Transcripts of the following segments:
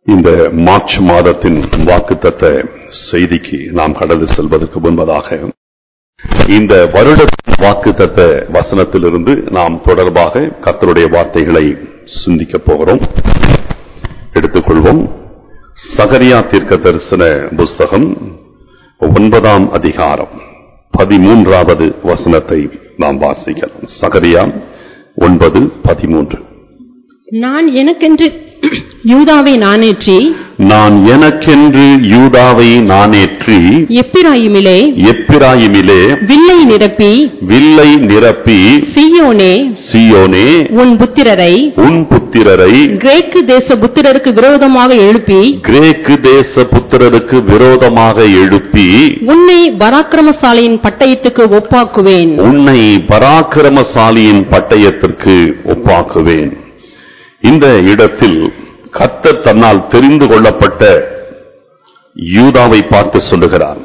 இந்த மார்ச் மாதத்தின் வாக்குத்தத்த செய்திக்கு நாம் கடந்து செல்வதற்கு முன்பதாக இந்த வருடத்தின் வாக்குத்தத்த வசனத்திலிருந்து நாம் தொடர்பாக கர்த்தருடைய வார்த்தைகளை சிந்திக்கப் போகிறோம் எடுத்துக்கொள்வோம் சகரியா தீர்க்க தரிசன புஸ்தகம் ஒன்பதாம் அதிகாரம் பதிமூன்றாவது வசனத்தை நாம் வாசிக்கலாம் சகரியா ஒன்பது பதிமூன்று நான் எனக்கென்று யூதாவை நானேற்றி நான் எனக்கென்று யூதாவை நானேற்றி எப்பிராயிமிலே எப்பிராயிமிலே வில்லை நிரப்பி வில்லை நிரப்பி சீயோனே சியோனே உன் புத்திரரை உன் புத்திரரை கிரேக்கு தேச புத்திரருக்கு விரோதமாக எழுப்பி கிரேக்கு தேச புத்திரருக்கு விரோதமாக எழுப்பி உன்னை பராக்கிரமசாலியின் பட்டயத்துக்கு ஒப்பாக்குவேன் உன்னை பராக்கிரமசாலியின் பட்டயத்திற்கு ஒப்பாக்குவேன் இந்த இடத்தில் கர்த்தர் தன்னால் தெரிந்து கொள்ளப்பட்ட யூதாவை பார்த்து சொல்லுகிறார்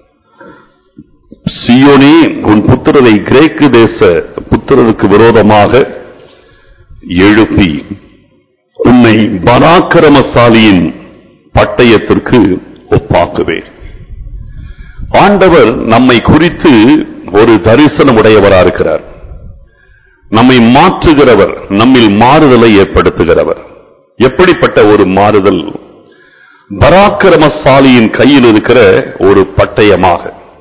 சியோனே உன் புத்திரரை கிரேக்கு தேச புத்திரருக்கு விரோதமாக எழுப்பி உன்னை பராக்கிரமசாலியின் பட்டயத்திற்கு ஒப்பாக்குவேன் ஆண்டவர் நம்மை குறித்து ஒரு தரிசனம் உடையவரா இருக்கிறார் நம்மை மாற்றுகிறவர் நம்மில் மாறுதலை ஏற்படுத்துகிறவர் எப்படிப்பட்ட ஒரு மாறுதல் பராக்கிரமசாலியின் கையில் இருக்கிற ஒரு பட்டயமாக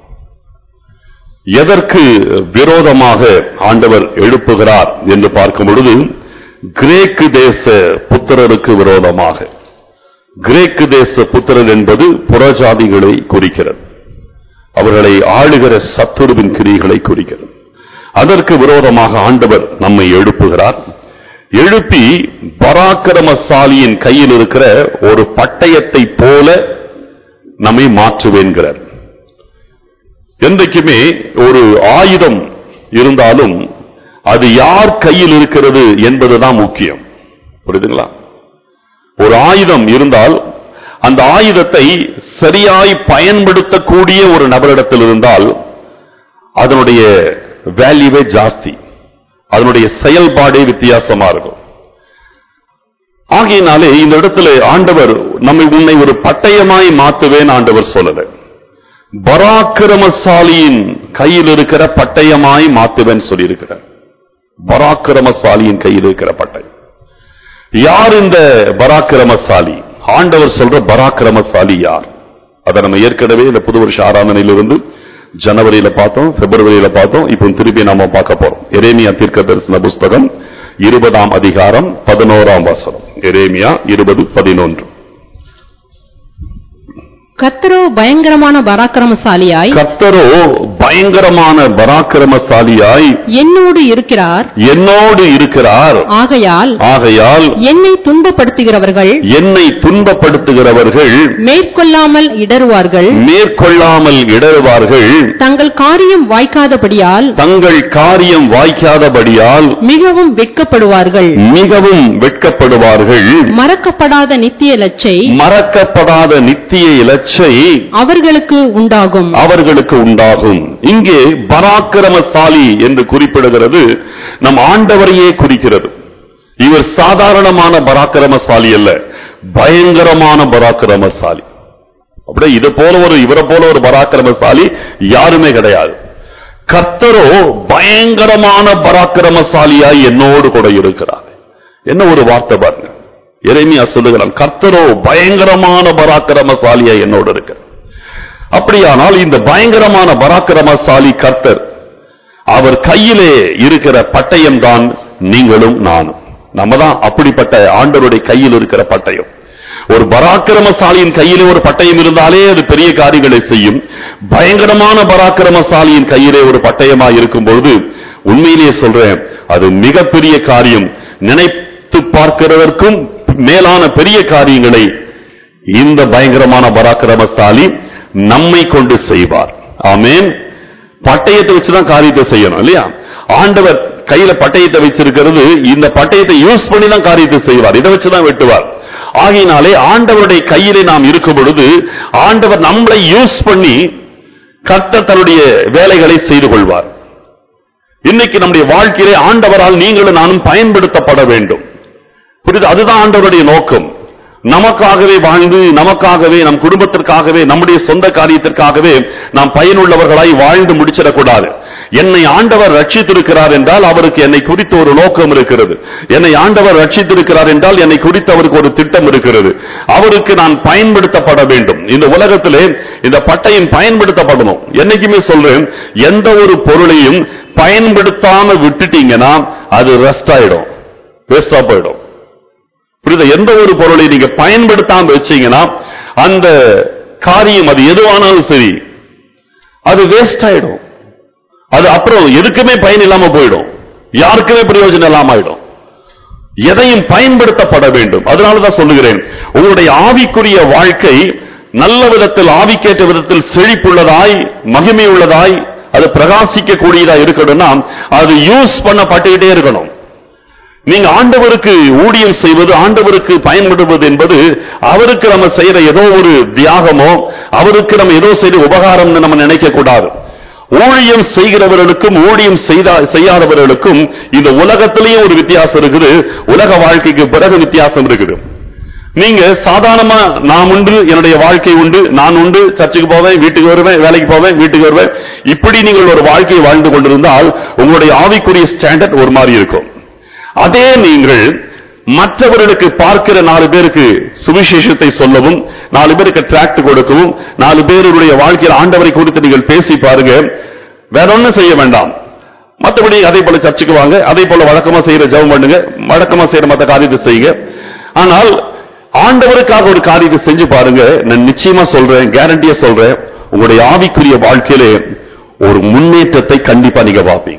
எதற்கு விரோதமாக ஆண்டவர் எழுப்புகிறார் என்று பார்க்கும் பொழுது கிரேக்கு தேச புத்திரருக்கு விரோதமாக கிரேக்கு தேச புத்திரர் என்பது புறஜாதிகளை குறிக்கிறது அவர்களை ஆளுகிற சத்துருவின் கிரிகளை குறிக்கிறது அதற்கு விரோதமாக ஆண்டவர் நம்மை எழுப்புகிறார் எழுப்பி பராக்கிரமசாலியின் கையில் இருக்கிற ஒரு பட்டயத்தை போல நம்மை மாற்றுவேன்கிறார் என்றைக்குமே ஒரு ஆயுதம் இருந்தாலும் அது யார் கையில் இருக்கிறது என்பதுதான் முக்கியம் புரியுதுங்களா ஒரு ஆயுதம் இருந்தால் அந்த ஆயுதத்தை சரியாய் பயன்படுத்தக்கூடிய ஒரு நபரிடத்தில் இருந்தால் அதனுடைய வேல்யூவே ஜாஸ்தி அதனுடைய செயல்பாடே வித்தியாசமா இருக்கும் ஆகையினாலே இந்த இடத்துல ஆண்டவர் நம்மை உன்னை ஒரு பட்டயமாய் மாத்துவேன் ஆண்டவர் சொல்லல பராக்கிரமசாலியின் கையில் இருக்கிற பட்டயமாய் மாத்துவேன் சொல்லியிருக்கிறார் பராக்கிரமசாலியின் கையில் இருக்கிற பட்டயம் யார் இந்த பராக்கிரமசாலி ஆண்டவர் சொல்ற பராக்கிரமசாலி யார் அதை நம்ம ஏற்கனவே இந்த புது வருஷ ஆராதனையிலிருந்து ஜனவரியில பார்த்தோம் பிப்ரவரியில பார்த்தோம் இப்போ திருப்பி நாம பார்க்க போறோம் எரேமியா தீர்க்க தரிசன புஸ்தகம் இருபதாம் அதிகாரம் பதினோராம் வசனம் எரேமியா இருபது பதினொன்று கத்தரோ பயங்கரமான பராக்கிரமசாலியாய் கர்த்தரோ பயங்கரமான பராக்கிரமசாலியாய் என்னோடு இருக்கிறார் என்னோடு இருக்கிறார் ஆகையால் ஆகையால் என்னை துன்பப்படுத்துகிறவர்கள் என்னை துன்பப்படுத்துகிறவர்கள் மேற்கொள்ளாமல் இடறுவார்கள் மேற்கொள்ளாமல் இடறுவார்கள் தங்கள் காரியம் வாய்க்காதபடியால் தங்கள் காரியம் வாய்க்காதபடியால் மிகவும் வெட்கப்படுவார்கள் மிகவும் வெட்கப்படுவார்கள் மறக்கப்படாத நித்திய லட்சை மறக்கப்படாத நித்திய இலச்சை அவர்களுக்கு உண்டாகும் அவர்களுக்கு உண்டாகும் இங்கே பராக்கிரமசாலி என்று குறிப்பிடுகிறது நம் ஆண்டவரையே குறிக்கிறது இவர் சாதாரணமான பராக்கிரமசாலி அல்ல பயங்கரமான பராக்கிரமசாலி அப்படியே இது போல ஒரு இவரை போல ஒரு பராக்கிரமசாலி யாருமே கிடையாது கர்த்தரோ பயங்கரமான பராக்கிரமசாலியாய் என்னோடு கூட இருக்கிறார் என்ன ஒரு வார்த்தை பாருங்க எரேமியா சொல்லுகிறான் கர்த்தரோ பயங்கரமான பராக்கிரமசாலியாய் என்னோடு இருக்கிறார் அப்படியானால் இந்த பயங்கரமான பராக்கிரமசாலி கர்த்தர் அவர் கையிலே இருக்கிற பட்டயம் தான் நீங்களும் நானும் நம்ம தான் அப்படிப்பட்ட ஆண்டவருடைய கையில் இருக்கிற பட்டயம் ஒரு பராக்கிரமசாலியின் கையிலே ஒரு பட்டயம் இருந்தாலே அது பெரிய காரியங்களை செய்யும் பயங்கரமான பராக்கிரமசாலியின் கையிலே ஒரு பட்டயமா இருக்கும் பொழுது உண்மையிலேயே சொல்றேன் அது மிகப்பெரிய காரியம் நினைத்து பார்க்கிறதற்கும் மேலான பெரிய காரியங்களை இந்த பயங்கரமான பராக்கிரமசாலி நம்மை கொண்டு செய்வார் ஆமென் பட்டயத்தை வச்சுதான் காரியத்தை செய்யணும் இல்லையா ஆண்டவர் கையில பட்டயத்தை வச்சிருக்கிறது இந்த பட்டயத்தை யூஸ் பண்ணி தான் காரியத்தை செய்வார் இதை வச்சுதான் வெட்டுவார் ஆகையினாலே ஆண்டவருடைய கையிலே நாம் இருக்கும் பொழுது ஆண்டவர் நம்மளை யூஸ் பண்ணி கர்த்தர் தன்னுடைய வேலைகளை செய்து கொள்வார் இன்னைக்கு நம்முடைய வாழ்க்கையிலே ஆண்டவரால் நீங்களும் நானும் பயன்படுத்தப்பட வேண்டும் புரியுது அதுதான் ஆண்டவருடைய நோக்கம் நமக்காகவே வாழ்ந்து நமக்காகவே நம் குடும்பத்திற்காகவே நம்முடைய சொந்த காரியத்திற்காகவே நாம் பயனுள்ளவர்களாய் வாழ்ந்து முடிச்சிடக்கூடாது என்னை ஆண்டவர் ரட்சித்திருக்கிறார் என்றால் அவருக்கு என்னை குறித்த ஒரு நோக்கம் இருக்கிறது என்னை ஆண்டவர் ரட்சித்திருக்கிறார் என்றால் என்னை குறித்து அவருக்கு ஒரு திட்டம் இருக்கிறது அவருக்கு நான் பயன்படுத்தப்பட வேண்டும் இந்த உலகத்திலே இந்த பட்டயம் பயன்படுத்தப்படணும் என்னைக்குமே சொல்றேன் எந்த ஒரு பொருளையும் பயன்படுத்தாம விட்டுட்டீங்கன்னா அது ரெஸ்ட் ஆயிடும் வேஸ்டா போயிடும் புரியுதா எந்த ஒரு பொருளை நீங்க பயன்படுத்தாம வச்சீங்கன்னா அந்த காரியம் அது எதுவானாலும் சரி அது வேஸ்ட் ஆயிடும் அது அப்புறம் எதுக்குமே பயன் இல்லாம போயிடும் யாருக்குமே பிரயோஜனம் இல்லாம ஆயிடும் எதையும் பயன்படுத்தப்பட வேண்டும் அதனாலதான் சொல்லுகிறேன் உங்களுடைய ஆவிக்குரிய வாழ்க்கை நல்ல விதத்தில் ஆவிக்கேற்ற விதத்தில் செழிப்புள்ளதாய் மகிமை உள்ளதாய் அது பிரகாசிக்க கூடியதா இருக்கணும்னா அது யூஸ் பண்ணப்பட்டுக்கிட்டே இருக்கணும் நீங்க ஆண்டவருக்கு ஊழியம் செய்வது ஆண்டவருக்கு பயன்படுவது என்பது அவருக்கு நம்ம செய்யற ஏதோ ஒரு தியாகமோ அவருக்கு நம்ம ஏதோ செய்த உபகாரம்னு நம்ம நினைக்க கூடாது ஊழியம் செய்கிறவர்களுக்கும் ஊழியம் செய்தா செய்யாதவர்களுக்கும் இந்த உலகத்திலேயே ஒரு வித்தியாசம் இருக்குது உலக வாழ்க்கைக்கு பிறகு வித்தியாசம் இருக்குது நீங்க சாதாரணமா நான் உண்டு என்னுடைய வாழ்க்கை உண்டு நான் உண்டு சர்ச்சுக்கு போவேன் வீட்டுக்கு வருவேன் வேலைக்கு போவேன் வீட்டுக்கு வருவேன் இப்படி நீங்கள் ஒரு வாழ்க்கையை வாழ்ந்து கொண்டிருந்தால் உங்களுடைய ஆவிக்குரிய ஸ்டாண்டர்ட் ஒரு மாதிரி இருக்கும் அதே நீங்கள் மற்றவர்களுக்கு பார்க்கிற நாலு பேருக்கு சுவிசேஷத்தை சொல்லவும் நாலு பேருக்கு டிராக்ட் கொடுக்கவும் நாலு பேருடைய வாழ்க்கையில் ஆண்டவரை குறித்து நீங்கள் பேசி பாருங்க வேற ஒண்ணும் செய்ய வேண்டாம் மற்றபடி அதே போல சர்ச்சுக்கு வாங்க அதே போல வழக்கமா செய்யற ஜெபம் பண்ணுங்க வழக்கமா செய்யற மற்ற காரியத்தை செய்யுங்க ஆனால் ஆண்டவருக்காக ஒரு காரியத்தை செஞ்சு பாருங்க நான் நிச்சயமா சொல்றேன் கேரண்டியா சொல்றேன் உங்களுடைய ஆவிக்குரிய வாழ்க்கையிலே ஒரு முன்னேற்றத்தை கண்டிப்பா நீங்க பார்ப்பீங்க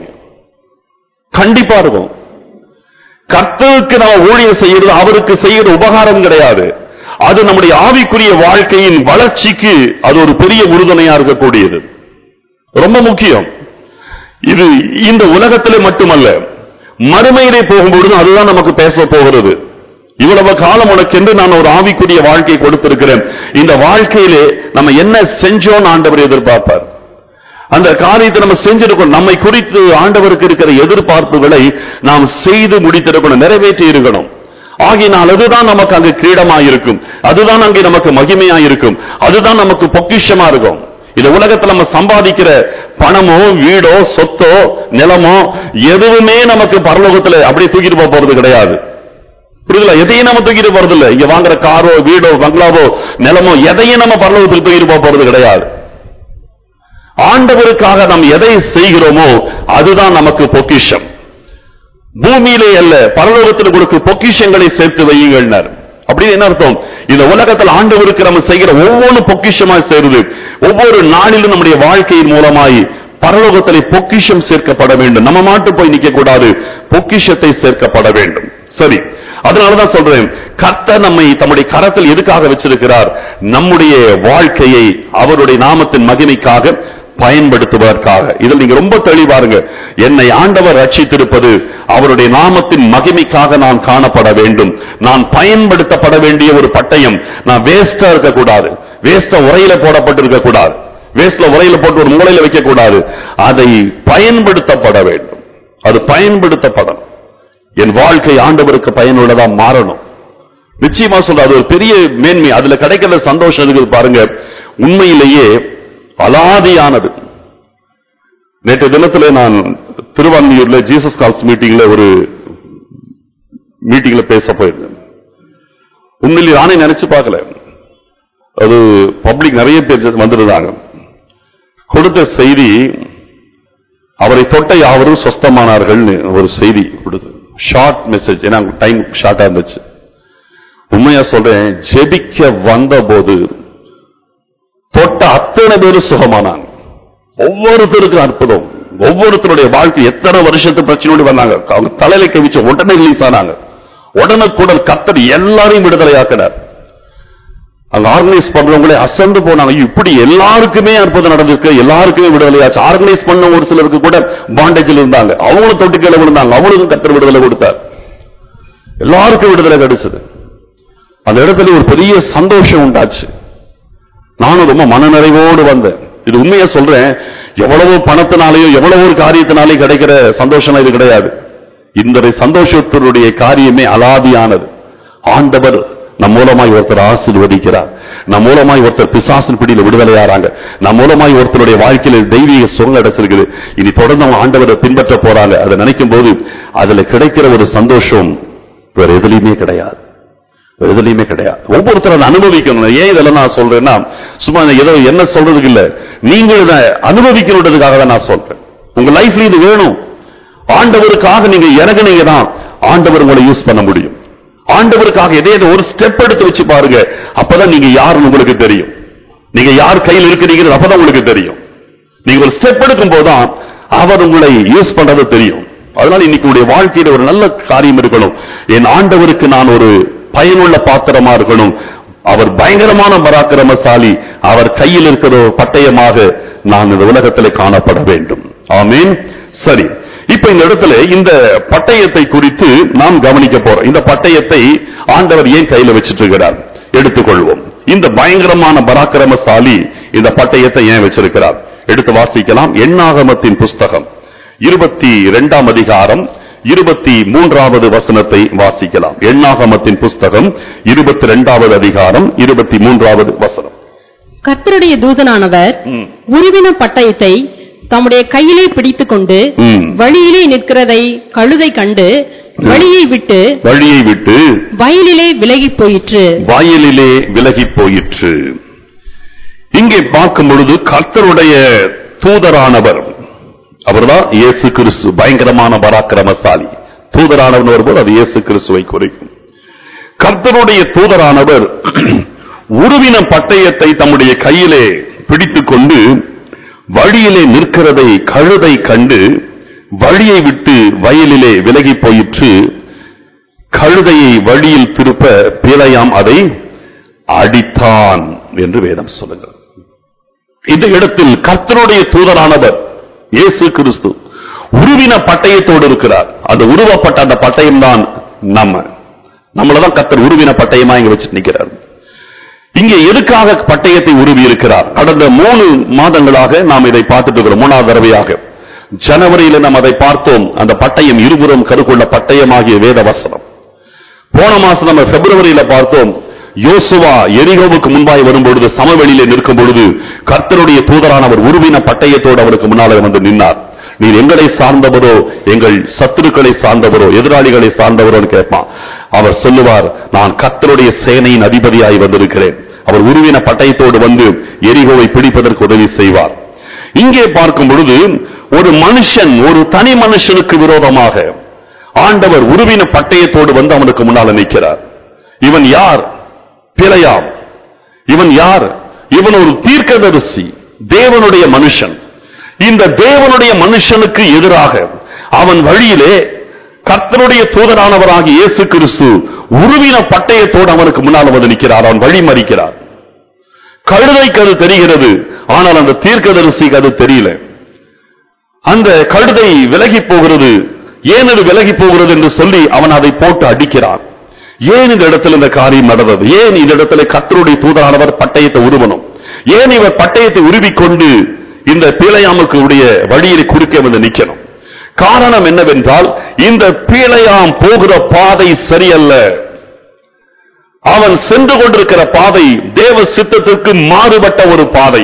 கண்டிப்பா இருக்கும் கர்த்தருக்கு நம்ம ஊழியம் செய்யறது அவருக்கு செய்யற உபகாரம் கிடையாது அது நம்முடைய ஆவிக்குரிய வாழ்க்கையின் வளர்ச்சிக்கு அது ஒரு பெரிய உறுதுணையா இருக்கக்கூடியது ரொம்ப முக்கியம் இது இந்த உலகத்திலே மட்டுமல்ல மறுமையிலே போகும்பொழுது அதுதான் நமக்கு பேச போகிறது இவ்வளவு காலம் உனக்கென்று நான் ஒரு ஆவிக்குரிய வாழ்க்கை கொடுத்திருக்கிறேன் இந்த வாழ்க்கையிலே நம்ம என்ன செஞ்சோம்னு ஆண்டவர் எதிர்பார்ப்பார் அந்த காரியத்தை நம்ம செஞ்சிருக்கோம் நம்மை குறித்து ஆண்டவருக்கு இருக்கிற எதிர்பார்ப்புகளை நாம் செய்து முடித்திருக்கணும் நிறைவேற்றி இருக்கணும் ஆகினால் அதுதான் நமக்கு அங்கு கிரீடமா இருக்கும் அதுதான் அங்கே நமக்கு மகிமையா இருக்கும் அதுதான் நமக்கு பொக்கிஷமா இருக்கும் இந்த உலகத்துல நம்ம சம்பாதிக்கிற பணமோ வீடோ சொத்தோ நிலமோ எதுவுமே நமக்கு பரலோகத்துல அப்படியே தூக்கிட்டு போக போறது கிடையாது புரியுதுல எதையும் நம்ம தூக்கிட்டு போறது இல்ல இங்க வாங்குற காரோ வீடோ பங்களாவோ நிலமோ எதையும் நம்ம பரலோகத்துக்கு தூக்கிட்டு போக போறது கிடையாது ஆண்டவருக்காக நாம் எதை செய்கிறோமோ அதுதான் நமக்கு பொக்கிஷம் பூமியிலே அல்ல பரலோகத்தில் கொடுக்க பொக்கிஷங்களை சேர்த்து வையுங்கள்னார் அப்படி என்ன அர்த்தம் இந்த உலகத்தில் ஆண்டவருக்கு நம்ம செய்கிற ஒவ்வொரு பொக்கிஷமாய் சேருது ஒவ்வொரு நாளிலும் நம்முடைய வாழ்க்கையின் மூலமாய் பரலோகத்திலே பொக்கிஷம் சேர்க்கப்பட வேண்டும் நம்ம மாட்டு போய் நிக்க கூடாது பொக்கிஷத்தை சேர்க்கப்பட வேண்டும் சரி அதனாலதான் சொல்றேன் கர்த்தர் நம்மை தம்முடைய கரத்தில் எதுக்காக வச்சிருக்கிறார் நம்முடைய வாழ்க்கையை அவருடைய நாமத்தின் மகிமைக்காக பயன்படுத்துவதற்காக இதில் நீங்க ரொம்ப தெளிவாருங்க என்னை ஆண்டவர் ரட்சித்திருப்பது அவருடைய நாமத்தின் மகிமைக்காக நான் காணப்பட வேண்டும் நான் பயன்படுத்தப்பட வேண்டிய ஒரு பட்டயம் நான் வேஸ்டா இருக்கக்கூடாது வேஸ்டா உரையில போடப்பட்டிருக்க கூடாது வேஸ்ட்ல உரையில போட்டு ஒரு மூலையில வைக்க கூடாது அதை பயன்படுத்தப்பட வேண்டும் அது பயன்படுத்தப்படணும் என் வாழ்க்கை ஆண்டவருக்கு பயனுள்ளதா மாறணும் நிச்சயமா சொல்ற அது ஒரு பெரிய மேன்மை அதுல கிடைக்கிற சந்தோஷம் இருக்குது பாருங்க உண்மையிலேயே அலாதியானது நேற்று தினத்துல நான் திருவான்மியூர்ல ஜீசஸ் கால்ஸ் மீட்டிங்ல ஒரு மீட்டிங்ல பேச போயிருந்தேன் உண்மையிலேயே நானே நினைச்சு பார்க்கல அது பப்ளிக் நிறைய பேர் வந்திருந்தாங்க கொடுத்த செய்தி அவரை தொட்ட யாவரும் சொஸ்தமானார்கள்னு ஒரு செய்தி கொடுத்து ஷார்ட் மெசேஜ் ஏன்னா டைம் ஷார்ட்டா இருந்துச்சு உண்மையா சொல்றேன் ஜெபிக்க வந்தபோது தொட்ட அத்தனை பேரும் சுகமானாங்க ஒவ்வொருத்தருக்கும் அற்புதம் ஒவ்வொருத்தருடைய வாழ்க்கை எத்தனை வருஷத்து பிரச்சனையோடு வந்தாங்க அவங்க தலையில கவிச்ச உடனே ரிலீஸ் ஆனாங்க உடனுக்குடன் கத்தர் எல்லாரையும் விடுதலையாக்கினார் அங்க ஆர்கனைஸ் பண்றவங்களே அசந்து போனாங்க ஐயோ, இப்படி எல்லாருக்குமே அற்புதம் நடந்திருக்கு எல்லாருக்குமே விடுதலையாச்சு ஆர்கனைஸ் பண்ண ஒரு சிலருக்கு கூட பாண்டேஜில் இருந்தாங்க அவங்களும் தொட்டு கீழே விழுந்தாங்க அவங்களுக்கும் கத்தர் விடுதலை கொடுத்தார் எல்லாருக்கும் விடுதலை கிடைச்சது அந்த இடத்துல ஒரு பெரிய சந்தோஷம் உண்டாச்சு நானும் ரொம்ப மனநிறைவோடு வந்தேன் இது உண்மையா சொல்றேன் எவ்வளவோ பணத்தினாலேயோ எவ்வளவோ ஒரு காரியத்தினாலே கிடைக்கிற சந்தோஷம் இது கிடையாது இந்த சந்தோஷத்தினுடைய காரியமே அலாதியானது ஆண்டவர் நம் மூலமாய் ஒருத்தர் ஆசீர்வதிக்கிறார் நம் மூலமாய் ஒருத்தர் பிசாசின் பிடியில விடுதலையாறாங்க நம் மூலமாய் ஒருத்தருடைய வாழ்க்கையில தெய்வீக சுகம் அடைச்சிருக்குது இனி தொடர்ந்து அவங்க ஆண்டவரை பின்பற்ற போறாங்க அதை நினைக்கும் போது அதுல கிடைக்கிற ஒரு சந்தோஷம் வேற எதுலையுமே கிடையாது வேற எதுலையுமே கிடையாது ஒவ்வொருத்தரும் அதை அனுபவிக்கணும் ஏன் இதெல்லாம் நான் சொல்றேன்னா சும்மா ஏதோ என்ன சொல்றதுக்கு இல்ல நீங்கள் இதை அனுபவிக்கணுன்றதுக்காக தான் நான் சொல்றேன் உங்க லைஃப்ல இது வேணும் ஆண்டவருக்காக நீங்க இறங்குனீங்க தான் ஆண்டவர் உங்களை யூஸ் பண்ண முடியும் ஆண்டவருக்காக எதையாவது ஒரு ஸ்டெப் எடுத்து வச்சு பாருங்க அப்பதான் நீங்க யாருன்னு உங்களுக்கு தெரியும் நீங்க யார் கையில் இருக்கிறீங்க அப்பதான் உங்களுக்கு தெரியும் நீங்க ஒரு ஸ்டெப் எடுக்கும் போதுதான் அவர் உங்களை யூஸ் பண்றது தெரியும் அதனால இன்னைக்கு உடைய வாழ்க்கையில ஒரு நல்ல காரியம் இருக்கணும் என் ஆண்டவருக்கு நான் ஒரு பயனுள்ள பாத்திரமா இருக்கணும் அவர் பயங்கரமான பராக்கிரமசாலி அவர் கையில் இருக்கிற ஒரு பட்டயமாக நான் இந்த உலகத்திலே காணப்பட வேண்டும் ஆமீன் சரி இப்ப இந்த இடத்துல இந்த பட்டயத்தை குறித்து நாம் கவனிக்க போறோம் இந்த பட்டயத்தை ஆண்டவர் ஏன் கையில வச்சிட்டு இருக்கிறார் எடுத்துக்கொள்வோம் இந்த பயங்கரமான பராக்கிரமசாலி இந்த பட்டயத்தை ஏன் வச்சிருக்கிறார் எடுத்து வாசிக்கலாம் எண்ணாகமத்தின் புஸ்தகம் இருபத்தி இரண்டாம் அதிகாரம் இருபத்தி மூன்றாவது வசனத்தை வாசிக்கலாம் எண்ணாகமத்தின் புஸ்தகம் இருபத்தி இரண்டாவது அதிகாரம் இருபத்தி மூன்றாவது வசனம் கர்த்தருடைய தூதனானவர் ம். உருவின பட்டயத்தை தம்முடைய கையிலே பிடித்துக்கொண்டு ம். வழியிலே நிற்கிறதை கழுதை கண்டு வழியை விட்டு வழியை விட்டு வயலிலே விலகிப் போயிற்று வாயிலிலே விலகி போயிற்று இங்கே பார்க்கும் பொழுது கர்த்தருடைய தூதரானவர் அவர்தான் இயேசு கிறிஸ்து பயங்கரமான பராக்கிரமசாலி தூதரானவர் வரும்போது அது இயேசு கிறிஸ்துவை குறிக்கும் கர்த்தருடைய தூதரானவர் உருவின பட்டயத்தை தம்முடைய கையிலே பிடித்துக்கொண்டு வழியிலே நிற்கிறதை கழுதை கண்டு வழியை விட்டு வயலிலே விலகி போயிற்று கழுதையை வழியில் திருப்ப பிழையாம் அதை அடித்தான் என்று வேதம் சொல்லுகிறது இந்த இடத்தில் கர்த்தருடைய தூதரானவர் இயேசு கிறிஸ்து உருவின பட்டயத்தோடு இருக்கிறார் அந்த உருவப்பட்ட அந்த பட்டயம் தான் நம்ம நம்மளதான் கர்த்தர் உருவின பட்டயமா இங்க வச்சு நிக்கிறார் இங்கே எதுக்காக பட்டயத்தை உருவி இருக்கிறார் கடந்த மூணு மாதங்களாக நாம் இதை பார்த்துட்டு இருக்கிறோம் மூணாவது தடவையாக ஜனவரியில நாம் அதை பார்த்தோம் அந்த பட்டயம் இருபுறம் கருக்குள்ள பட்டயமாகிய வேத வசனம் போன மாசம் நம்ம பிப்ரவரியில பார்த்தோம் யோசுவா எரிகோவுக்கு முன்பாய் வரும்பொழுது சமவெளியிலே நிற்கும் பொழுது கர்த்தருடைய தூதரானவர் உருவின பட்டயத்தோடு அவருக்கு முன்னாலே வந்து நின்னார் நீர் எங்களை சார்ந்தவரோ எங்கள் சத்துருக்களை சார்ந்தவரோ எதிராளிகளை சார்ந்தவரோன்னு கேட்பான் அவர் சொல்லுவார் நான் கர்த்தருடைய சேனையின் அதிபதியாய் வந்திருக்கிறேன் அவர் உருவின பட்டயத்தோடு வந்து எரிகோவை பிடிப்பதற்கு உதவி செய்வார் இங்கே பார்க்கும் பொழுது ஒரு மனுஷன் ஒரு தனி மனுஷனுக்கு விரோதமாக ஆண்டவர் உருவின பட்டயத்தோடு வந்து அவனுக்கு முன்னால நிற்கிறார் இவன் யார் பிழையாம் இவன் யார் இவன் ஒரு தீர்க்கதரிசி தேவனுடைய மனுஷன் இந்த தேவனுடைய மனுஷனுக்கு எதிராக அவன் வழியிலே கர்த்தருடைய தூதரானவராகிய இயேசு கிறிஸ்து உருவின பட்டயத்தோடு அவனுக்கு முன்னால் வந்து நிற்கிறார் அவன் வழி மறிக்கிறார் கழுதைக்கு அது தெரிகிறது ஆனால் அந்த தீர்க்கதரிசிக்கு அது தெரியல அந்த கழுதை விலகி போகிறது ஏன் இது விலகி போகிறது என்று சொல்லி அவன் அதை போட்டு அடிக்கிறான் ஏன் இந்த இடத்துல இந்த காரியம் நடந்தது ஏன் இந்த இடத்துல கத்தருடைய தூதரானவர் பட்டயத்தை உருவணும் ஏன் இவர் பட்டயத்தை உருவிக்கொண்டு இந்த பீழையாமுக்கு உடைய வழியில் குறுக்கே வந்து நிக்கணும் காரணம் என்னவென்றால் இந்த பீழையாம் போகிற பாதை சரியல்ல அவன் சென்று கொண்டிருக்கிற பாதை தேவ சித்தத்திற்கு மாறுபட்ட ஒரு பாதை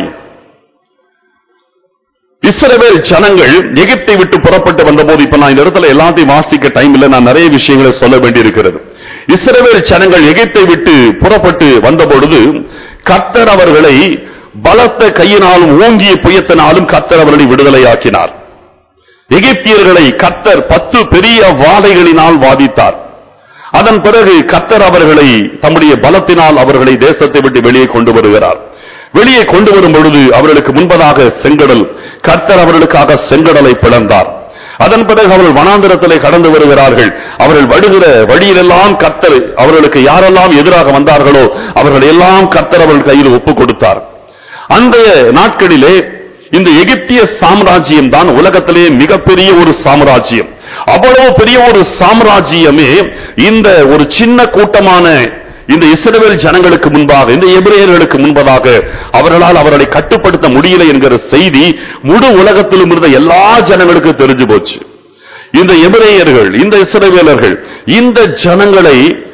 இஸ்ரவேல் ஜனங்கள் எகிப்தை விட்டு புறப்பட்டு வந்தபோது இப்ப நான் இந்த இடத்துல எல்லாத்தையும் வாசிக்க டைம் இல்ல நான் நிறைய விஷயங்களை சொல்ல வேண்டியிருக்கிறது இஸ்ரவேல் ஜனங்கள் எகிப்தை விட்டு புறப்பட்டு வந்தபொழுது கர்த்தர் அவர்களை பலத்த கையினாலும் ஓங்கிய புயத்தினாலும் கர்த்தர் அவர்களை விடுதலையாக்கினார் எகிப்தியர்களை கர்த்தர் பத்து பெரிய வாதைகளினால் வாதித்தார் அதன் பிறகு கர்த்தர் அவர்களை தம்முடைய பலத்தினால் அவர்களை தேசத்தை விட்டு வெளியே கொண்டு வருகிறார் வெளியே கொண்டு வரும் பொழுது அவர்களுக்கு முன்பதாக செங்கடல் கர்த்தர் அவர்களுக்காக செங்கடலை பிளந்தார் அதன் பிறகு அவர்கள் வனாந்திரத்திலே கடந்து வருகிறார்கள் அவர்கள் வடுகிற வழியிலெல்லாம் கர்த்தர் அவர்களுக்கு யாரெல்லாம் எதிராக வந்தார்களோ அவர்கள் எல்லாம் கர்த்தர் அவர்கள் கையில் ஒப்புக் கொடுத்தார் அந்த நாட்களிலே இந்த எகிப்திய சாம்ராஜ்யம் தான் உலகத்திலே மிகப்பெரிய ஒரு சாம்ராஜ்யம் அவ்வளவு பெரிய ஒரு சாம்ராஜ்யமே இந்த ஒரு சின்ன கூட்டமான இந்த இஸ்ரவேல் ஜனங்களுக்கு முன்பாக இந்த எபிரேயர்களுக்கு முன்பதாக அவர்களால் அவர்களை கட்டுப்படுத்த முடியல என்கிற செய்தி முழு உலகத்திலும் இருந்த எல்லா ஜனங்களுக்கும் தெரிஞ்சு போச்சு இந்த எபிரேயர்கள் இந்த இஸ்ரவேலர்கள் இந்த ஜனங்களை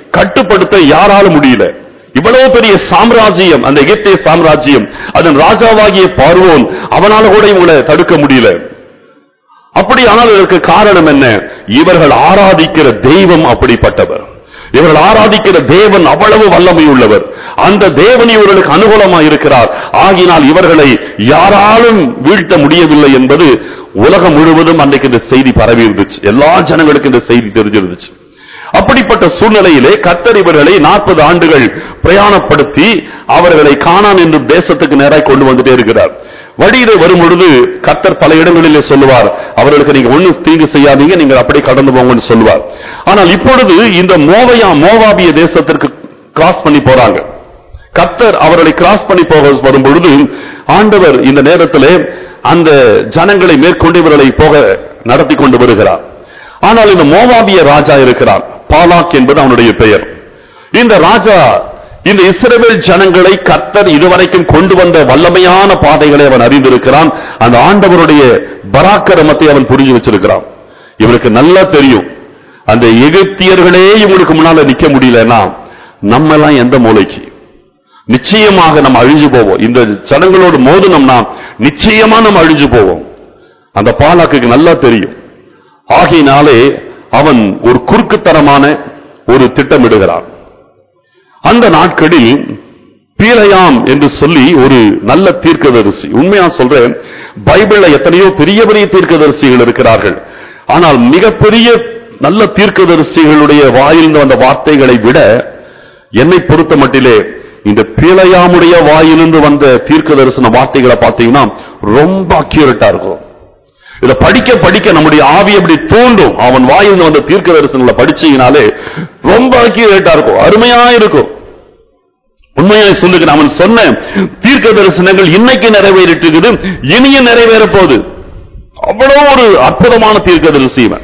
கட்டுப்படுத்த யாராலும் முடியல இவ்வளவு பெரிய சாம்ராஜ்யம் அந்த எகிப்திய சாம்ராஜ்யம் அதன் ராஜாவாகிய பார்வோன் அவனால கூட இவங்களை தடுக்க முடியல அப்படியானால் இதற்கு காரணம் என்ன இவர்கள் ஆராதிக்கிற தெய்வம் அப்படிப்பட்டவர் இவர்கள் ஆராதிக்கிற தேவன் அவ்வளவு வல்லமை உள்ளவர் அந்த தேவன் இவர்களுக்கு அனுகூலமாக இருக்கிறார் ஆகினால் இவர்களை யாராலும் வீழ்த்த முடியவில்லை என்பது உலகம் முழுவதும் அன்றைக்கு இந்த செய்தி பரவி இருந்துச்சு எல்லா ஜனங்களுக்கும் இந்த செய்தி தெரிஞ்சிருந்துச்சு அப்படிப்பட்ட சூழ்நிலையிலே கர்த்தர் இவர்களை நாற்பது ஆண்டுகள் பிரயாணப்படுத்தி அவர்களை காணான் என்று தேசத்துக்கு நேராய் கொண்டு வந்துட்டே இருக்கிறார் வழியிலே வரும் பொழுது கர்த்தர் பல இடங்களிலே சொல்லுவார் அவர்களுக்கு நீங்க ஒண்ணு தீங்கு செய்யாதீங்க நீங்க அப்படி கடந்து போங்கன்னு சொல்லுவார் ஆனால் இப்பொழுது இந்த மோவையா மோவாபிய தேசத்திற்கு கிராஸ் பண்ணி போறாங்க கர்த்தர் அவர்களை கிராஸ் பண்ணி போக வரும் பொழுது ஆண்டவர் இந்த நேரத்திலே அந்த ஜனங்களை மேற்கொண்டு இவர்களை போக நடத்தி கொண்டு வருகிறார் ஆனால் இந்த மோவாபிய ராஜா இருக்கிறான் பாலாக் என்பது அவனுடைய பெயர் இந்த ராஜா இந்த இஸ்ரவேல் ஜனங்களை கர்த்தர் இதுவரைக்கும் கொண்டு வந்த வல்லமையான பாதைகளை அவன் அறிந்திருக்கிறான் அந்த ஆண்டவருடைய பராக்கிரமத்தை அவன் புரிஞ்சு வச்சிருக்கிறான் இவனுக்கு நல்லா தெரியும் அந்த எகிப்தியர்களே இவங்களுக்கு முன்னால நிக்க முடியலன்னா நம்ம எல்லாம் எந்த மூலைக்கு நிச்சயமாக நம்ம அழிஞ்சு போவோம் இந்த ஜனங்களோடு மோதினோம்னா நிச்சயமா நம்ம அழிஞ்சு போவோம் அந்த பாலாக்குக்கு நல்லா தெரியும் ஆகையினாலே அவன் ஒரு குறுக்குத்தனமான ஒரு திட்டமிடுகிறான் அந்த நாட்களில் பீலையாம் என்று சொல்லி ஒரு நல்ல தீர்க்கதரிசி உண்மையா சொல்றேன் பைபிள்ல எத்தனையோ பெரிய பெரிய தீர்க்கதரிசிகள் இருக்கிறார்கள் ஆனால் மிகப்பெரிய நல்ல தீர்க்கதரிசிகளுடைய வாயிலிருந்து வந்த வார்த்தைகளை விட என்னை பொறுத்த மட்டிலே இந்த பீலையாமுடைய வாயிலிருந்து வந்த தீர்க்க தரிசன வார்த்தைகளை பார்த்தீங்கன்னா ரொம்ப அக்யூரேட்டா இருக்கும் இத படிக்க படிக்க நம்முடைய ஆவி அப்படி தூண்டும் அவன் வாயிலிருந்து வந்த தீர்க்க தரிசனங்களை படிச்சீங்கனாலே ரொம்ப அக்யூரேட்டா இருக்கும் அருமையா இருக்கும் உண்மையாய் சொல்லுகிறேன் அவன் சொன்ன தீர்க்க தரிசனங்கள் இன்னைக்கு நிறைவேறிட்டு இருக்குது இனிய நிறைவேற போகுது அவ்வளவு ஒரு அற்புதமான தீர்க்க தரிசி இவன்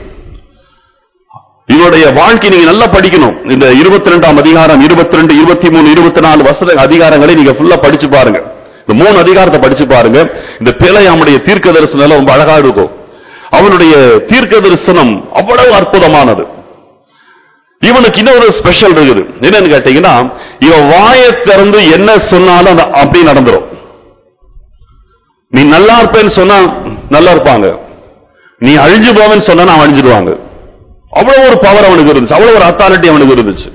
இவருடைய வாழ்க்கை நீங்க நல்லா படிக்கணும் இந்த இருபத்தி ரெண்டாம் அதிகாரம் இருபத்தி ரெண்டு இருபத்தி மூணு இருபத்தி நாலு வசத அதிகாரங்களை நீங்க ஃபுல்லா படிச்சு பாருங்க இந்த மூணு அதிகாரத்தை படிச்சு பாருங்க இந்த பிழையாமுடைய தீர்க்க தரிசனம் எல்லாம் ரொம்ப அழகா இருக்கும் அவனுடைய தீர்க்க தரிசனம் அவ்வளவு அற்புதமானது இவனுக்கு இன்னொரு ஸ்பெஷல் இருக்குது என்னன்னு கேட்டீங்கன்னா இவன் வாயை திறந்து என்ன சொன்னாலும் அது அப்படி நடந்துரும் நீ நல்லா இருப்பேன்னு சொன்னா நல்லா இருப்பாங்க நீ அழிஞ்சு போவேன்னு சொன்னா அவன் அழிஞ்சிடுவாங்க அவ்வளவு ஒரு பவர் அவனுக்கு இருந்துச்சு அவ்வளவு ஒரு அத்தாரிட்டி அவனுக்கு இருந்துச்சு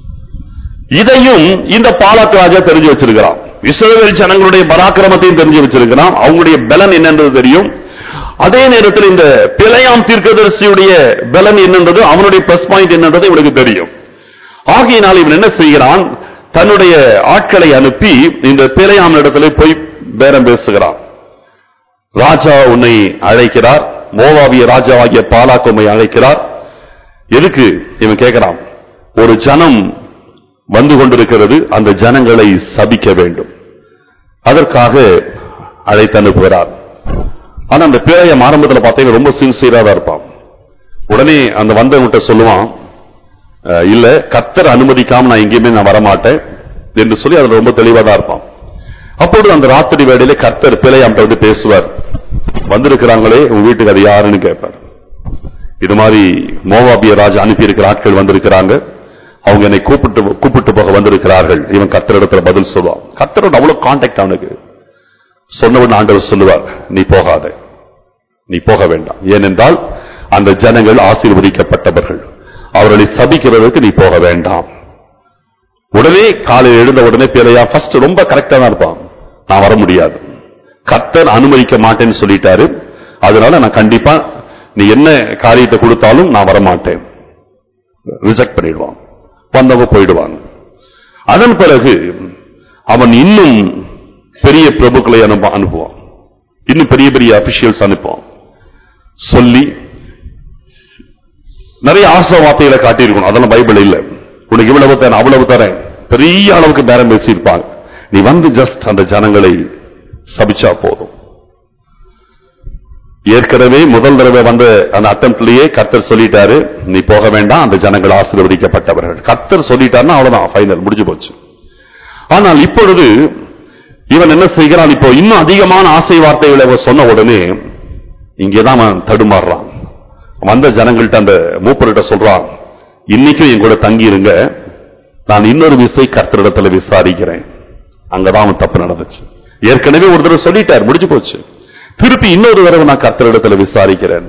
இதையும் இந்த பாலாக் ராஜா தெரிஞ்சு வச்சிருக்கிறான் இஸ்ரவேல் ஜனங்களுடைய பராக்கிரமத்தையும் தெரிஞ்சு வச்சிருக்கிறான் அவங்களுடைய பலன் என்னன்றது தெரியும் அதே நேரத்தில் இந்த பிழையாம் தீர்க்கதரிசியுடைய பலன் என்னன்றது அவனுடைய பிளஸ் பாயிண்ட் என்னன்றது இவனுக்கு தெரியும் ஆகையினால் இவன் என்ன செய்கிறான் தன்னுடைய ஆட்களை அனுப்பி இந்த பிழையாம் இடத்துல போய் பேரம் பேசுகிறான் ராஜா உன்னை அழைக்கிறார் மோவாவிய ராஜாவாகிய பாலாக் உன்னை அழைக்கிறார் எதுக்கு இவன் கேட்கிறான் ஒரு ஜனம் வந்து கொண்டிருக்கிறது அந்த ஜனங்களை சபிக்க வேண்டும் அதற்காக அழைத்து அனுப்புகிறார் ஆனா அந்த பேரையம் ஆரம்பத்தில் பார்த்தீங்கன்னா ரொம்ப சின்சியரா தான் இருப்பான் உடனே அந்த வந்தவங்கிட்ட சொல்லுவான் "அஹ், இல்ல கத்தர் அனுமதிக்காம நான் எங்கேயுமே நான் வரமாட்டேன் என்று சொல்லி அதுல ரொம்ப தெளிவா தான் இருப்பான் அப்பொழுது அந்த ராத்திரி வேளையில கர்த்தர் பிழையாம்ட்ட வந்து பேசுவார் வந்திருக்கிறாங்களே உங்க வீட்டுக்கு அது யாருன்னு கேட்பார் இது மாதிரி மோவாபிய ராஜா அனுப்பி இருக்கிற ஆட்கள் வந்திருக்கிறாங்க அவங்க என்னை கூப்பிட்டு கூப்பிட்டு போக வந்திருக்கிறார்கள் இவன் கத்தரிடத்துல பதில் சொல்லுவான் கத்தரோட அவ்வளவு கான்டாக்ட் அவனுக்கு சொன்னவன் ஆண்டவர் சொல்லுவார் நீ போகாத நீ போக வேண்டாம் ஏனென்றால் அந்த ஜனங்கள் ஆசீர்வதிக்கப்பட்டவர்கள் அவர்களை சபிக்கிறதுக்கு நீ போக வேண்டாம் உடனே காலையில் எழுந்த உடனே பேரையா ஃபர்ஸ்ட் ரொம்ப கரெக்டா தான் இருப்பான் நான் வர முடியாது கர்த்தர் அனுமதிக்க மாட்டேன்னு சொல்லிட்டாரு அதனால நான் கண்டிப்பா நீ என்ன காரியத்தை கொடுத்தாலும் நான் வரமாட்டேன் ரிஜெக்ட் பண்ணிடுவான் வந்தவங்க போயிடுவாங்க அதன் பிறகு அவன் இன்னும் பெரிய பிரபுக்களை அனுப்ப அனுப்புவான் இன்னும் பெரிய பெரிய அபிஷியல்ஸ் அனுப்புவான் சொல்லி நிறைய ஆசை வார்த்தைகளை காட்டியிருக்கணும் அதெல்லாம் பைபிள் இல்ல உனக்கு இவ்வளவு தரேன் அவ்வளவு தரேன் பெரிய அளவுக்கு பேரம் பேசியிருப்பாங்க நீ வந்து ஜஸ்ட் அந்த ஜனங்களை சபிச்சா போதும் ஏற்கனவே முதல் தடவை வந்த அந்த அட்டம்ப்ட்லயே கர்த்தர் சொல்லிட்டாரு நீ போக வேண்டாம் அந்த ஜனங்கள் ஆசீர்வதிக்கப்பட்டவர்கள் கர்த்தர் சொல்லிட்டாருன்னா அவ்வளவுதான் ஃபைனல் முடிஞ்சு போச்சு ஆனால் இப்பொழுது இவன் என்ன செய்கிறான் இப்போ இன்னும் அதிகமான ஆசை வார்த்தைகளை அவன் சொன்ன உடனே இங்கேதான் அவன் தடுமாறுறான் வந்த ஜனங்கள்ட்ட அந்த மூப்பர்கிட்ட சொல்றான் இன்னைக்கும் என் கூட தங்கி இருங்க நான் இன்னொரு விசை கர்த்தரிடத்துல விசாரிக்கிறேன் அங்கதான் அவன் தப்பு நடந்துச்சு ஏற்கனவே ஒரு தடவை சொல்லிட்டார் முடிஞ்சு போச்சு திருப்பி இன்னொரு தடவை நான் கர்த்தரிடத்துல விசாரிக்கிறேன்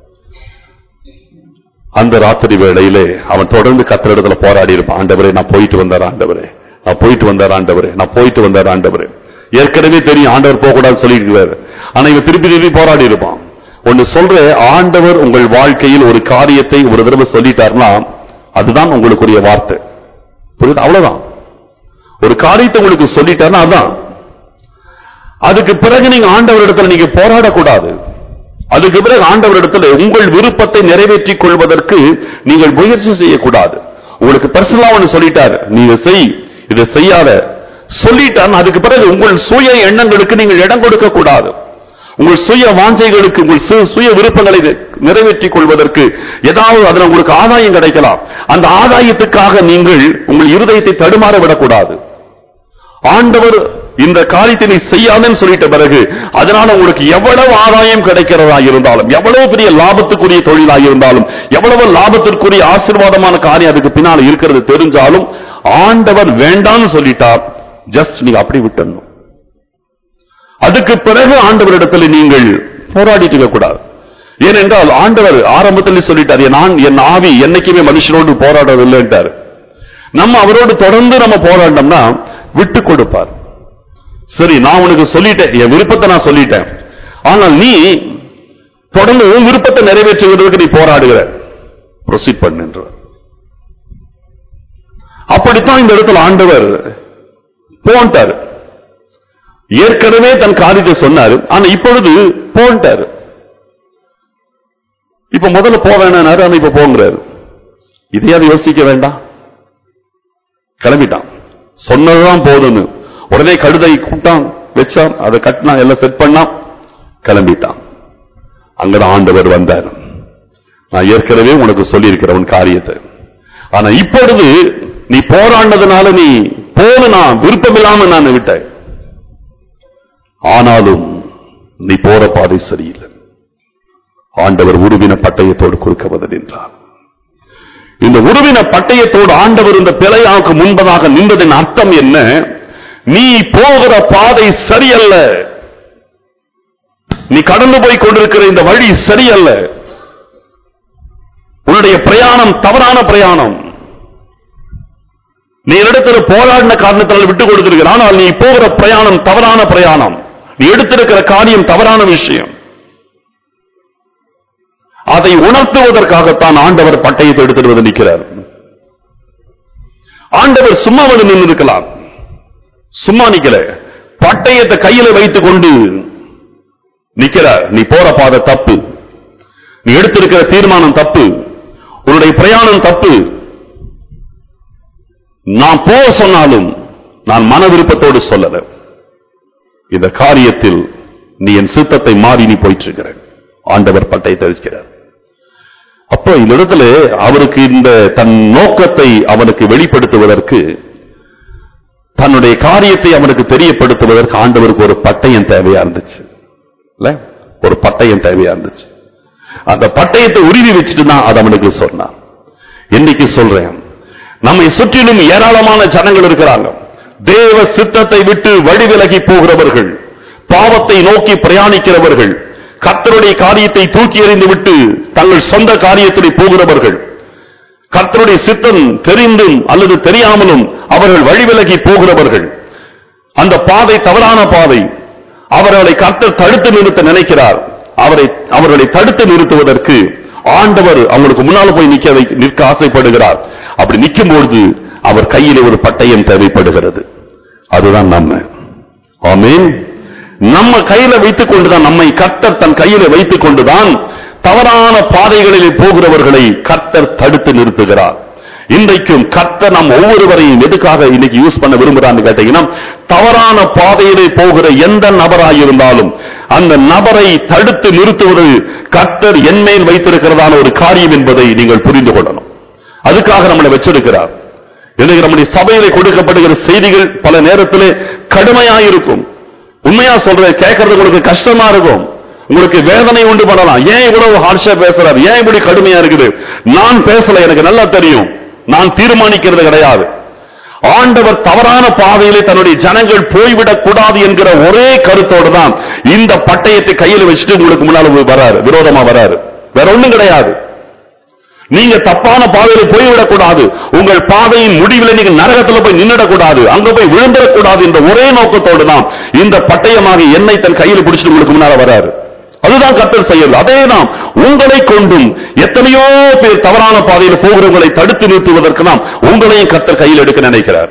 அந்த ராத்திரி வேளையிலே அவன் தொடர்ந்து கர்த்தரிடத்துல போராடி இருப்பான் ஆண்டவரே நான் போயிட்டு வந்தார் ஆண்டவரே நான் போயிட்டு வந்தார் ஆண்டவரே நான் போயிட்டு வந்தார் ஆண்டவரே ஏற்கனவே தெரியும் ஆண்டவர் போக கூடாதுன்னு சொல்லியிருக்கிறாரு ஆனா இவன் திருப்பி திருப்பி போராடி இருப்பான் ஒன்னு சொல்ற ஆண்டவர் உங்கள் வாழ்க்கையில் ஒரு காரியத்தை ஒரு தடவை சொல்லிட்டாருன்னா அதுதான் உங்களுக்குரிய வார்த்தை புரியுது அவ்வளவுதான் ஒரு காரியத்தை உங்களுக்கு சொல்லிட்டாருன்னா அதான் அதுக்கு பிறகு நீங்க ஆண்டவரிடத்துல நீங்க போராடக்கூடாது அதுக்கு பிறகு ஆண்டவரிடத்துல உங்கள் விருப்பத்தை நிறைவேற்றிக் கொள்வதற்கு நீங்கள் முயற்சி செய்யக்கூடாது உங்களுக்கு பர்சனலா ஒண்ணு சொல்லிட்டாரு நீ இதை செய் இதை செய்யாத சொல்லிட்டான் அதுக்கு பிறகு உங்கள் சுய எண்ணங்களுக்கு நீங்கள் இடம் கொடுக்க கூடாது உங்கள் சுய வாஞ்சைகளுக்கு உங்கள் சு- சுய விருப்பங்களை நிறைவேற்றிக் கொள்வதற்கு ஏதாவது அதுல உங்களுக்கு ஆதாயம் கிடைக்கலாம் அந்த ஆதாயத்துக்காக நீங்கள் உங்கள் இருதயத்தை தடுமாற விடக்கூடாது ஆண்டவர் இந்த காரியத்தை நீ செய்யாதன்னு சொல்லிட்ட பிறகு அதனால உங்களுக்கு எவ்வளவு ஆதாயம் கிடைக்கிறதா இருந்தாலும் எவ்வளவு பெரிய லாபத்துக்குரிய தொழிலா இருந்தாலும் எவ்வளவு லாபத்திற்குரிய ஆசீர்வாதமான காரியம் அதுக்கு பின்னால இருக்கிறது தெரிஞ்சாலும் ஆண்டவர் வேண்டாம்னு சொல்லிட்டார் ஜஸ்ட் நீங்க அப்படி விட்டணும் அதுக்கு பிறகு ஆண்டவரிடத்தில் நீங்கள் போராடிட்டு இருக்க கூடாது ஏனென்றால் ஆண்டவர் ஆரம்பத்தில் சொல்லிட்டார் என் ஆண் என் ஆவி என்னைக்குமே மனுஷனோடு போராடுறதில்லைன்ட்டார் நம்ம அவரோடு தொடர்ந்து நம்ம போராடினோம்னா விட்டு கொடுப்பார் சரி நான் உனக்கு சொல்லிட்டேன் என் விருப்பத்தை நான் சொல்லிட்டேன் ஆனால் நீ தொடர்ந்து உன் விருப்பத்தை நிறைவேற்றுவதற்கு நீ போராடுகிற ப்ரொசீட் பண்ணுன்ற அப்படித்தான் இந்த இடத்துல ஆண்டவர் போன்ட்டார் ஏற்கனவே தன் காரியத்தை சொன்னாரு ஆனா இப்பொழுது போன்ட்டாரு இப்ப முதல்ல போக வேணாரு ஆனா இப்ப போங்கிறாரு இதையாவது யோசிக்க வேண்டாம் கிளம்பிட்டான் சொன்னதுதான் போதும்னு உடனே கழுதை கூட்டான் வச்சான் அதை கட்டினான் எல்லாம் செட் பண்ணான் கிளம்பிட்டான் அங்கதான் ஆண்டவர் வந்தார் நான் ஏற்கனவே உனக்கு சொல்லியிருக்கிறேன் உன் காரியத்தை ஆனா இப்பொழுது நீ போராடினதுனால நீ போன நான் விருப்பமில்லாம நான் விட்டேன் ஆனாலும் நீ போற பாதை சரியில்லை ஆண்டவர் உருவின பட்டயத்தோடு குறுக்க வந்து நின்றார் இந்த உருவின பட்டயத்தோடு ஆண்டவர் இந்த பிழையாவுக்கு முன்பதாக நின்றதின் அர்த்தம் என்ன நீ போகிற பாதை சரியல்ல நீ கடந்து போய் கொண்டிருக்கிற இந்த வழி சரியல்ல உன்னுடைய பிரயாணம் தவறான பிரயாணம் நீ இடத்துல போராடின காரணத்தால் விட்டு கொடுத்திருக்கிற ஆனால் நீ போகிற பிரயாணம் தவறான பிரயாணம் நீ எடுத்திருக்கிற காரியம் தவறான விஷயம் அதை உணர்த்துவதற்காகத்தான் ஆண்டவர் பட்டயத்தை எடுத்துட்டு வந்து நிற்கிறார் ஆண்டவர் சும்மா வந்து நின்று இருக்கலாம் சும்மா நிக்கல பட்டயத்தை கையில வைத்துக் கொண்டு நிக்கிறார் நீ போற பாதை தப்பு நீ எடுத்திருக்கிற தீர்மானம் தப்பு உன்னுடைய பிரயாணம் தப்பு நான் போக சொன்னாலும் நான் மன விருப்பத்தோடு சொல்லல இந்த காரியத்தில் நீ என் சித்தத்தை மாறி நீ போயிட்டு இருக்கிற ஆண்டவர் பட்டயத்தை இருக்கிறார் அப்போ இந்த இடத்துல அவருக்கு இந்த தன் நோக்கத்தை அவனுக்கு வெளிப்படுத்துவதற்கு தன்னுடைய காரியத்தை அவனுக்கு தெரியப்படுத்துவதற்கு ஆண்டவருக்கு ஒரு பட்டயம் தேவையா இருந்துச்சு இல்ல ஒரு பட்டயம் தேவையா இருந்துச்சு அந்த பட்டயத்தை உருவி வச்சுட்டு தான் அது அவனுக்கு சொன்னான் இன்னைக்கு சொல்றேன் நம்மை சுற்றிலும் ஏராளமான ஜனங்கள் இருக்கிறாங்க தேவ சித்தத்தை விட்டு வழிவிலகி போகிறவர்கள் பாவத்தை நோக்கி பிரயாணிக்கிறவர்கள் கர்த்தருடைய காரியத்தை தூக்கி எறிந்து விட்டு தங்கள் சொந்த காரியத்தில் போகிறவர்கள் கர்த்தருடைய சித்தம் தெரிந்தும் அல்லது தெரியாமலும் அவர்கள் வழிவிலகி போகிறவர்கள் அந்த பாதை தவறான பாதை அவர்களை கர்த்தர் தடுத்து நிறுத்த நினைக்கிறார் அவரை அவர்களை தடுத்து நிறுத்துவதற்கு ஆண்டவர் அவங்களுக்கு முன்னால போய் நிக்க வை- நிற்க ஆசைப்படுகிறார் அப்படி நிற்கும் பொழுது அவர் கையிலே ஒரு பட்டயம் தேவைப்படுகிறது அதுதான் நம்ம ஆமென் நம்ம கையில வைத்துக் கொண்டுதான் நம்மை கர்த்தர் தன் கையில வைத்துக் கொண்டுதான் தவறான பாதைகளிலே போகிறவர்களை கர்த்தர் தடுத்து நிறுத்துகிறார் இன்றைக்கும் கர்த்தர் நம் ஒவ்வொருவரையும் எதுக்காக இன்னைக்கு யூஸ் பண்ண விரும்புறான்னு கேட்டீங்கன்னா தவறான பாதையிலே போகிற எந்த நபராய் இருந்தாலும் அந்த நபரை தடுத்து நிறுத்துவது கர்த்தர் என்மேல் வைத்திருக்கிறதான ஒரு காரியம் என்பதை நீங்கள் புரிந்து கொள்ளணும் அதுக்காக நம்மளை வச்சிருக்கிறார் இன்னைக்கு நம்முடைய சபையிலே கொடுக்கப்படுகிற செய்திகள் பல நேரத்திலே கடுமையாயிருக்கும் உண்மையா சொல்றேன் கேட்கறது உங்களுக்கு கஷ்டமா இருக்கும் உங்களுக்கு வேதனை உண்டு பண்ணலாம் ஏன் இவ்வளவு ஹார்ஷா பேசுறாரு ஏன் இப்படி கடுமையா இருக்குது நான் பேசல எனக்கு நல்லா தெரியும் நான் தீர்மானிக்கிறது கிடையாது ஆண்டவர் தவறான பாதையிலே தன்னுடைய ஜனங்கள் போய்விடக் கூடாது என்கிற ஒரே கருத்தோடு தான் இந்த பட்டயத்தை கையில் வச்சுட்டு உங்களுக்கு முன்னால வராரு விரோதமா வராரு வேற ஒண்ணும் கிடையாது நீங்க தப்பான பாதையில போய்விடக் கூடாது உங்கள் பாதையின் முடிவில் நீங்க நரகத்துல போய் நின்னுடக்கூடாது அங்க போய் விழுந்துடக்கூடாது என்ற ஒரே நோக்கத்தோடு தான் இந்த பட்டயமாக என்னை தன் கையில் பிடிச்சிட்டு உங்களுக்கு முன்னால வராரு அதுதான் கத்தர் செய்யறது அதே நாம் உங்களை கொண்டும் எத்தனையோ பேர் தவறான பாதையில் போகிறவங்களை தடுத்து நிறுத்துவதற்கு நாம் உங்களையும் கத்தர் கையில் எடுக்க நினைக்கிறார்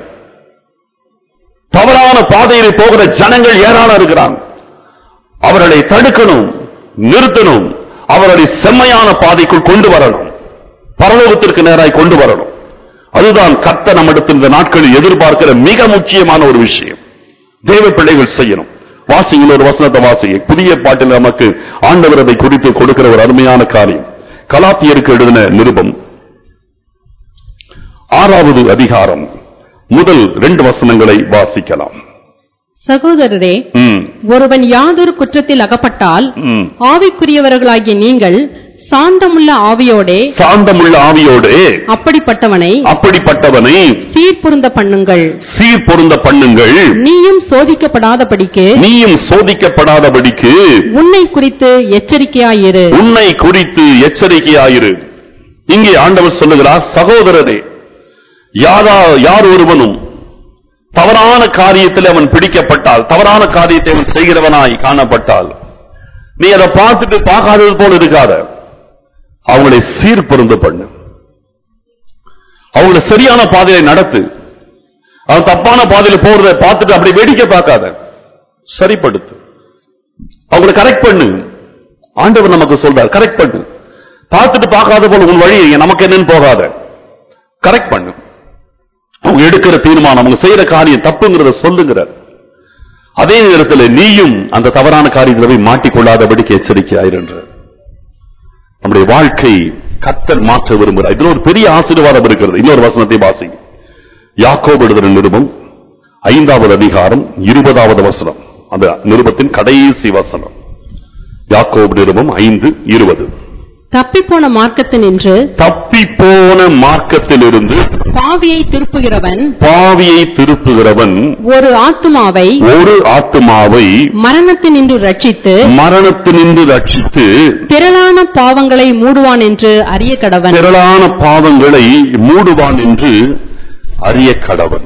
தவறான பாதையில் போகிற ஜனங்கள் ஏராளம் இருக்கிறாங்க அவர்களை தடுக்கணும் நிறுத்தணும் அவர்களை செம்மையான பாதைக்குள் கொண்டு வரணும் பரலோகத்திற்கு நேராய் கொண்டு வரணும் அதுதான் கர்த்தர் நம்மிடத்தில் இந்த நாட்களில் எதிர்பார்க்கிற மிக முக்கியமான ஒரு விஷயம் தேவ பிள்ளைகள் செய்யணும் வாசிங்கள் ஒரு வசனத்தை வாசிங்க புதிய பாட்டில் நமக்கு ஆண்டவர் அதை குறித்து கொடுக்கிற ஒரு அருமையான காரியம் கலாத்தியருக்கு எழுதின நிருபம் ஆறாவது அதிகாரம் முதல் ரெண்டு வசனங்களை வாசிக்கலாம் சகோதரரே ம், ஒருவன் யாதொரு குற்றத்தில் அகப்பட்டால் ம். ஆவிக்குரியவர்களாகிய நீங்கள் சாந்தமுள்ள ஆவியோடே சாந்தமுள்ள ஆவியோடு அப்படிப்பட்டவனை அப்படிப்பட்டவனை சீர்பொருந்த பண்ணுங்கள் சீர் பொருந்த பண்ணுங்கள் நீயும் சோதிக்கப்படாதபடிக்கு நீயும் சோதிக்கப்படாதபடிக்கு உன்னை குறித்து எச்சரிக்கையாயிரு உன்னை குறித்து எச்சரிக்கையாயிரு இங்கே ஆண்டவர் சொல்லுகிறார் சகோதரரே யாரா யார் ஒருவனும் தவறான காரியத்தில் அவன் பிடிக்கப்பட்டால் தவறான காரியத்தை அவன் செய்கிறவனாய் காணப்பட்டால் நீ அதை பார்த்துட்டு பார்க்காதது போல இருக்காத அவங்களை சீர்பொருந்த பண்ணு அவங்களை சரியான பாதையை நடத்து அவன் தப்பான பாதையில போறதை பார்த்துட்டு அப்படி வேடிக்கை பார்க்காத சரிப்படுத்து அவங்களை கரெக்ட் பண்ணு ஆண்டவர் நமக்கு சொல்றார் கரெக்ட் பண்ணு பார்த்துட்டு பார்க்காத போல உன் வழி நமக்கு என்னன்னு போகாத கரெக்ட் பண்ணு அவங்க எடுக்கிற தீர்மானம் அவங்க செய்யற காரியம் தப்புங்கிறத சொல்லுங்கிறார் அதே நேரத்தில் நீயும் அந்த தவறான காரியத்தில் போய் மாட்டிக்கொள்ளாதபடிக்கு எச்சரிக்கையாயிருன்றார் நம்முடைய வாழ்க்கை கத்தர் மாற்ற விரும்புகிறார் இதுல ஒரு பெரிய ஆசீர்வாதம் இருக்கிறது இன்னொரு வசனத்தை வாசிங்க யாக்கோபு எழுதுகிற நிருபம் ஐந்தாவது அதிகாரம் இருபதாவது வசனம் அந்த நிருபத்தின் கடைசி வசனம் யாக்கோபு நிருபம் ஐந்து இருபது தப்பிப்போன மார்க்கத்தினின்று தப்பி போன மார்க்கத்திலிருந்து பாவியை திருப்புகிறவன் பாவியை திருப்புகிறவன் ஒரு ஆத்துமாவை ஒரு ஆத்துமாவை மரணத்தினின்று ரட்சித்து மரணத்தினின்று ரட்சித்து திரளான பாவங்களை மூடுவான் என்று அறிய கடவன் திரளான பாவங்களை மூடுவான் என்று அறிய கடவன்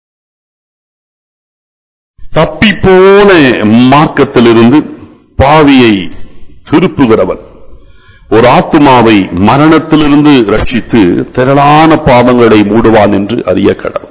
தப்பிப்போன மார்க்கத்திலிருந்து பாவியை திருப்புகிறவன் ஒரு ஆத்துமாவை மரணத்திலிருந்து ரட்சித்து திரளான பாவங்களை மூடுவான் என்று அறிய கடவன்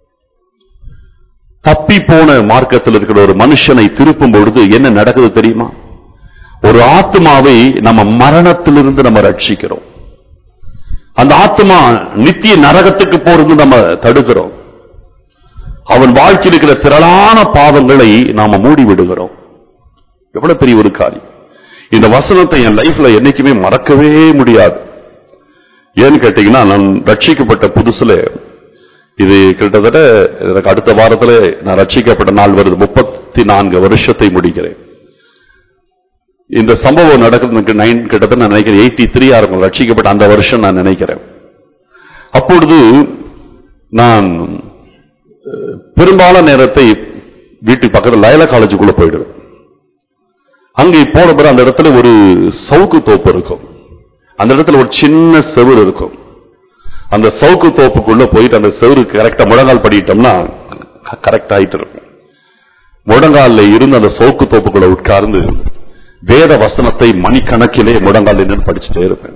தப்பிப்போன மார்க்கத்தில் இருக்கிற ஒரு மனுஷனை திருப்பும் பொழுது என்ன நடக்குது தெரியுமா ஒரு ஆத்மாவை நம்ம மரணத்திலிருந்து நம்ம ரட்சிக்கிறோம் அந்த ஆத்மா நித்திய நரகத்துக்கு போறது நம்ம தடுக்கிறோம் அவன் வாழ்க்கையில் இருக்கிற திரளான பாவங்களை நாம மூடி விடுகிறோம் எவ்வளவு பெரிய ஒரு காரியம் இந்த வசனத்தை என் லைஃப்ல என்னைக்குமே மறக்கவே முடியாது ஏன்னு கேட்டீங்கன்னா நான் ரட்சிக்கப்பட்ட புதுசுல இது கிட்டத்தட்ட எனக்கு அடுத்த வாரத்துல நான் ரட்சிக்கப்பட்ட நாள் வருது முப்பத்தி நான்கு வருஷத்தை முடிக்கிறேன் இந்த சம்பவம் நடக்கிறதுக்கு நைன் கிட்டத்தட்ட நான் நினைக்கிறேன் எயிட்டி த்ரீ இருக்கும் ரட்சிக்கப்பட்ட அந்த வருஷம் நான் நினைக்கிறேன் அப்பொழுது நான் அஹ், பெரும்பாலான நேரத்தை வீட்டுக்கு பக்கத்தில் லயலா காலேஜுக்குள்ள போயிடுவேன் அங்கே போன பிறகு அந்த இடத்துல ஒரு சவுக்கு தோப்பு இருக்கும் அந்த இடத்துல ஒரு சின்ன செவுரு இருக்கும் அந்த சவுக்கு தோப்புக்குள்ள போயிட்டு அந்த செவுரு கரெக்டா முழங்கால் படிட்டோம்னா கரெக்ட் ஆயிட்டு இருக்கும் முழங்கால்ல இருந்து அந்த சவுக்கு தோப்புக்குள்ள உட்கார்ந்து வேத வசனத்தை மணிக்கணக்கிலே முழங்கால் நின்று படிச்சுட்டே இருப்பேன்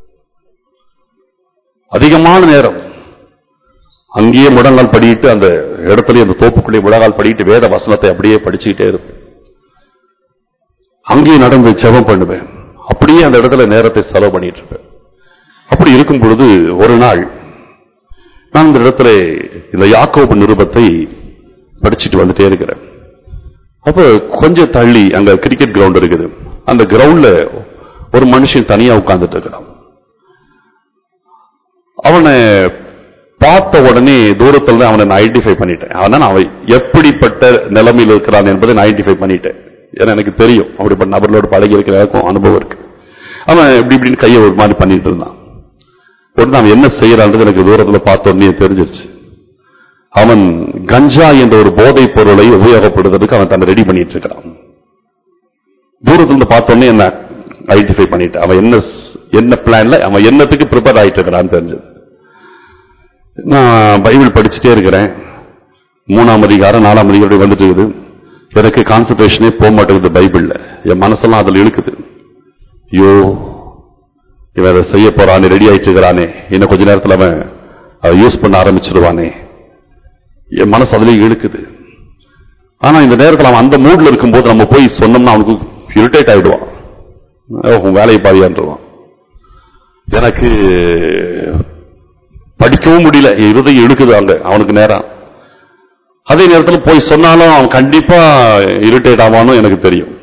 அதிகமான நேரம் அங்கேயே முழங்கால் படிட்டு அந்த இடத்துல அந்த தோப்புக்குள்ளே முழங்கால் படிட்டு வேத வசனத்தை அப்படியே படிச்சுக்கிட்டே இருப்பேன் அங்கேயே நடந்து ஜெபம் பண்ணுவேன் அப்படியே அந்த இடத்துல நேரத்தை செலவு பண்ணிட்டு இருப்பேன் அப்படி இருக்கும் பொழுது ஒரு நாள் நான் இந்த இடத்துல இந்த யாக்கோபு நிருபத்தை படிச்சுட்டு வந்துட்டே இருக்கிறேன் அப்ப கொஞ்சம் தள்ளி அங்க கிரிக்கெட் கிரவுண்ட் இருக்குது அந்த கிரவுண்ட்ல ஒரு மனுஷன் தனியா உட்கார்ந்துட்டு இருக்கிறான் அவனை பார்த்த உடனே தூரத்துல தான் அவனை நான் ஐடென்டிஃபை பண்ணிட்டேன் அவன் அவன் எப்படிப்பட்ட நிலைமையில் இருக்கிறான் என்பதை நான் ஐடென்டிஃபை பண்ணிட்டேன் ஏன்னா எனக்கு தெரியும் அப்படிப்பட்ட நபர்களோடு பழகி இருக்கிற எனக்கும் அனுபவம் இருக்கு அவன் இப்படி இப்படின்னு கையை ஒரு மாதிரி பண்ணிட்டு இருந்தான் உடனே அவன் என்ன செய்யறான்றது எனக்கு தூரத்துல பார்த்த உடனே தெரிஞ்சிருச்சு அவன் கஞ்சா என்ற ஒரு போதைப் பொருளை உபயோகப்படுத்துறதுக்கு அவன் தன்னை ரெடி பண்ணிட்டு இருக்கிறான் தூரத்துல இருந்து பார்த்தோன்னே என்ன ஐடென்டிஃபை பண்ணிட்டு அவன் என்ன ஸ்- என்ன பிளான்ல அவன் என்னத்துக்கு ப்ரிப்பேர் ஆயிட்டு இருக்கிறான்னு தெரிஞ்சது நான் பைபிள் படிச்சுட்டே இருக்கிறேன் மூணாம் அதிகாரம் நாலாம் அதிகாரம் இப்படி வந்துட்டு இருக்குது எனக்கு கான்சன்ட்ரேஷனே போக மாட்டேங்குது பைபிள்ல என் மனசெல்லாம் அதுல இழுக்குது ஐயோ இவன் அதை செய்ய போறானே ரெடி ஆயிட்டு இருக்கிறானே இன்னும் கொஞ்ச நேரத்துல அவன் அதை யூஸ் பண்ண ஆரம்பிச்சிருவானே என் மனசு அதுலயே இழுக்குது ஆனா இந்த நேரத்துல அவன் அந்த மூட்ல இருக்கும்போது நம்ம போய் சொன்னோம்னா அவனுக்கு இரிட்டேட் ஆயிடுவான் "ஓ, உன் வேலையை பாதியான்றான் எனக்கு படிக்கவும் முடியல என் இருதயம் இழுக்குது அங்க அவனுக்கு நேரம் அதே நேரத்தில் போய் சொன்னாலும் அவன் கண்டிப்பா இரிட்டேட் ஆவான்னு எனக்கு தெரியும்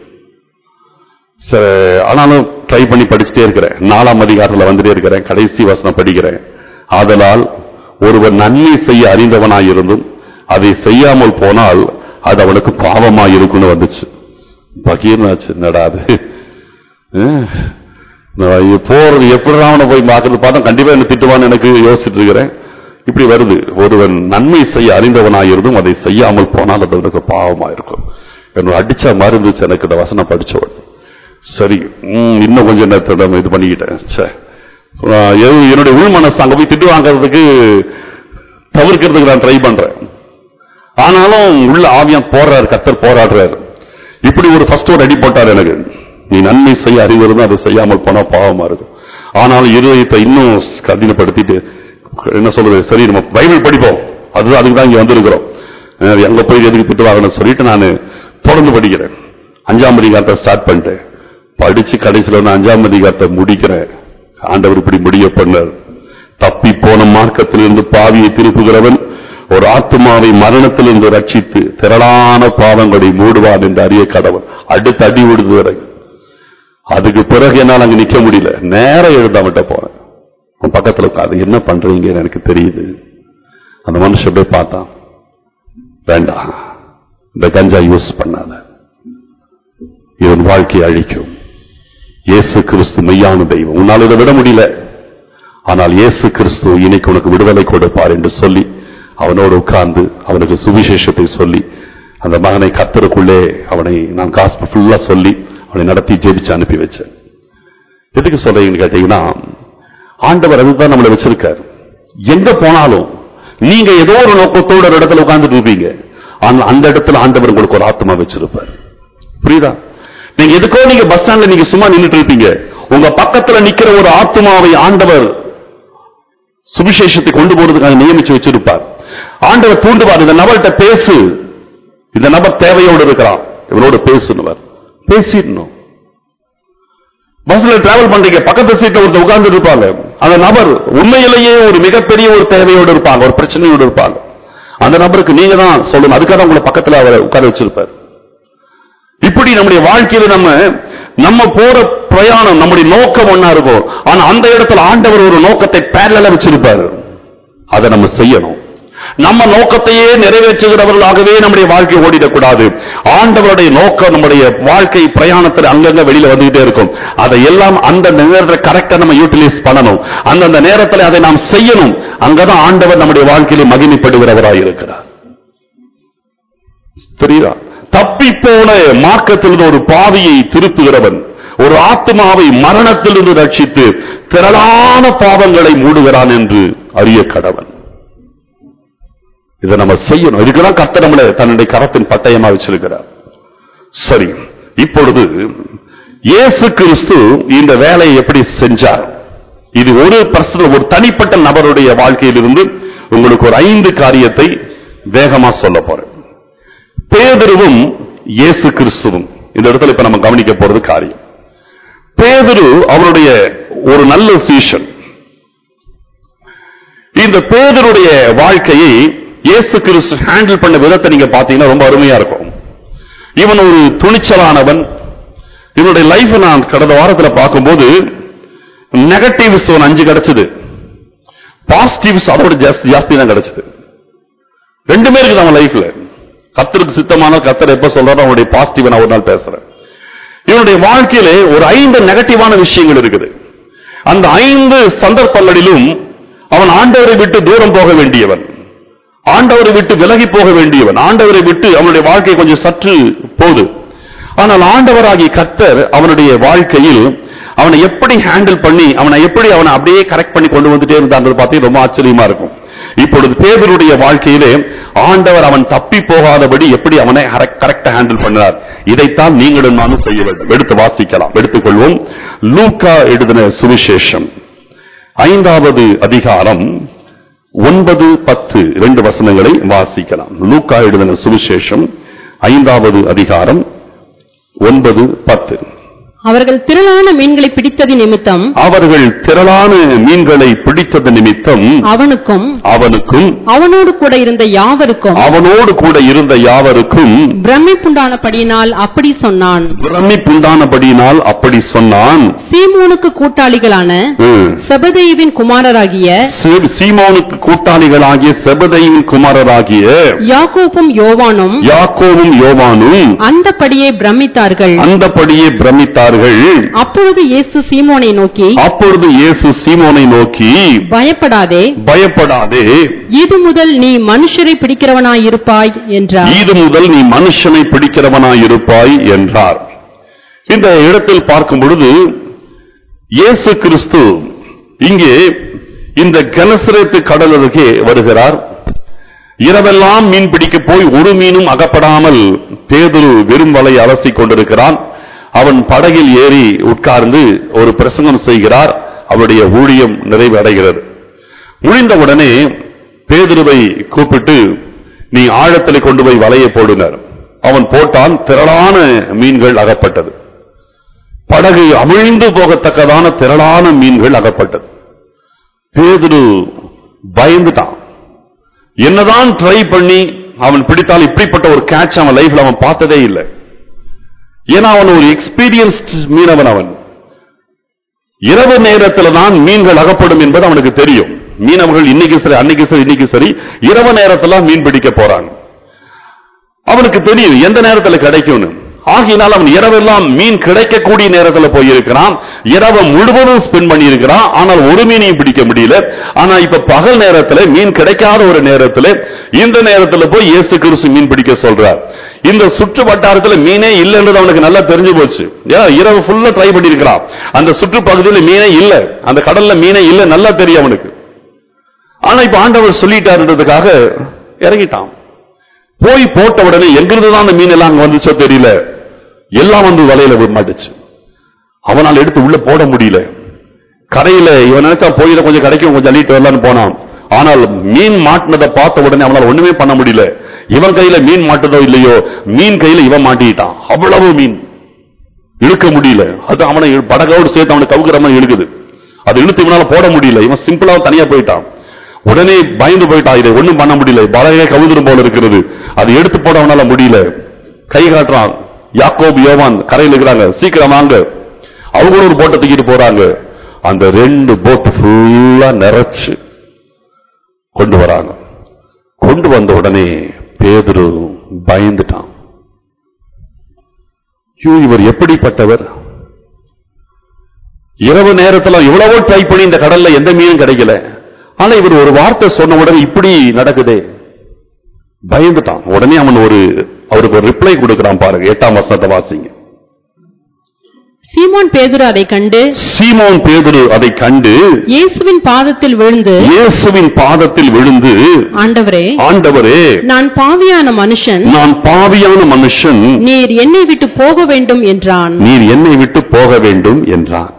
சரி ஆனாலும் ட்ரை பண்ணி படிச்சுட்டே இருக்கிறேன் நாலாம் அதிகாரத்துல வந்துட்டே இருக்கிறேன் கடைசி வசனம் படிக்கிறேன் ஆதலால் ஒருவர் நன்மை செய்ய அறிந்தவனாயிருந்தும் அதை செய்யாமல் போனால் அது அவனுக்கு பாவமா இருக்குன்னு வந்துச்சு பகீர்னாச்சு என்னடா அது அஹ், நான் இ- போறது எப்படி அவனை போய் பார்க்கறது பார்த்தா கண்டிப்பா என்ன திட்டுவான்னு எனக்கு யோசிச்சுட்டு இருக்கிறேன் இப்படி வருது ஒருவன் நன்மை செய்ய அறிந்தவனாயிருந்தும் அதை செய்யாமல் போனால் அது அவனுக்கு பாவமா இருக்கும் என்னோட அடிச்ச மாதிரி இருந்துச்சு எனக்கு இந்த வசனம் படிச்சவன் சரி ம், இன்னும் கொஞ்சம் நேரத்தோட இது பண்ணிக்கிட்டேன் ச்சே. ஆஹ், எது- என்னுடைய உள் மனசு அங்க போய் திட்டு வாங்குறதுக்கு தவிர்க்கிறதுக்கு நான் ட்ரை பண்றேன் ஆனாலும் உள்ள ஆவியான் போறாரு கத்தர் போராடுறாரு இப்படி ஒரு ஃபர்ஸ்ட் ஒரு அடி போட்டார் எனக்கு நீ நன்மை செய்ய அறிவுறுதும் அதை செய்யாமல் போனா பாவமா இருக்கும் ஆனாலும் இருதயத்தை இன்னும் கடினப்படுத்திட்டு என்ன சொல்றது சரி நம்ம பைபிள் படிப்போம் அதுதான் அதுக்கு தான் இங்க வந்திருக்கிறோம் அஹ் எங்க போய் எதுக்கு திட்டு வாங்கணும்னு சொல்லிட்டு நான் தொடர்ந்து படிக்கிறேன் அஞ்சாம் அதிகாரத்தை ஸ்டார்ட் பண்ணிட்டேன் படிச்சு கடைசியில வந்து அஞ்சாம் அதிகாரத்தை முடிக்கிறேன் ஆண்டவர் இப்படி முடிய பண்ணார் தப்பி போன மார்க்கத்திலிருந்து பாவியை திருப்புகிறவன் ஒரு ஆத்துமாவை மரணத்திலிருந்து ரட்சித்து திரளான பாவங்களை மூடுவான் என்று அறிய கடவன் அடுத்து அடி விடுது வரை அதுக்கு பிறகு என்னால் அங்க நிக்க முடியல நேரம் எழுதாமட்ட போறேன் உன் பக்கத்துல உட்காந்து என்ன பண்றீங்கன்னு எனக்கு தெரியுது அந்த மனுஷன் போய் பார்த்தான் வேண்டாம் இந்த கஞ்சா யூஸ் பண்ணாத இவன் வாழ்க்கையை அழிக்கும் இயேசு கிறிஸ்து மெய்யான தெய்வம் உன்னால் இதை விட முடியல ஆனால் இயேசு கிறிஸ்து இன்னைக்கு உனக்கு விடுதலை கொடுப்பார் என்று சொல்லி அவனோடு உட்கார்ந்து அவனுக்கு சுவிசேஷத்தை சொல்லி அந்த மகனை கத்தருக்குள்ளே அவனை நான் காசு ஃபுல்லா சொல்லி அவனை நடத்தி ஜெபிச்சு அனுப்பி வச்சேன் எதுக்கு சொல்றீங்கன்னு கேட்டீங்கன்னா ஆண்டவர் அதுதான் நம்மளை வச்சிருக்காரு எங்க போனாலும் நீங்க ஏதோ ஒரு நோக்கத்தோட ஒரு இடத்துல உட்கார்ந்துட்டு இருப்பீங்க ஆனா அந்த இடத்துல ஆண்டவர் உங்களுக்கு ஒரு ஆத்மா வச்சிருப்பார் புரியுதா நீங்க எதுக்கோ நீங்க பஸ் ஸ்டாண்ட்ல நீங்க சும்மா நின்னுட்டு இருப்பீங்க உங்க பக்கத்துல நிக்கிற ஒரு ஆத்மாவை ஆண்டவர் சுவிசேஷத்தை கொண்டு போறதுக்காக நியமிச்சு வச்சிருப்பார் ஆண்டவர் தூண்டுவார் இந்த நபர்கிட்ட பேசு இந்த நபர் தேவையோடு இருக்கிறான் இவனோட பேசுனுவார் பேசிடணும் பஸ்ல டிராவல் பண்றீங்க பக்கத்து சீட்ல ஒருத்தர் உட்கார்ந்து இருப்பாங்க அந்த நபர் உண்மையிலேயே ஒரு மிகப்பெரிய ஒரு தேவையோடு இருப்பாங்க ஒரு பிரச்சனையோடு இருப்பாங்க அந்த நபருக்கு நீங்க தான் சொல்லணும் அதுக்காக தான் உங்களை பக்கத்துல அவரை உட்கார வச்சிருப்பார் இப்படி நம்முடைய வாழ்க்கையில நம்ம நம்ம போற பிரயாணம் நம்முடைய நோக்கம் ஒண்ணா இருக்கும் ஆனா அந்த இடத்துல ஆண்டவர் ஒரு நோக்கத்தை பேரல வச்சிருப்பாரு அதை நம்ம செய்யணும் நம்ம நோக்கத்தையே நிறைவேற்றுகிறவர்களாகவே நம்முடைய வாழ்க்கை ஓடிடக்கூடாது ஆண்டவருடைய நோக்கம் நம்முடைய வாழ்க்கை பிரயாணத்தில் அங்கங்க வெளியில வந்துகிட்டே இருக்கும் அதை எல்லாம் அந்த நேரத்தில் கரெக்டா நம்ம யூட்டிலைஸ் பண்ணணும் அந்தந்த நேரத்தில் அதை நாம் செய்யணும் அங்கதான் ஆண்டவர் நம்முடைய வாழ்க்கையில மகிமைப்படுகிறவராய் இருக்கிறார் தெரியுதா தப்பி போன மார்க்கத்திலிருந்து ஒரு பாவியை திருப்புகிறவன் ஒரு ஆத்மாவை மரணத்திலிருந்து ரட்சித்து திரளான பாவங்களை மூடுகிறான் என்று அறிய கடவன் இதை நம்ம செய்யணும் இதுக்குதான் கர்த்தர் நம்மளை தன்னுடைய கரத்தின் பட்டயமா வச்சிருக்கிறார் சரி இப்பொழுது இயேசு கிறிஸ்து இந்த வேலையை எப்படி செஞ்சார் இது ஒரு பர்சனல் ஒரு தனிப்பட்ட நபருடைய வாழ்க்கையிலிருந்து உங்களுக்கு ஒரு ஐந்து காரியத்தை வேகமா சொல்ல போறேன் பேதுருவும் இயேசு கிறிஸ்துவும் இந்த இடத்துல இப்ப நம்ம கவனிக்க போறது காரியம் பேதுரு அவருடைய ஒரு நல்ல சீஷன் இந்த பேதருடைய வாழ்க்கையை இயேசு கிறிஸ்து ஹேண்டில் பண்ண விதத்தை நீங்க பாத்தீங்கன்னா ரொம்ப அருமையா இருக்கும் இவன் ஒரு துணிச்சலானவன் இவனுடைய லைஃப் நான் கடந்த வாரத்துல பார்க்கும்போது நெகட்டிவ்ஸ் ஒரு அஞ்சு கிடைச்சது பாசிட்டிவ்ஸ் அதோட ஜாஸ்தி ஜாஸ்தி தான் கிடைச்சது ரெண்டுமே இருக்குது அவன் லைஃப்ல கத்தருக்கு சித்தமான கத்தர் எப்ப சொல்றாரோ அவனுடைய பாசிட்டிவ் நான் ஒரு நாள் பேசுறேன் இவனுடைய வாழ்க்கையிலே ஒரு ஐந்து நெகட்டிவான விஷயங்கள் இருக்குது அந்த ஐந்து சந்தர்ப்பங்களிலும் அவன் ஆண்டவரை விட்டு தூரம் போக வேண்டியவன் ஆண்டவரை விட்டு விலகி போக வேண்டியவன் ஆண்டவரை விட்டு அவனுடைய வாழ்க்கை கொஞ்சம் சற்று போது ஆனால் ஆண்டவராகிய கர்த்தர் அவனுடைய வாழ்க்கையில் அவனை எப்படி ஹேண்டில் பண்ணி அவனை எப்படி அவனை அப்படியே கரெக்ட் பண்ணி கொண்டு வந்துட்டே இருந்தான்றது பார்த்தீங்க ரொம்ப ஆச்சரியமா இருக்கும் இப்பொழுது பேதருடைய வாழ்க்கையிலே ஆண்டவர் அவன் தப்பி போகாதபடி எப்படி அவனை கரெக்டா ஹேண்டில் பண்ணார் இதைத்தான் நீங்களும் நானும் செய்ய வேண்டும் எடுத்து வாசிக்கலாம் எடுத்துக்கொள்வோம் லூக்கா எழுதின சுவிசேஷம் ஐந்தாவது அதிகாரம் ஒன்பது பத்து ரெண்டு வசனங்களை வாசிக்கலாம் லூக்கா எழுதின சுவிசேஷம் ஐந்தாவது அதிகாரம் ஒன்பது பத்து அவர்கள் திரளான மீன்களை பிடித்தது நிமித்தம் அவர்கள் திரளான மீன்களை பிடித்தது நிமித்தம் அவனுக்கும் அவனுக்கும் அவனோடு கூட இருந்த யாவருக்கும் அவனோடு கூட இருந்த யாவருக்கும் பிரமிப்புண்டானபடியினால் அப்படி சொன்னான் பிரமிப்புண்டானபடியினால் அப்படி சொன்னான் சீமோனுக்கு கூட்டாளிகளான ம். செபதேயுவின் குமாரராகிய சீ- சீமோனுக்கு கூட்டாளிகளாகிய செபதையின் குமாரராகிய யாக்கோப்பும் யோவானும் யாக்கோவும் யோவானும் அந்தபடியே பிரமித்தார்கள் அந்தபடியே பிரமித்தார்கள் அப்பொழுது இயேசு சீமோனை நோக்கி அப்பொழுது இயேசு சீமோனை நோக்கி பயப்படாதே பயப்படாதே இது முதல் நீ மனுஷரை பிடிக்கிறவனாயிருப்பாய் என்றார் இது முதல் நீ மனுஷனை பிடிக்கிறவனாயிருப்பாய் என்றார் இந்த இடத்தில் பார்க்கும் பொழுது இயேசு கிறிஸ்து இங்கே இந்த கனசரத்து கடல் அருகே வருகிறார் இரவெல்லாம் மீன் பிடிக்க போய் ஒரு மீனும் அகப்படாமல் பேதுரு வெறும் வலை அலசிக் கொண்டிருக்கிறான் அவன் படகில் ஏறி உட்கார்ந்து ஒரு பிரசங்கம் செய்கிறார் அவருடைய ஊழியம் நிறைவடைகிறது முடிந்தவுடனே பேதுருவை கூப்பிட்டு நீ ஆழத்தில் கொண்டு போய் வலையை போடுனர் அவன் போட்டான் திரளான மீன்கள் அகப்பட்டது படகு அமிழ்ந்து போகத்தக்கதான திரளான மீன்கள் அகப்பட்டது பேதுரு பயந்துட்டான் என்னதான் ட்ரை பண்ணி அவன் பிடித்தால் இப்படிப்பட்ட ஒரு கேட்ச் அவன் லைஃப்ல அவன் பார்த்ததே இல்லை ஏன்னா அவன் ஒரு எக்ஸ்பீரியன்ஸ்ட் மீனவன் அவன் இரவு நேரத்துல தான் மீன்கள் அகப்படும் என்பது அவனுக்கு தெரியும் மீனவர்கள் இன்னைக்கு சரி அன்னைக்கு சரி இன்னைக்கு சரி இரவு நேரத்துல மீன் பிடிக்க போறாங்க அவனுக்கு தெரியும் எந்த நேரத்துல கிடைக்கும்னு ஆகையினால் அவன் இரவெல்லாம் மீன் கிடைக்கக்கூடிய நேரத்துல போயிருக்கிறான் இரவு முழுவதும் ஸ்பெண்ட் பண்ணி இருக்கிறான் ஆனால் ஒரு மீனையும் பிடிக்க முடியல ஆனா இப்ப பகல் நேரத்துல மீன் கிடைக்காத ஒரு நேரத்துல இந்த நேரத்துல போய் இயேசு கிறிஸ்து மீன் பிடிக்க சொல்றார் இந்த சுற்று வட்டாரத்துல மீனே இல்லைன்றது அவனுக்கு நல்லா தெரிஞ்சு போச்சு ஏன்னா இரவு ஃபுல்லா ட்ரை பண்ணியிருக்கிறான் அந்த சுற்று பகுதியில் மீனே இல்ல அந்த கடல்ல மீனே இல்ல நல்லா தெரியும் அவனுக்கு ஆனா இப்ப ஆண்டவர் சொல்லிட்டாருன்றதுக்காக இறங்கிட்டான் போய் போட்ட உடனே எங்கிருந்து தான் அந்த மீன் எல்லாம் அங்க வந்துச்சோ தெரியல எல்லாம் வந்து வலையில விட மாட்டுச்சு அவனால் எடுத்து உள்ள போட முடியல கரையில இவன் நினைச்சா போயில கொஞ்சம் கிடைக்கும் கொஞ்சம் அள்ளிட்டு வரலான்னு போனான் ஆனால் மீன் மாட்டினதை பார்த்த உடனே அவனால் ஒண்ணுமே பண்ண முடியல இவன் கையில மீன் மாட்டுதோ இல்லையோ மீன் கையில இவன் மாட்டிக்கிட்டான் அவ்வளவு மீன் இழுக்க முடியல அது அவனை இழு- படகோடு சேர்த்து அவனை கவுக்கிற மாதிரி இழுக்குது அது இழுத்து இவனால போட முடியல இவன் சிம்பிளா தனியா போயிட்டான் உடனே பயந்து போயிட்டான் இதை ஒண்ணும் பண்ண முடியல படகே கவுந்துரும் போல இருக்கிறது அது எடுத்து போட அவனால முடியல கை காட்டுறான் யாக்கோபு யோவான் கரையில் இருக்கிறாங்க சீக்கிரம் வாங்க அவங்களும் ஒரு போட்டை தூக்கிட்டு போறாங்க அந்த ரெண்டு போட் ஃபுல்லா நிறைச்சு கொண்டு வராங்க கொண்டு வந்த உடனே பேதுரு பயந்துட்டான் ஐயோ, இவர் எப்படிப்பட்டவர் இரவு நேரத்துல எவ்வளவோ ட்ரை பண்ணி இந்த கடல்ல எந்த மீனும் கிடைக்கல ஆனா இவர் ஒரு வார்த்தை சொன்ன உடனே இப்படி நடக்குதே பயந்துட்டான் உடனே அவன் ஒரு அவருக்கு ஒரு ரிப்ளை கொடுக்கிறான் பாருங்க எட்டாம் வசனத்தை வாசிங்க சீமோன் பேதுரு அதை கண்டு சீமோன் பேதுரு அதை கண்டு இயேசுவின் பாதத்தில் விழுந்து இயேசுவின் பாதத்தில் விழுந்து ஆண்டவரே ஆண்டவரே நான் பாவியான மனுஷன் நான் பாவியான மனுஷன் நீர் என்னை விட்டு போக வேண்டும் என்றான் நீர் என்னை விட்டு போக வேண்டும் என்றான்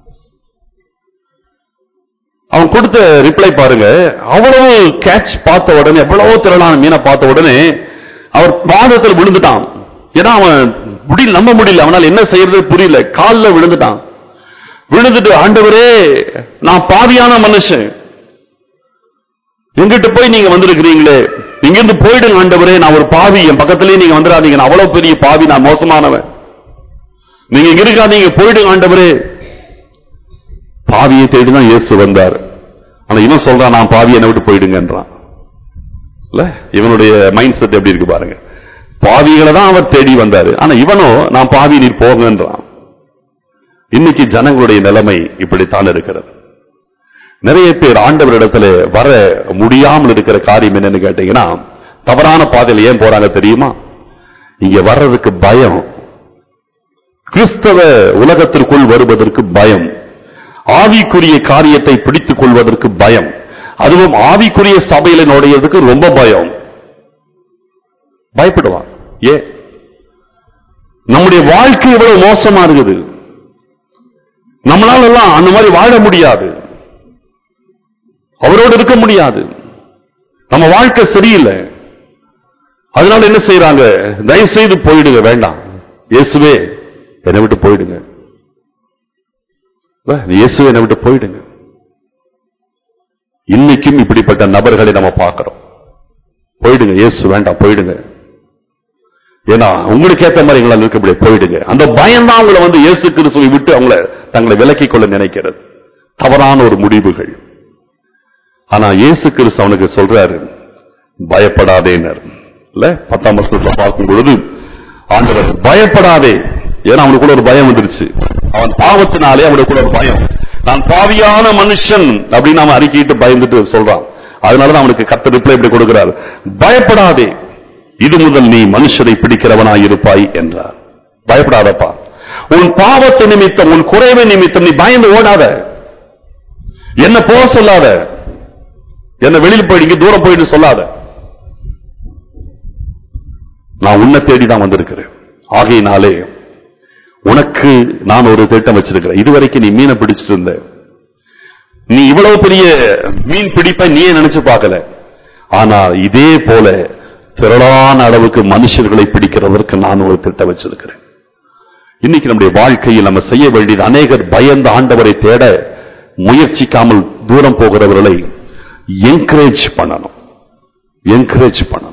அவன் கொடுத்த ரிப்ளை பாருங்க அவ்வளவு கேட்ச் பார்த்த உடனே எவ்வளவு திரளான மீனை பார்த்த உடனே அவர் பாதத்தில் விழுந்துட்டான் ஏன்னா அவன் முடியல நம்ப முடியல அவனால் என்ன செய்யறது புரியல காலில் விழுந்துட்டான் விழுந்துட்டு ஆண்டவரே நான் பாவியான மனுஷன் எங்கிட்ட போய் நீங்க வந்திருக்கிறீங்களே இங்கிருந்து போயிடுங்க ஆண்டவரே நான் ஒரு பாவி என் பக்கத்திலேயே நீங்க வந்துடாதீங்க நான் அவ்வளவு பெரிய பாவி நான் மோசமானவன் நீங்க இங்க இருக்காதீங்க போயிடுங்க ஆண்டவரே பாவியை தேடி தான் இயேசு வந்தார் ஆனா இவன் சொல்றான் நான் பாவி என்னை விட்டு போயிடுங்கன்றான் இல்ல இவனுடைய மைண்ட் செட் எப்படி இருக்கு பாருங்க பாவிகளை தான் அவர் தேடி வந்தாரு ஆனா இவனோ நான் பாவி நீர் போங்கன்றான் இன்னைக்கு ஜனங்களுடைய நிலைமை இப்படித்தான் இருக்கிறது நிறைய பேர் ஆண்டவரிடத்துல வர முடியாமல் இருக்கிற காரியம் என்னன்னு கேட்டீங்கன்னா தவறான பாதையில ஏன் போறாங்க தெரியுமா இங்க வர்றதுக்கு பயம் கிறிஸ்தவ உலகத்திற்குள் வருவதற்கு பயம் ஆவிக்குரிய காரியத்தை பிடித்துக் கொள்வதற்கு பயம் அதுவும் ஆவிக்குரிய சபையில நுழையதுக்கு ரொம்ப பயம் பயப்படுவான் ஏன் நம்முடைய வாழ்க்கை எவ்வளவு மோசமா இருக்குது நம்மளால எல்லாம் அந்த மாதிரி வாழ முடியாது அவரோடு இருக்க முடியாது நம்ம வாழ்க்கை சரியில்லை அதனால என்ன செய்யறாங்க தயவு செய்து போயிடுங்க வேண்டாம் இயேசுவே என்னை விட்டு போயிடுங்க வா, இயேசுவே என்னை விட்டு போயிடுங்க இன்னைக்கும் இப்படிப்பட்ட நபர்களை நம்ம பார்க்கிறோம் போயிடுங்க இயேசு வேண்டாம் போயிடுங்க ஏன்னா உங்களுக்கு ஏத்த மாதிரி எங்களால் இருக்க முடியாது போயிடுங்க அந்த பயம் தான் அவங்கள வந்து இயேசு கிறிஸ்துவை விட்டு அவங்கள தங்களை விலக்கிக் கொள்ள நினைக்கிறது தவறான ஒரு முடிவுகள் ஆனா இயேசு கிறிஸ்து அவனுக்கு சொல்றாரு பயப்படாதேனர் இல்ல பத்தாம் வருஷத்துல பார்க்கும் பொழுது ஆண்டவர் பயப்படாதே ஏன்னா அவனுக்குள்ள ஒரு பயம் வந்துருச்சு அவன் பாவத்தினாலே அவனுக்குள்ள ஒரு பயம் நான் பாவியான மனுஷன் அப்படின்னு அவன் அறிக்கையிட்டு பயந்துட்டு சொல்றான் அதனாலதான் அவனுக்கு கத்த ரிப்ளை இப்படி கொடுக்கிறார் பயப்படாதே இது முதல் நீ மனுஷரை பிடிக்கிறவனாய் இருப்பாய் என்றார் பயப்படாதப்பா உன் பாவத்து நிமித்தம் உன் குறைவு நிமித்தம் நீ பயந்து ஓடாத என்ன போக சொல்லாத என்ன வெளியில் போயிடுங்க தூரம் போயிட்டு சொல்லாத நான் உன்னை தேடி தான் வந்திருக்கிறேன் ஆகையினாலே உனக்கு நான் ஒரு திட்டம் வச்சிருக்கிறேன் இதுவரைக்கும் நீ மீனை பிடிச்சிட்டு இருந்த நீ இவ்வளவு பெரிய மீன் பிடிப்ப நீயே நினைச்சு பார்க்கல ஆனா இதே போல திரளான அளவுக்கு மனுஷர்களை பிடிக்கிறவருக்கு நான் ஒரு திட்டம் வச்சிருக்கிறேன் இன்னைக்கு நம்முடைய வாழ்க்கையில் நம்ம செய்ய வேண்டியது அநேகர் பயந்த ஆண்டவரை தேட முயற்சிக்காமல் தூரம் போகிறவர்களை என்கரேஜ் பண்ணணும் என்கரேஜ் பண்ணணும்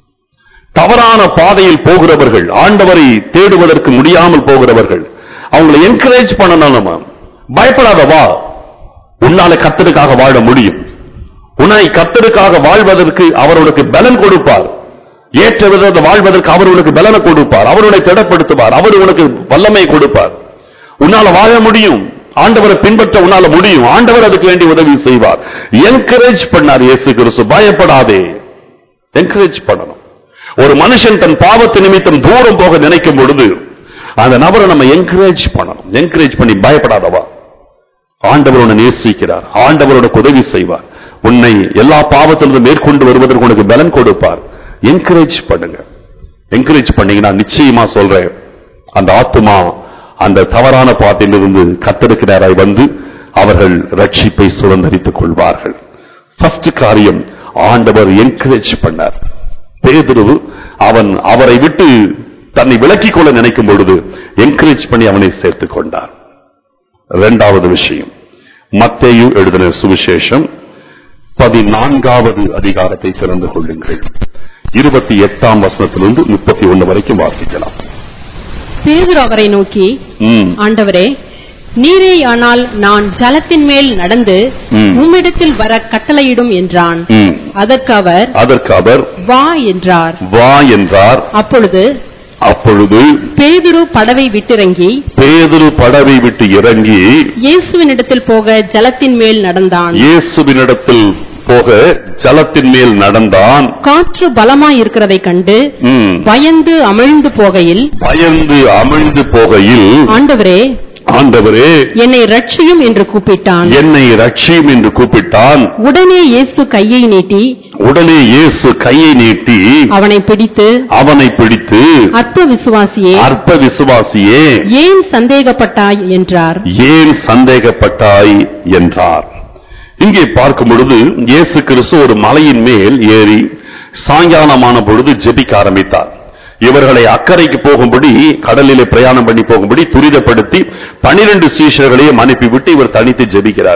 தவறான பாதையில் போகிறவர்கள் ஆண்டவரை தேடுவதற்கு முடியாமல் போகிறவர்கள் அவங்களை என்கரேஜ் பண்ணணும் நம்ம பயப்படாத வா உன்னால கத்தருக்காக வாழ முடியும் உன்னை கத்தருக்காக வாழ்வதற்கு அவர் உனக்கு பலன் கொடுப்பார் ஏற்ற விதத்தை வாழ்வதற்கு அவர் உனக்கு பலனை கொடுப்பார் அவர் உன்னை திடப்படுத்துவார் அவர் உனக்கு வல்லமை கொடுப்பார் உன்னால வாழ முடியும் ஆண்டவரை பின்பற்ற உன்னால முடியும் ஆண்டவர் அதுக்கு வேண்டிய உதவி செய்வார் என்கரேஜ் பண்ணார் இயேசு கிறிஸ்து பயப்படாதே என்கரேஜ் பண்ணணும் ஒரு மனுஷன் தன் பாவத்து நிமித்தம் தூரம் போக நினைக்கும் பொழுது அந்த நபரை நம்ம என்கரேஜ் பண்ணணும் என்கரேஜ் பண்ணி பயப்படாதவா ஆண்டவர் உன்னை நேசிக்கிறார் ஆண்டவர் உனக்கு உதவி செய்வார் உன்னை எல்லா பாவத்திலிருந்து மேற்கொண்டு வருவதற்கு உனக்கு பலன் கொடுப்பார் என்கரேஜ் பண்ணுங்க என்கரேஜ் பண்ணீங்கன்னா நிச்சயமா சொல்றேன் அந்த ஆத்துமா அந்த தவறான பாதையிலிருந்து கத்தெடுக்கிறாராய் வந்து அவர்கள் ரட்சிப்பை சுதந்திரித்துக் கொள்வார்கள் ஃபர்ஸ்ட் காரியம் ஆண்டவர் என்கரேஜ் பண்ணார் பேதுரு அவன் அவரை விட்டு தன்னை விலக்கிக் கொள்ள நினைக்கும் பொழுது என்கரேஜ் பண்ணி அவனை சேர்த்துக் கொண்டார் இரண்டாவது விஷயம் மத்தேயு எழுதின சுவிசேஷம் பதினான்காவது அதிகாரத்தை திறந்து கொள்ளுங்கள் இருபத்தி எட்டாம் வசனத்திலிருந்து முப்பத்தி ஒன்னு வரைக்கும் வாசிக்கலாம் பேதுரு அவரை நோக்கி ம், ஆண்டவரே நீரேயானால் நான் ஜலத்தின் மேல் நடந்து ம். உம்மிடத்தில் வர கட்டளையிடும் என்றான் ம். அதற்கு அவர் அதற்கு அவர் வா என்றார் வா என்றார் அப்பொழுது அப்பொழுது பேதுரு படவை விட்டிறங்கி பேதுரு படவை விட்டு இறங்கி இயேசுவினிடத்தில் போக ஜலத்தின் மேல் நடந்தான் இயேசுவினிடத்தில் போக ஜலத்தின் மேல் நடந்தான் காற்று பலமாயிருக்கிறதை கண்டு ம். பயந்து அமிழ்ந்து போகையில் பயந்து அமிழ்ந்து போகையில் ஆண்டவரே ஆண்டவரே என்னை ரட்சியும் என்று கூப்பிட்டான் என்னை ரட்சியும் என்று கூப்பிட்டான் உடனே இயேசு கையை நீட்டி உடனே இயேசு கையை நீட்டி அவனை பிடித்து அவனை பிடித்து அற்ப விசுவாசியே அற்ப விசுவாசியே ஏன் சந்தேகப்பட்டாய் என்றார் ஏன் சந்தேகப்பட்டாய் என்றார் இங்கே பார்க்கும் பொழுது இயேசு கிறிஸ்து ஒரு மலையின் மேல் ஏறி சாயங்காலமான பொழுது ஜெபிக்க ஆரம்பித்தார் இவர்களை அக்கறைக்கு போகும்படி கடலிலே பிரயாணம் பண்ணி போகும்படி துரிதப்படுத்தி பனிரெண்டு சீஷர்களையும் அனுப்பிவிட்டு இவர் தனித்து ஜெபிக்கிறார்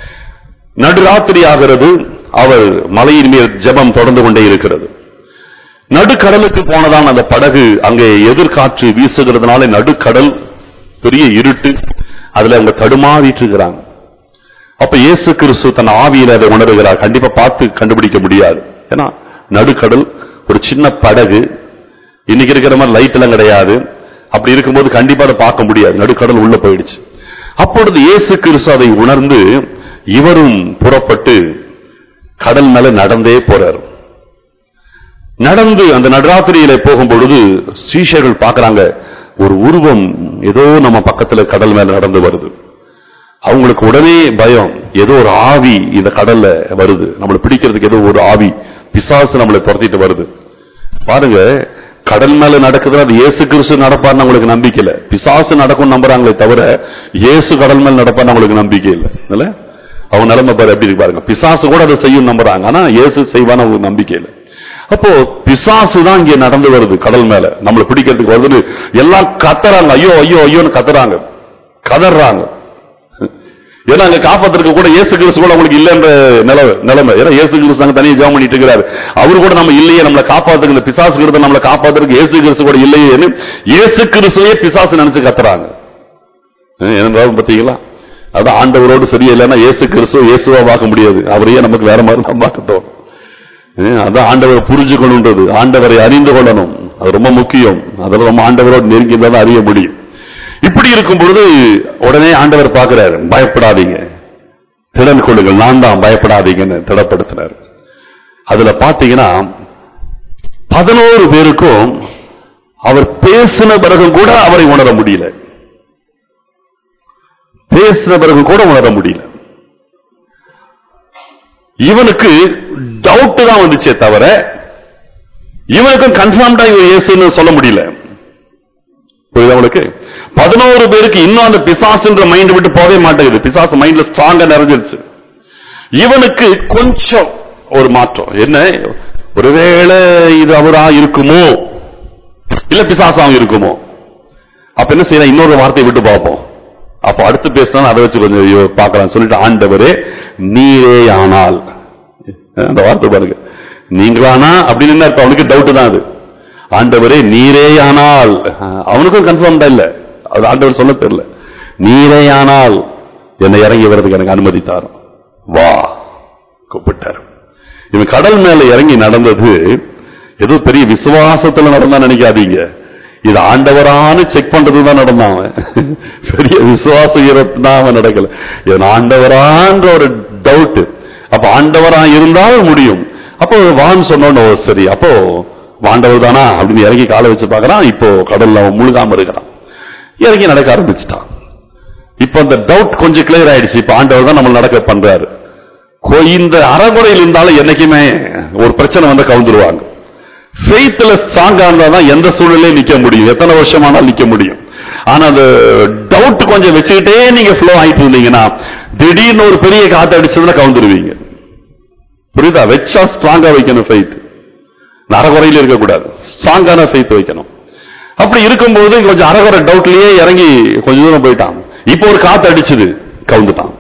நடுராத்திரி ஆகிறது அவர் மலையின் மேல் ஜெபம் தொடர்ந்து கொண்டே இருக்கிறது நடுக்கடலுக்கு போனதான் அந்த படகு அங்கே எதிர்காற்று வீசுகிறதுனால நடுக்கடல் பெரிய இருட்டு அதுல அவங்க தடுமாறிட்டு இருக்கிறாங்க அப்ப இயேசு கிறிஸ்து தன் ஆவியில அதை உணர்கிறார் கண்டிப்பா பார்த்து கண்டுபிடிக்க முடியாது ஏன்னா நடுக்கடல் ஒரு சின்ன படகு இன்னைக்கு இருக்கிற மாதிரி லைட் எல்லாம் கிடையாது அப்படி இருக்கும்போது கண்டிப்பா அதை பார்க்க முடியாது நடுக்கடல் உள்ள போயிடுச்சு அப்பொழுது இயேசு கிறிஸ்து அதை உணர்ந்து இவரும் புறப்பட்டு கடல் மேல நடந்தே போறார் நடந்து அந்த நடுராத்திரியில போகும் பொழுது சீஷர்கள் பார்க்கறாங்க ஒரு உருவம் ஏதோ நம்ம பக்கத்துல கடல் மேல நடந்து வருது அவங்களுக்கு உடனே பயம் ஏதோ ஒரு ஆவி இந்த கடல்ல வருது நம்மளை பிடிக்கிறதுக்கு ஏதோ ஒரு ஆவி பிசாசு நம்மளை துரத்திட்டு வருது பாருங்க கடல் மேல நடக்குது அது இயேசு கிறிஸ்து நடப்பார்னு அவங்களுக்கு நம்பிக்கை இல்ல பிசாசு நடக்கும் நம்புறாங்களே தவிர இயேசு கடல் மேல நடப்பார்னு அவங்களுக்கு நம்பிக்கை இல்ல இல்ல அவங்க நிலைமை பாரு எப்படி இருக்கு பாருங்க பிசாசு கூட அதை செய்யும் நம்புறாங்க ஆனா இயேசு செய்வான்னு அவங்களுக்கு நம்பிக்கை இல்லை அப்போ பிசாசு தான் இங்க நடந்து வருது கடல் மேல நம்மளை பிடிக்கிறதுக்கு வருது எல்லாம் கத்துறாங்க ஐயோ ஐயோ ஐயோன்னு கத்துறாங்க கதறாங்க ஏன்னா அங்க காப்பாத்திருக்க கூட இயேசு கிறிஸ்து கூட உங்களுக்கு இல்லைன்ற நிலவு நிலைமை ஏன்னா இயேசு கிறிஸ்து அங்க தனியாக ஜெபம் பண்ணிட்டு இருக்கிறாரு அவரு கூட நம்ம இல்லையே நம்மளை காப்பாத்துக்கு இந்த பிசாசு கிட்ட நம்மளை காப்பாத்துறதுக்கு இயேசு கிறிஸ்து கூட இல்லையேன்னு இயேசு கிறிஸ்துவே பிசாசு நினைச்சு கத்துறாங்க ஏனென்றாலும் பாத்தீங்களா அதான் ஆண்டவரோடு சரியில்லைன்னா இயேசு கிறிஸ்துவ இயேசுவா பார்க்க முடியாது அவரையே நமக்கு வேற மாதிரி நம்ம பார்க்கட்டும் ஏன், அதான் ஆண்டவரை புரிஞ்சுக்கணுன்றது ஆண்டவரை அறிந்து கொள்ளணும் அது ரொம்ப முக்கியம் அதெல்லாம் நம்ம ஆண்டவரோடு நெருங்கி இருந்தா தான் அறிய முடியும் இப்படி இருக்கும் பொழுது உடனே ஆண்டவர் பார்க்கிறாரு பயப்படாதீங்க திடன் கொள்ளுங்கள் நான் தான் பயப்படாதீங்கன்னு திடப்படுத்தினார் அதுல பாத்தீங்கன்னா பதினோரு பேருக்கும் அவர் பேசின பிறகு கூட அவரை உணர முடியல பேசின பிறகு கூட உணர முடியல இவனுக்கு டவுட் தான் வந்துச்சே தவிர இவனுக்கும் கன்ஃபார்ம்டா இவன் இயேசுன்னு சொல்ல முடியல புரியுதா உங்களுக்கு பதினோரு பேருக்கு இன்னும் அந்த பிசாசுன்ற மைண்ட் விட்டு போகவே மாட்டேங்குது பிசாசு மைண்ட்ல ஸ்ட்ராங்கா நிறைஞ்சிருச்சு இவனுக்கு கொஞ்சம் ஒரு மாற்றம் என்ன ஒருவேளை இது அவரா இருக்குமோ இல்ல பிசாசாவும் இருக்குமோ அப்ப என்ன செய்யலாம் இன்னொரு வார்த்தையை விட்டு பார்ப்போம் அப்ப அடுத்து பேசினா அதை வச்சு கொஞ்சம் ஐயோ பார்க்கலாம் சொல்லிட்டு ஆண்டவரே நீரே ஆனால் அந்த வார்த்தை பாருங்க நீங்களானா அப்படின்னு என்ன அர்த்தம்? அவனுக்கு டவுட் தான் அது ஆண்டவரே நீரே ஆனால் அவனுக்கும் கன்ஃபார்ம்டா இல்ல அது ஆண்டவர் சொல்ல தெரியல நீரே ஆனால் என்னை இறங்கி வர்றதுக்கு எனக்கு அனுமதி தாரும் வா கூப்பிட்டார் இவன் கடல் மேல இறங்கி நடந்தது ஏதோ பெரிய விசுவாசத்துல நடந்தா நினைக்காதீங்க இது ஆண்டவரான்னு செக் பண்றதுதான் நடந்தான் அவன் பெரிய விசுவாச தான் அவன் நடக்கல இவன் ஆண்டவரான்ற ஒரு டவுட் அப்ப ஆண்டவரா இருந்தால் முடியும் அப்போ வான்னு சொன்னோன்னு ஓ, சரி அப்போ ஆண்டவர் தானா அப்படின்னு இறங்கி காலை வச்சு பார்க்கறான் இப்போ கடல்ல அவன் முழுகாம இருக்கிறான் இறங்கி நடக்க ஆரம்பிச்சுட்டான் இப்ப அந்த டவுட் கொஞ்சம் கிளியர் ஆயிடுச்சு இப்ப ஆண்டவர் தான் நம்ம நடக்க பண்றாரு கொ- இந்த அறகுறையில் இருந்தாலும் என்னைக்குமே ஒரு பிரச்சனை வந்து கவுந்துருவாங்க ஃபெய்த்ல ஸ்ட்ராங்கா இருந்தா தான் எந்த சூழ்நிலையும் நிக்க முடியும் எத்தனை வருஷமானாலும் நிக்க முடியும் ஆனா அந்த டவுட் கொஞ்சம் வச்சுக்கிட்டே நீங்க ஃப்ளோ ஆயிட்டு இருந்தீங்கன்னா திடீர்னு ஒரு பெரிய காத்து அடிச்சதுன்னா கவுந்துருவீங்க புரியுதா வச்சா ஸ்ட்ராங்கா வைக்கணும் ஃபெய்த் அறகுறையில் இருக்கக்கூடாது ஸ்ட்ராங்கான ஃபெய்த் வைக்கணும் அப்படி இருக்கும்போது கொஞ்சம் அறகுறை டவுட்லயே இறங்கி கொஞ்ச தூரம் போயிட்டான் இப்போ ஒரு காத்து அடிச்சது கவுந்துட்டான்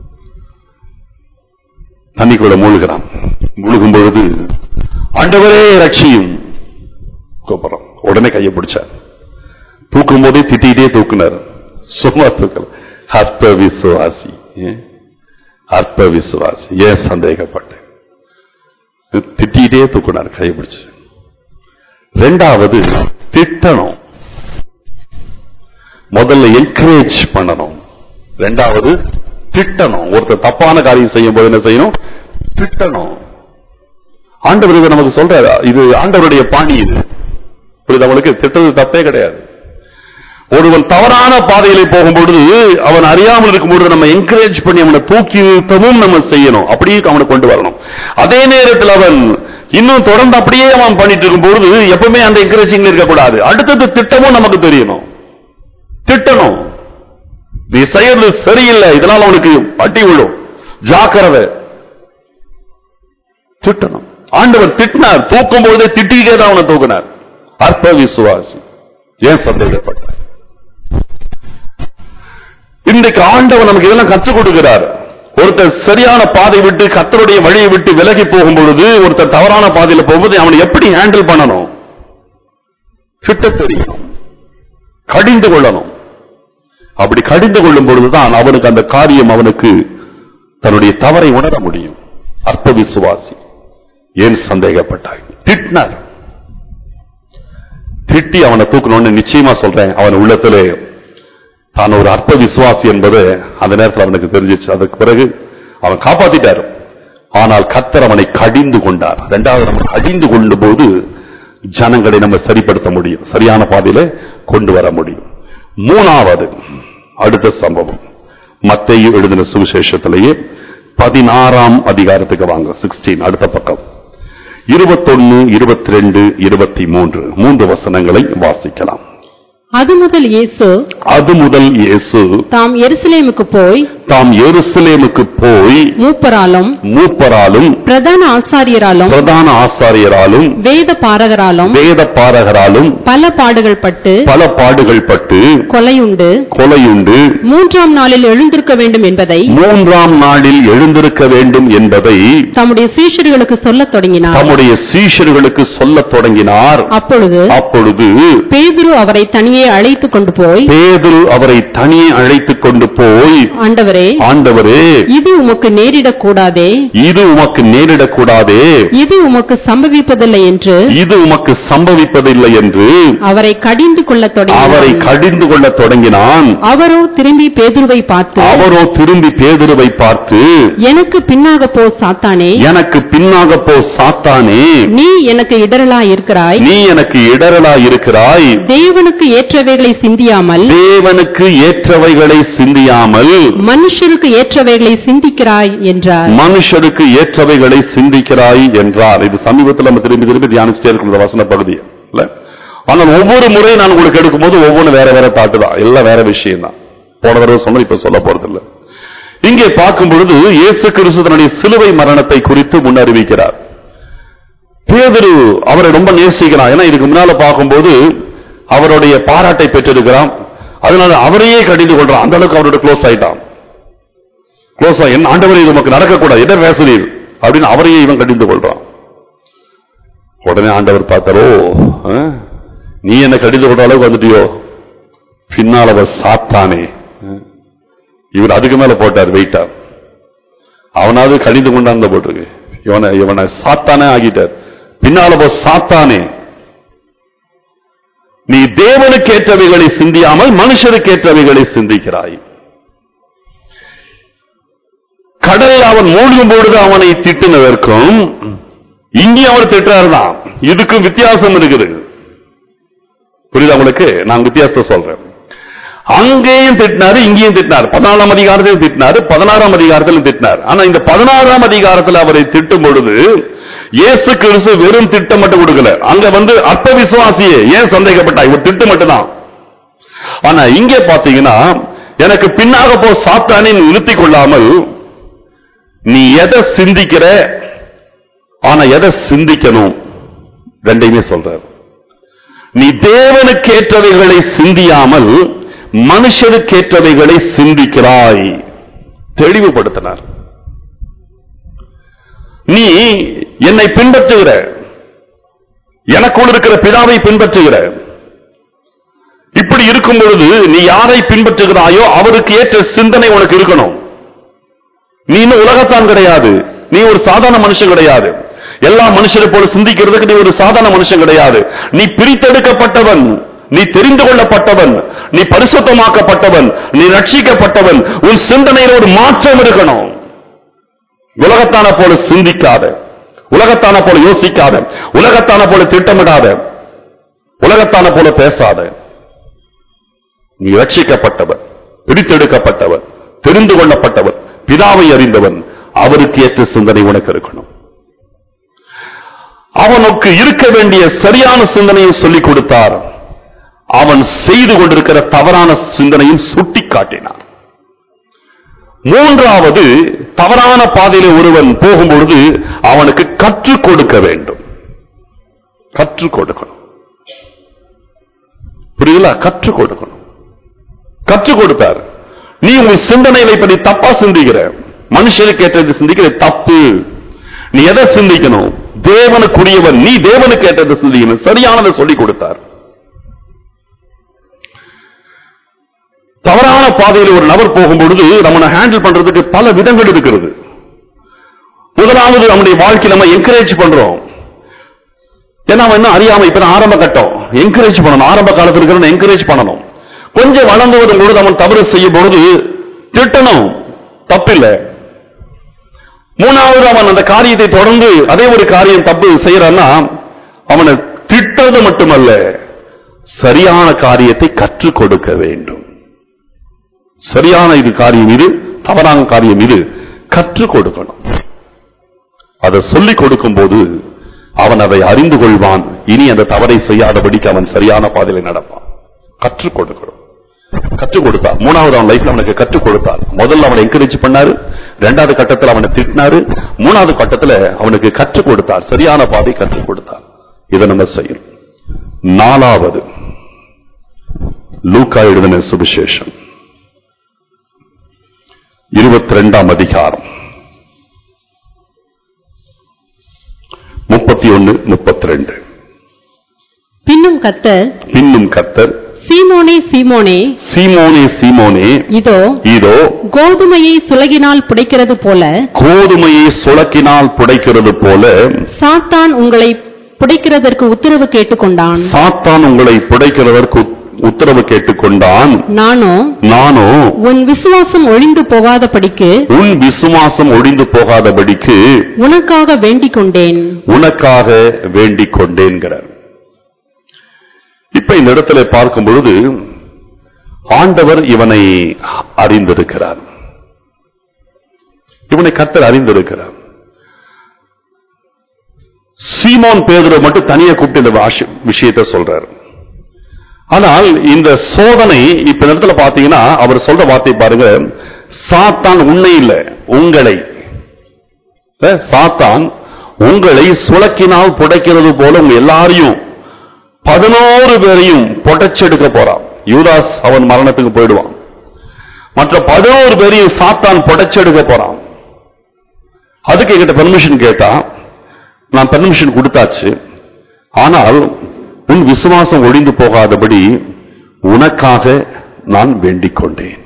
தண்ணிக்குள்ள மூழ்கிறான் முழுகும் பொழுது ஆண்டவரே ரட்சியும் கூப்பிடுறோம் உடனே கையை பிடிச்சார் தூக்கும் போதே திட்டிகிட்டே தூக்குனார் சும்மா தூக்கல அற்ப விசுவாசி ஏன்? அற்ப விசுவாசி ஏன் சந்தேகப்பட்டேன் திட்டிகிட்டே தூக்குனார் கையை பிடிச்சு ரெண்டாவது திட்டணும் முதல்ல என்கரேஜ் பண்ணணும் ரெண்டாவது திட்டணும் ஒருத்தர் தப்பான காரியம் செய்யும் போது என்ன செய்யணும் திட்டணும் ஆண்டவர் இதை நமக்கு சொல்றாரு இது ஆண்டவருடைய பாணி இது புரியுது அவனுக்கு திட்டது தப்பே கிடையாது ஒருவன் தவறான பாதையிலே போகும்பொழுது அவன் அறியாமல் இருக்கும்பொழுது நம்ம என்கரேஜ் பண்ணி அவனை தூக்கி நிறுத்தவும் நம்ம செய்யணும் அப்படியே அவனை கொண்டு வரணும் அதே நேரத்தில் அவன் இன்னும் தொடர்ந்து அப்படியே அவன் பண்ணிட்டு இருக்கும் பொழுது எப்பவுமே அந்த என்கரேஜிங் இருக்கக்கூடாது அடுத்தது திட்டமும் நமக்கு தெரியணும் திட்டணும் நீ செய்யறது சரியில்லை இதனால அவனுக்கு பட்டி விழும் ஜாக்கிரதை திட்டணும் ஆண்டவர் திட்டினார் தூக்கும் பொழுதே திட்டிக்கிட்டே தான் அவனை தூக்கினார் அற்ப விசுவாசி ஏன் சந்தேகப்பட்டார் இன்றைக்கு ஆண்டவர் நமக்கு இதெல்லாம் கற்றுக் கொடுக்கிறார் ஒருத்தர் சரியான பாதை விட்டு கத்தருடைய வழியை விட்டு விலகி போகும் பொழுது ஒருத்தர் தவறான பாதையில போகும்போது அவனை எப்படி ஹேண்டில் பண்ணணும் திட்ட தெரியணும் கடிந்து கொள்ளணும் அப்படி கடிந்து கொள்ளும் பொழுதுதான் அவனுக்கு அந்த காரியம் அவனுக்கு தன்னுடைய தவறை உணர முடியும் அற்ப விசுவாசி ஏன் சந்தேகப்பட்டாய் திட்டினார் திட்டி அவனை தூக்கணும்னு நிச்சயமா சொல்றேன் அவன் உள்ளத்திலே தான் ஒரு அற்ப விசுவாசி என்பது அந்த நேரத்தில் அவனுக்கு தெரிஞ்சிச்சு அதுக்கு பிறகு அவன் காப்பாத்திட்டார் ஆனால் கர்த்தர் அவனை கடிந்து கொண்டார் இரண்டாவது நம்ம கடிந்து கொண்ட போது ஜனங்களை நம்ம சரிப்படுத்த முடியும் சரியான பாதையில கொண்டு வர முடியும் மூணாவது அடுத்த சம்பவம் மத்தேயு எழுதின சுவிசேஷத்திலேயே பதினாறாம் அதிகாரத்துக்கு வாங்க சிக்ஸ்டீன் அடுத்த பக்கம் இருபத்தொன்னு இருபத்தி ரெண்டு இருபத்தி மூன்று மூன்று வசனங்களை வாசிக்கலாம் அது முதல் இயேசு அது முதல் இயேசு தாம் எருசலேமுக்கு போய் தாம் எருசலேமுக்கு போய் மூப்பராலும் மூப்பராலும் பிரதான ஆசாரியராலும் பிரதான ஆசாரியராலும் வேத பாரகராலும் வேத பாரகராலும் பல பாடுகள் பட்டு பல பாடுகள் பட்டு கொலையுண்டு கொலையுண்டு மூன்றாம் நாளில் எழுந்திருக்க வேண்டும் என்பதை மூன்றாம் நாளில் எழுந்திருக்க வேண்டும் என்பதை தம்முடைய சீஷர்களுக்கு சொல்லத் தொடங்கினார் தம்முடைய சீஷர்களுக்கு சொல்லத் தொடங்கினார் அப்பொழுது அப்பொழுது பேதுரு அவரை தனியே அழைத்துக் கொண்டு போய் பேதுரு அவரை தனியே அழைத்துக் கொண்டு போய் ஆண்டவரே ஆண்டவரே இது உமக்கு நேரிடக் கூடாதே இது உமக்கு நேரிடக்கூடாதே இது உமக்கு சம்பவிப்பதில்லை என்று இது உமக்கு சம்பவிப்பதில்லை என்று அவரை கடிந்து கொள்ளத் அவரை தொடங்கினார் கடிந்து கொள்ளத் தொடங்கினான் அவரோ திரும்பி பேதுருவை பார்த்து அவரோ திரும்பி பேதுருவை பார்த்து எனக்கு பின்னாக போ சாத்தானே எனக்கு பின்னாக போ சாத்தானே நீ எனக்கு இடரலா இருக்கிறாய் நீ எனக்கு இடரலா இருக்கிறாய் தேவனுக்கு ஏற்றவைகளை சிந்தியாமல் தேவனுக்கு ஏற்றவைகளை சிந்தியாமல் மனுஷருக்கு ஏற்றவைகளை சிந்திக்கிறாய் என்றார் மனுஷருக்கு ஏற்றவைகளை சிந்திக்கிறாய் என்றார் இது சமீபத்தில் நம்ம திரும்பி திரும்பி தியானிச்சுட்டே இருக்கும் இந்த வசன பகுதி இல்ல ஆனால் ஒவ்வொரு முறை நான் உங்களுக்கு எடுக்கும்போது ஒவ்வொன்று வேற வேற தாட்டு தான் எல்லாம் வேற விஷயம் தான் போன தடவை சொன்ன இப்ப சொல்ல போறது இல்ல இங்கே பார்க்கும் பொழுது இயேசு கிறிஸ்து தன்னுடைய சிலுவை மரணத்தை குறித்து முன்னறிவிக்கிறார் பேதுரு அவரை ரொம்ப நேசிக்கிறான் ஏன்னா இதுக்கு முன்னால பார்க்கும்போது அவருடைய பாராட்டை பெற்றிருக்கிறான் அதனால அவரையே கடிந்து கொள்றான் அந்த அளவுக்கு அவரோட க்ளோஸ் ஆயிட்டான் க்ளோஸ் என் ஆண்டவரை இது நமக்கு நடக்கக்கூடாது என்ன பேசுறீர் அப்படின்னு அவரையே இவன் கடிந்து கொள்றான் உடனே ஆண்டவர் பார்த்தாரோ ஆ, நீ என்ன கடிந்து கொள்ற அளவுக்கு வந்துட்டியோ பின்னால் அவர் சாத்தானே ஆ. இவர் அதுக்கு மேல போட்டார் வெயிட்டா அவனாவது கடிந்து கொண்டாந்த போட்டிருக்கு இவனை இவனை சாத்தானே ஆகிட்டார் பின்னால போ சாத்தானே நீ தேவனுக்கு ஏற்றவைகளை சிந்தியாமல் மனுஷருக்கு ஏற்றவைகளை சிந்திக்கிறாய் கடல் அவன் மூழ்கும் பொழுது அவனை திட்டினதற்கும் இங்கேயும் அவர் திட்டுறாரு தான் இதுக்கும் வித்தியாசம் இருக்குது புரியுதா உங்களுக்கு நான் வித்தியாசத்தை சொல்றேன் அங்கேயும் திட்டினாரு இங்கேயும் திட்டினார் பதினாலாம் அதிகாரத்திலும் திட்டினாரு பதினாறாம் அதிகாரத்திலும் திட்டினார் ஆனா இந்த பதினாறாம் அதிகாரத்தில் அவரை திட்டும் பொழுது இயேசு கிறிஸ்து வெறும் திட்டம் மட்டும் கொடுக்கல அங்க வந்து அற்ப விசுவாசியே ஏன் சந்தேகப்பட்டா இவர் திட்டம் மட்டும்தான் ஆனா இங்கே பாத்தீங்கன்னா எனக்கு பின்னாக போ சாத்தானே நிறுத்திக் கொள்ளாமல் நீ எதை சிந்திக்கிற ஆனா எதை சிந்திக்கணும் ரெண்டையுமே சொல்றார் நீ தேவனுக்கேற்றவைகளை சிந்தியாமல் மனுஷருக்கேற்றவைகளை சிந்திக்கிறாய் தெளிவுபடுத்தினார் நீ என்னை பின்பற்றுகிற எனக்குள் இருக்கிற பிதாவை பின்பற்றுகிற இப்படி இருக்கும் பொழுது நீ யாரை பின்பற்றுகிறாயோ அவருக்கு ஏற்ற சிந்தனை உனக்கு இருக்கணும் நீ இன்னும் உலகத்தான் கிடையாது நீ ஒரு சாதாரண மனுஷன் கிடையாது எல்லா மனுஷரை போல சிந்திக்கிறதுக்கு நீ ஒரு சாதாரண மனுஷன் கிடையாது நீ பிரித்தெடுக்கப்பட்டவன் நீ தெரிந்து கொள்ளப்பட்டவன் நீ பரிசுத்தமாக்கப்பட்டவன் நீ ரட்சிக்கப்பட்டவன் உன் சிந்தனையில ஒரு மாற்றம் இருக்கணும் உலகத்தான போல சிந்திக்காத உலகத்தான போல யோசிக்காத உலகத்தான போல திட்டமிடாத உலகத்தான போல பேசாத நீ ரட்சிக்கப்பட்டவன் பிரித்தெடுக்கப்பட்டவன் தெரிந்து கொள்ளப்பட்டவன் பிதாவை அறிந்தவன் அவருக்கு ஏற்ற சிந்தனை உனக்கு இருக்கணும் அவனுக்கு இருக்க வேண்டிய சரியான சிந்தனையை சொல்லிக் கொடுத்தார் அவன் செய்து கொண்டிருக்கிற தவறான சிந்தனையும் சுட்டி காட்டினார் மூன்றாவது தவறான பாதையில ஒருவன் போகும்பொழுது அவனுக்கு கற்றுக் கொடுக்க வேண்டும் கற்றுக் கொடுக்கணும் புரியுதா கற்றுக் கொடுக்கணும் கற்றுக் கொடுத்தார் நீ உன் சிந்தனைகளை பற்றி தப்பா சிந்திக்கிற மனுஷனுக்கு ஏற்றது சிந்திக்கிற தப்பு நீ எதை சிந்திக்கணும் தேவனுக்குரியவன் நீ தேவனுக்கு ஏற்றதை சிந்திக்கணும் சரியானதை சொல்லிக் கொடுத்தார் தவறான பாதையில் ஒரு நபர் போகும்பொழுது நம்மளை ஹேண்டில் பண்றதுக்கு பல விதங்கள் இருக்கிறது முதலாவது நம்முடைய வாழ்க்கை நம்ம என்கரேஜ் பண்றோம் ஏன்னா அவன் இன்னும் அறியாம இப்ப நான் ஆரம்ப கட்டம் என்கரேஜ் பண்ணணும் ஆரம்ப காலத்தில் இருக்கிற என்கரேஜ் பண்ணணும் கொஞ்சம் வளர்ந்துவதும் பொழுது அவன் தவறு செய்யும் பொழுது திட்டணும் தப்பில்லை மூணாவது அவன் அந்த காரியத்தை தொடர்ந்து அதே ஒரு காரியம் தப்பு செய்யறான்னா அவனை திட்டது மட்டுமல்ல சரியான காரியத்தை கற்றுக் கொடுக்க வேண்டும் சரியான இது காரியம் இது தவறான காரியம் இது கற்றுக் கொடுக்கணும் அதை சொல்லிக் கொடுக்கும்போது அவன் அதை அறிந்து கொள்வான் இனி அந்த தவறை செய்யாதபடிக்கு அவன் சரியான பாதையில நடப்பான் கற்றுக் கொடுக்கணும் கற்றுக் கொடுத்தார் மூணாவது அவன் லைஃப்ல அவனுக்கு கற்றுக் கொடுத்தார் முதல்ல அவனை என்கரேஜ் பண்ணாரு ரெண்டாவது கட்டத்துல அவனை திட்டினாரு மூணாவது கட்டத்துல அவனுக்கு கற்றுக் கொடுத்தார் சரியான பாதை கற்றுக் கொடுத்தார் இதை நம்ம செய்யணும் நாலாவது லூக்கா எழுதின சுவிசேஷம் இருபத்தி ரெண்டாம் அதிகாரம் முப்பத்தி ஒன்னு முப்பத்தி ரெண்டு பின்னும் கத்தர் பின்னும் கர்த்தர் சீமோனே சீமோனே சீமோனே சீமோனே இதோ இதோ கோதுமையை சுலகினால் புடைக்கிறது போல கோதுமையை சுளக்கினால் புடைக்கிறது போல சாத்தான் உங்களை புடைக்கிறதற்கு உத்தரவு கேட்டுக்கொண்டான் சாத்தான் உங்களை புடைக்கிறதற்கு உத்- உத்தரவு கேட்டுக்கொண்டான் நானோ நானோ உன் விசுவாசம் ஒழிந்து போகாதபடிக்கு உன் விசுவாசம் ஒழிந்து போகாதபடிக்கு உனக்காக வேண்டிக் கொண்டேன் உனக்காக வேண்டிக் கொண்டேன்கிறார் இப்ப இந்த இடத்துல பார்க்கும் பொழுது ஆண்டவர் இவனை அறிந்திருக்கிறார் இவனை கர்த்தர் அறிந்திருக்கிறார் சீமோன் பேதுரை மட்டும் தனியா கூப்பிட்டு இந்த வாஷ- விஷயத்தை சொல்றார் ஆனால் இந்த சோதனை இப்ப இந்த இடத்துல பாத்தீங்கன்னா அவர் சொல்ற வார்த்தை பாருங்க சாத்தான் உன்னை இல்ல உங்களை அஹ், சாத்தான் உங்களை சுளக்கினால் புடைக்கிறது போல உங்க எல்லாரையும் பதினோரு பேரையும் புடைச்செடுக்க போறான் யூதாஸ் அவன் மரணத்துக்கு போயிடுவான் மற்ற பதினோரு பேரையும் சாத்தான் புடைச்செடுக்க போறான் அதுக்கு என்கிட்ட பெர்மிஷன் கேட்டா நான் பெர்மிஷன் கொடுத்தாச்சு ஆனால் உன் விசுவாசம் ஒழிந்து போகாதபடி உனக்காக நான் வேண்டிக் கொண்டேன்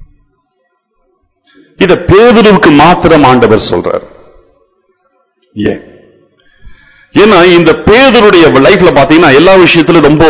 இத பேதுருவுக்கு மாத்திரம் ஆண்டவர் சொல்றார் ஏன் ஏன்னா இந்த பேதருடைய லைஃப்ல பாத்தீங்கன்னா எல்லா விஷயத்திலும் ரொம்ப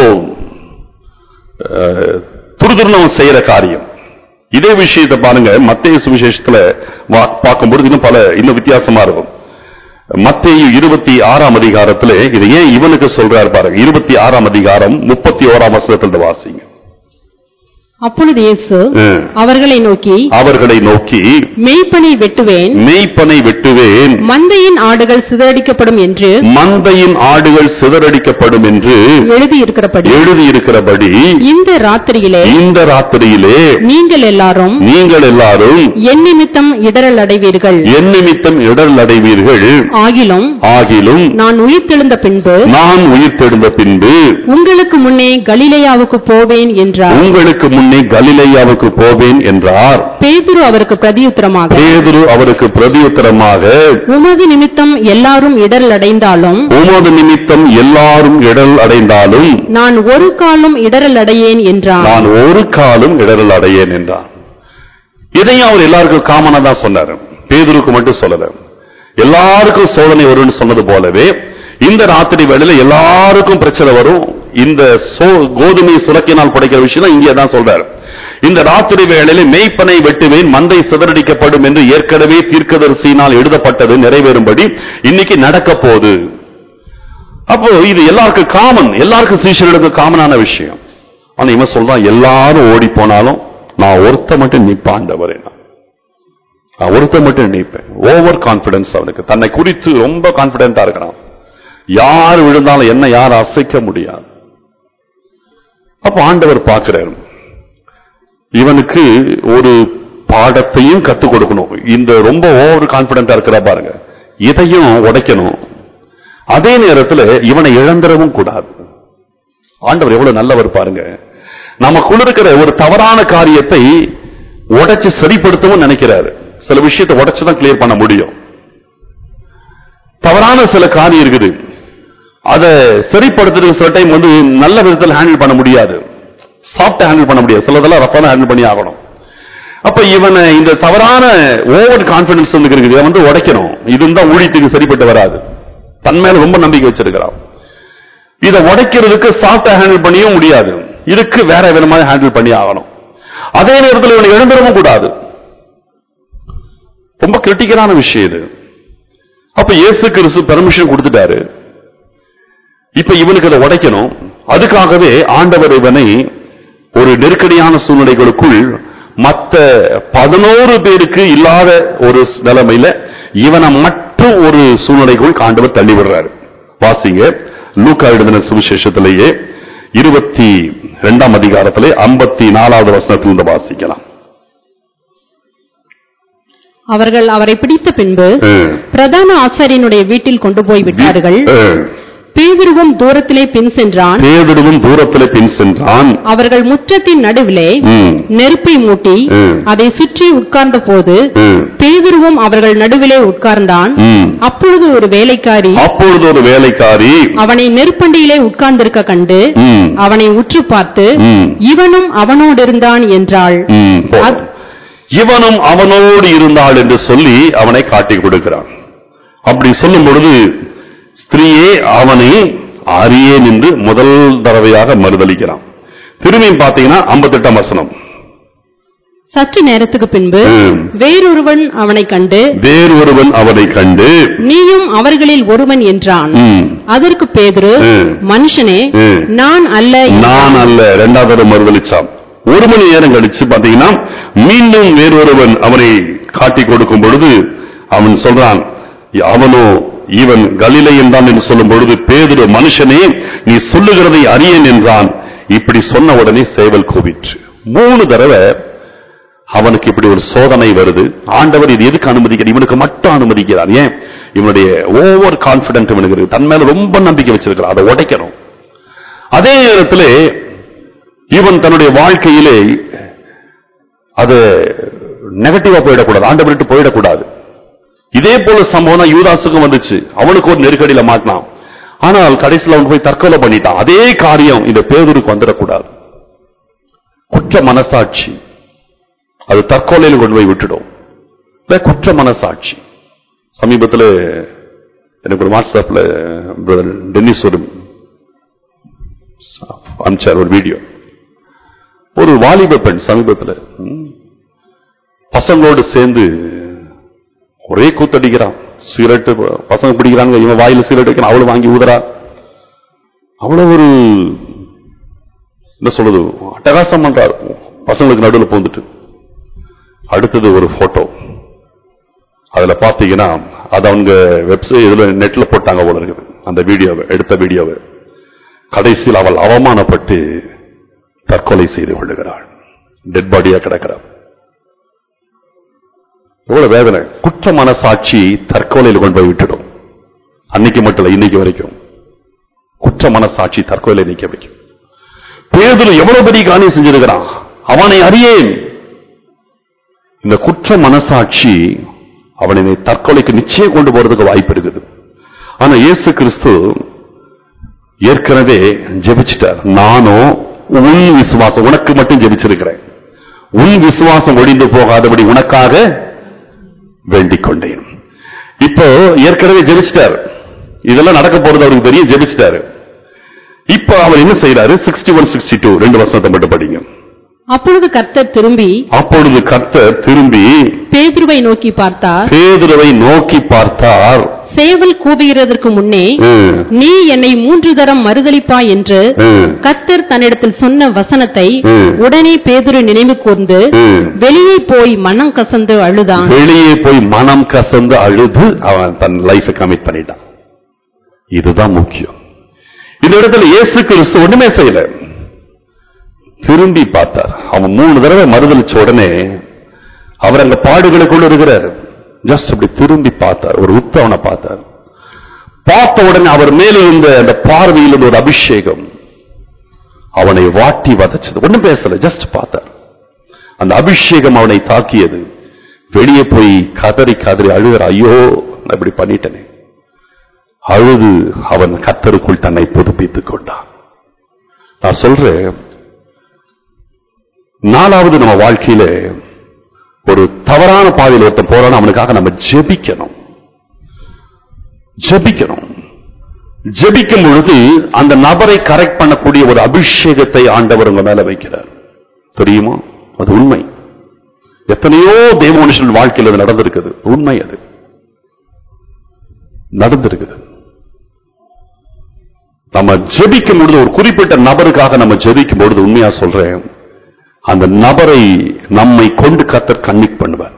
அஹ், துருதுருன்னு செய்யற காரியம் இதே விஷயத்தை பாருங்க மத்திய சுவிசேஷத்துல வா- பார்க்கும்போது இன்னும் பல இன்னும் வித்தியாசமா இருக்கும் மத்தேயு இருபத்தி ஆறாம் அதிகாரத்துல இது ஏன் இவனுக்கு சொல்றாரு பாருங்க இருபத்தி ஆறாம் அதிகாரம் முப்பத்தி ஓராம் வசனத்துல வாசிங்க அப்பொழுது இயேசு ம். அவர்களை நோக்கி அவர்களை நோக்கி மெய்ப்பனை வெட்டுவேன் மெய்ப்பனை வெட்டுவேன் மந்தையின் ஆடுகள் சிதறடிக்கப்படும் என்று மந்தையின் ஆடுகள் சிதறடிக்கப்படும் என்று எழுதியிருக்கிறபடி எழுதியிருக்கிறபடி இந்த ராத்திரியிலே இந்த ராத்திரியிலே நீங்கள் எல்லாரும் நீங்கள் எல்லாரும் என் நிமித்தம் இடரல் அடைவீர்கள் என் நிமித்தம் இடர் அடைவீர்கள் ஆகிலும் ஆகிலும் நான் உயிர்த்தெழுந்த பின்பு நான் உயிர் தெழுந்த பின்பு உங்களுக்கு முன்னே கலிலேயாவுக்கு போவேன் என்றார் உங்களுக்கு முன்னே கலிலேயாவுக்கு போவேன் என்றார் பேதுரு அவருக்கு பிரதியுத்தரமாக பேதுரு அவருக்கு பிரதியுத்தரமாக உமது நிமித்தம் எல்லாரும் இடரல் அடைந்தாலும் உமது நிமித்தம் எல்லாரும் இடர் அடைந்தாலும் நான் ஒரு காலம் இடரல் அடையேன் என்றான் நான் ஒரு காலும் இடரல் அடையேன் என்றார் இதையும் அவர் எல்லாருக்கும் காமனா தான் சொன்னாரு பேதுருக்கு மட்டும் சொல்லல எல்லாருக்கும் சோதனை வரும்னு சொன்னது போலவே இந்த ராத்திரி வேளையில எல்லாருக்கும் பிரச்சனை வரும் இந்த சோ- கோதுமை சுரக்கினால் படைக்கிற விஷயம் தான் இங்கே தான் சொல்றாரு இந்த ராத்திரி வேளையில மெய்ப்பனை வெட்டுவேன் மந்தை சிதறடிக்கப்படும் என்று ஏற்கனவே தீர்க்கதரிசியினால் எழுதப்பட்டது நிறைவேறும்படி இன்னைக்கு நடக்க போகுது அப்போ இது எல்லாருக்கும் காமன் எல்லாருக்கும் சீஷர்களுக்கு காமனான விஷயம் ஆனா இவன் சொல்றான் எல்லாரும் ஓடி போனாலும் நான் ஒருத்த மட்டும் நிப்பாண்டவரே நான் நான் ஒருத்த மட்டும் நிற்பேன் ஓவர் கான்பிடன்ஸ் அவனுக்கு தன்னை குறித்து ரொம்ப கான்பிடென்டா இருக்கிறான் யார் விழுந்தாலும் என்ன யார் அசைக்க முடியாது அப்ப ஆண்டவர் பார்க்கிறார் இவனுக்கு ஒரு பாடத்தையும் கத்துக் கொடுக்கணும் இந்த ரொம்ப ஓவர் கான்பிடென்டா இருக்கிறா பாருங்க இதையும் உடைக்கணும் அதே நேரத்துல இவனை இழந்துடவும் கூடாது ஆண்டவர் எவ்வளவு நல்லவர் பாருங்க நமக்குள்ள இருக்கிற ஒரு தவறான காரியத்தை உடைச்சு சரிப்படுத்தவும் நினைக்கிறாரு சில விஷயத்தை உடைச்சு தான் கிளியர் பண்ண முடியும் தவறான சில காரியம் இருக்குது அதை சரிப்படுத்துறதுக்கு சில டைம் வந்து நல்ல விதத்தில் ஹேண்டில் பண்ண முடியாது சாஃப்டா ஹேண்டில் பண்ண முடியாது சிலதெல்லாம் ரஃபான ஹேண்டில் பண்ணி ஆகணும் அப்ப இவனை இந்த தவறான ஓவர் கான்பிடன்ஸ் வந்து இருக்குது இதை வந்து உடைக்கணும் இது தான் ஊழியத்துக்கு சரிப்பட்டு வராது தன் மேல ரொம்ப நம்பிக்கை வச்சிருக்கிறான் இதை உடைக்கிறதுக்கு சாஃப்டா ஹேண்டில் பண்ணியும் முடியாது இதுக்கு வேற விதமாக ஹேண்டில் பண்ணி ஆகணும் அதே நேரத்தில் இவனை இழந்துடவும் கூடாது ரொம்ப கிரிட்டிக்கலான விஷயம் இது அப்ப இயேசு கிறிஸ்து பெர்மிஷன் கொடுத்துட்டாரு இப்ப இவனுக்கு அதை உடைக்கணும் அதுக்காகவே ஆண்டவர் இவனை ஒரு நெருக்கடியான சூழ்நிலைகளுக்குள் மத்த பதினோரு பேருக்கு இல்லாத ஒரு நிலைமையில இவனை மட்டும் ஒரு சூழ்நிலைக்குள் ஆண்டவர் தள்ளி விடுறாரு வாசிங்க லூக்கா எழுதின சுவிசேஷத்திலேயே இருபத்தி இரண்டாம் அதிகாரத்திலே ஐம்பத்தி நாலாவது வசனத்திலிருந்து வாசிக்கலாம் அவர்கள் அவரை பிடித்த பின்பு ம். பிரதான ஆசாரியனுடைய வீட்டில் கொண்டு போய் விட்டார்கள் ம். பேதுருவும் தூரத்திலே பின் சென்றான் பேதுருவும் தூரத்திலே பின் சென்றான் அவர்கள் முற்றத்தின் நடுவிலே ம். நெருப்பை மூட்டி ம். அதை சுற்றி உட்கார்ந்த போது ம். பேதுருவும் அவர்கள் நடுவிலே உட்கார்ந்தான் ம். அப்பொழுது ஒரு வேலைக்காரி அப்பொழுது ஒரு வேலைக்காரி அவனை நெருப்பண்டியிலே உட்கார்ந்திருக்க கண்டு ம். அவனை உற்று பார்த்து ம். இவனும் அவனோடு இருந்தான் என்றாள் ம், போதும். அத்- இவனும் அவனோடு இருந்தாள் என்று சொல்லி அவனை காட்டிக் கொடுக்கிறான் அப்படி சொல்லும் பொழுது ஸ்திரீயே அவனை அறியேன் என்று முதல் தடவையாக மறுதளிக்கிறான் திரும்பியும் பார்த்தீங்கன்னா ஐம்பத்தெட்டாம் வசனம் சற்று நேரத்துக்கு பின்பு ம். வேறொருவன் அவனை கண்டு வேறொருவன் அவனை கண்டு நீயும் அவர்களில் ஒருவன் என்றான் ம், அதற்கு பேதுரு ம். மனுஷனே ம். நான் அல்ல நான் அல்ல இரண்டாவது தடவை மறுதளிச்சான் ஒரு மணி நேரம் கழிச்சு பாத்தீங்கன்னா மீண்டும் வேறொருவன் அவனை காட்டிக் கொடுக்கும் பொழுது அவன் சொல்றான் அவனோ இவன் கலிலையன் தான் என்று சொல்லும் பொழுது பேதுரு மனுஷனே நீ சொல்லுகிறதை அறியேன் என்றான் இப்படி சொன்ன உடனே சேவல் கூவிற்று மூணு தடவை அவனுக்கு இப்படி ஒரு சோதனை வருது ஆண்டவர் இது எதுக்கு அனுமதிக்கிறார் இவனுக்கு மட்டும் அனுமதிக்கிறார் ஏன் இவனுடைய ஓவர் கான்பிடன்ட் இவனுக்கு இருக்கு தன் மேல ரொம்ப நம்பிக்கை வச்சிருக்கிறான் அதை உடைக்கணும் அதே நேரத்தில் இவன் தன்னுடைய வாழ்க்கையிலே அது நெகட்டிவா போயிடக்கூடாது ஆண்டவர் விட்டு போயிடக்கூடாது இதே போல சம்பவம் தான் யூதாசுக்கும் வந்துச்சு அவனுக்கு ஒரு நெருக்கடியில மாட்டினான் ஆனால் கடைசியில் அவன் போய் தற்கொலை பண்ணிட்டான் அதே காரியம் இந்த பேதூருக்கு வந்துடக்கூடாது குற்ற மனசாட்சி அது தற்கொலையில் கொண்டு போய் விட்டுடும் இல்ல குற்ற மனசாட்சி சமீபத்தில் எனக்கு ஒரு வாட்ஸ்அப்ல பிரதர் டென்னிஸ் ஒரு அனுப்பிச்சார் ஒரு வீடியோ ஒரு வாலிப பெண் சமீபத்தில் ம், பசங்களோடு சேர்ந்து ஒரே கூத்தடிக்கிறான் சிகரெட்டு பசங்க பிடிக்கிறாங்க இவன் வாயில சிகரெட் வைக்கிறான் அவளும் வாங்கி ஊதுறா அவ்வளவு ஒரு என்ன சொல்றது அட்டகாசம் பண்றாரு பசங்களுக்கு நடுவில் போந்துட்டு அடுத்தது ஒரு போட்டோ அதுல பாத்தீங்கன்னா அது அவங்க வெப்சைட் இதுல நெட்ல போட்டாங்க போல இருக்குது அந்த வீடியோவை எடுத்த வீடியோவை கடைசியில் அவள் அவமானப்பட்டு தற்கொலை செய்து கொள்ளுகிறாள் டெட் பாடியா கிடக்கிறாள் எவ்வளவு வேதனை குற்ற மனசாட்சி தற்கொலையில் கொண்டு போய் விட்டுடும் அன்னைக்கு மட்டும் இல்ல இன்னைக்கு வரைக்கும் குற்ற மனசாட்சி தற்கொலை நிக்க வைக்கும் பேதுரு எவ்வளவு பெரிய காரியம் செஞ்சிருக்கிறான் அவனை அறியேன் இந்த குற்ற மனசாட்சி அவனை தற்கொலைக்கு நிச்சயம் கொண்டு போறதுக்கு வாய்ப்பு இருக்குது ஆனா இயேசு கிறிஸ்து ஏற்கனவே ஜெபிச்சிட்டார் நானும் உன் விசுவாசம் உனக்கு மட்டும் ஜெபிச்சிருக்கிறேன் உன் விசுவாசம் ஒழிந்து போகாதபடி உனக்காக வேண்டிக் கொண்டேன் இப்போ ஏற்கனவே ஜெபிச்சிட்டார் இதெல்லாம் நடக்க போறது அவருக்கு தெரியும் ஜெபிச்சிட்டாரு இப்போ அவர் என்ன செய்யறாரு சிக்ஸ்டி ஒன் சிக்ஸ்டி டூ ரெண்டு வருஷத்தை மட்டும் படிங்க அப்பொழுது கர்த்தர் திரும்பி அப்பொழுது கர்த்தர் திரும்பி பேதுருவை நோக்கி பார்த்தார் பேதுருவை நோக்கி பார்த்தார் சேவல் கூவுகிறதற்கு முன்னே ம், நீ என்னை மூன்று தரம் மறுதலிப்பா என்று ம், கர்த்தர் தன்னிடத்தில் சொன்ன வசனத்தை ம். உடனே பேதுரு நினைவு கூர்ந்து ம். வெளியே போய் மனம் கசந்து அழுதான் வெளியே போய் மனம் கசந்து அழுது அவன் தன் லைஃபை கமிட் பண்ணிட்டான் இதுதான் முக்கியம் இந்த இடத்துல இயேசு கிறிஸ்து ஒண்ணுமே செய்யல திரும்பி பார்த்தார் அவன் மூணு தடவை மறுதளிச்ச உடனே அவர் அங்க பாடுகளுக்குள்ள இருக்கிறார் ஜஸ்ட் அப்படி திரும்பி பார்த்தார் ஒரு உத்தவனை பார்த்தார் பார்த்த உடனே அவர் மேலே இருந்த அந்த பார்வையில் இருந்த ஒரு அபிஷேகம் அவனை வாட்டி வதச்சது ஒண்ணும் பேசல ஜஸ்ட் பார்த்தார் அந்த அபிஷேகம் அவனை தாக்கியது வெளியே போய் கதறி கதறி அழுகிற ஐயோ நான் இப்படி பண்ணிட்டேனே அழுது அவன் கத்தருக்குள் தன்னை புதுப்பித்துக் கொண்டான் நான் சொல்றேன் நாலாவது நம்ம வாழ்க்கையில ஒரு தவறான பாதையில் ஒருத்தன் போறான் அவனுக்காக நம்ம ஜெபிக்கணும் ஜெபிக்கணும் ஜெபிக்கும் பொழுது அந்த நபரை கரெக்ட் பண்ணக்கூடிய ஒரு அபிஷேகத்தை ஆண்டவர் உங்க மேல வைக்கிறார் தெரியுமா அது உண்மை எத்தனையோ தேவ மனுஷன் வாழ்க்கையில் அது நடந்திருக்குது உண்மை அது நடந்திருக்குது நம்ம ஜெபிக்கும் பொழுது ஒரு குறிப்பிட்ட நபருக்காக நம்ம ஜெபிக்கும் பொழுது உண்மையா சொல்றேன் அந்த நபரை நம்மை கொண்டு கத்தர் கன்னிக் பண்ணுவார்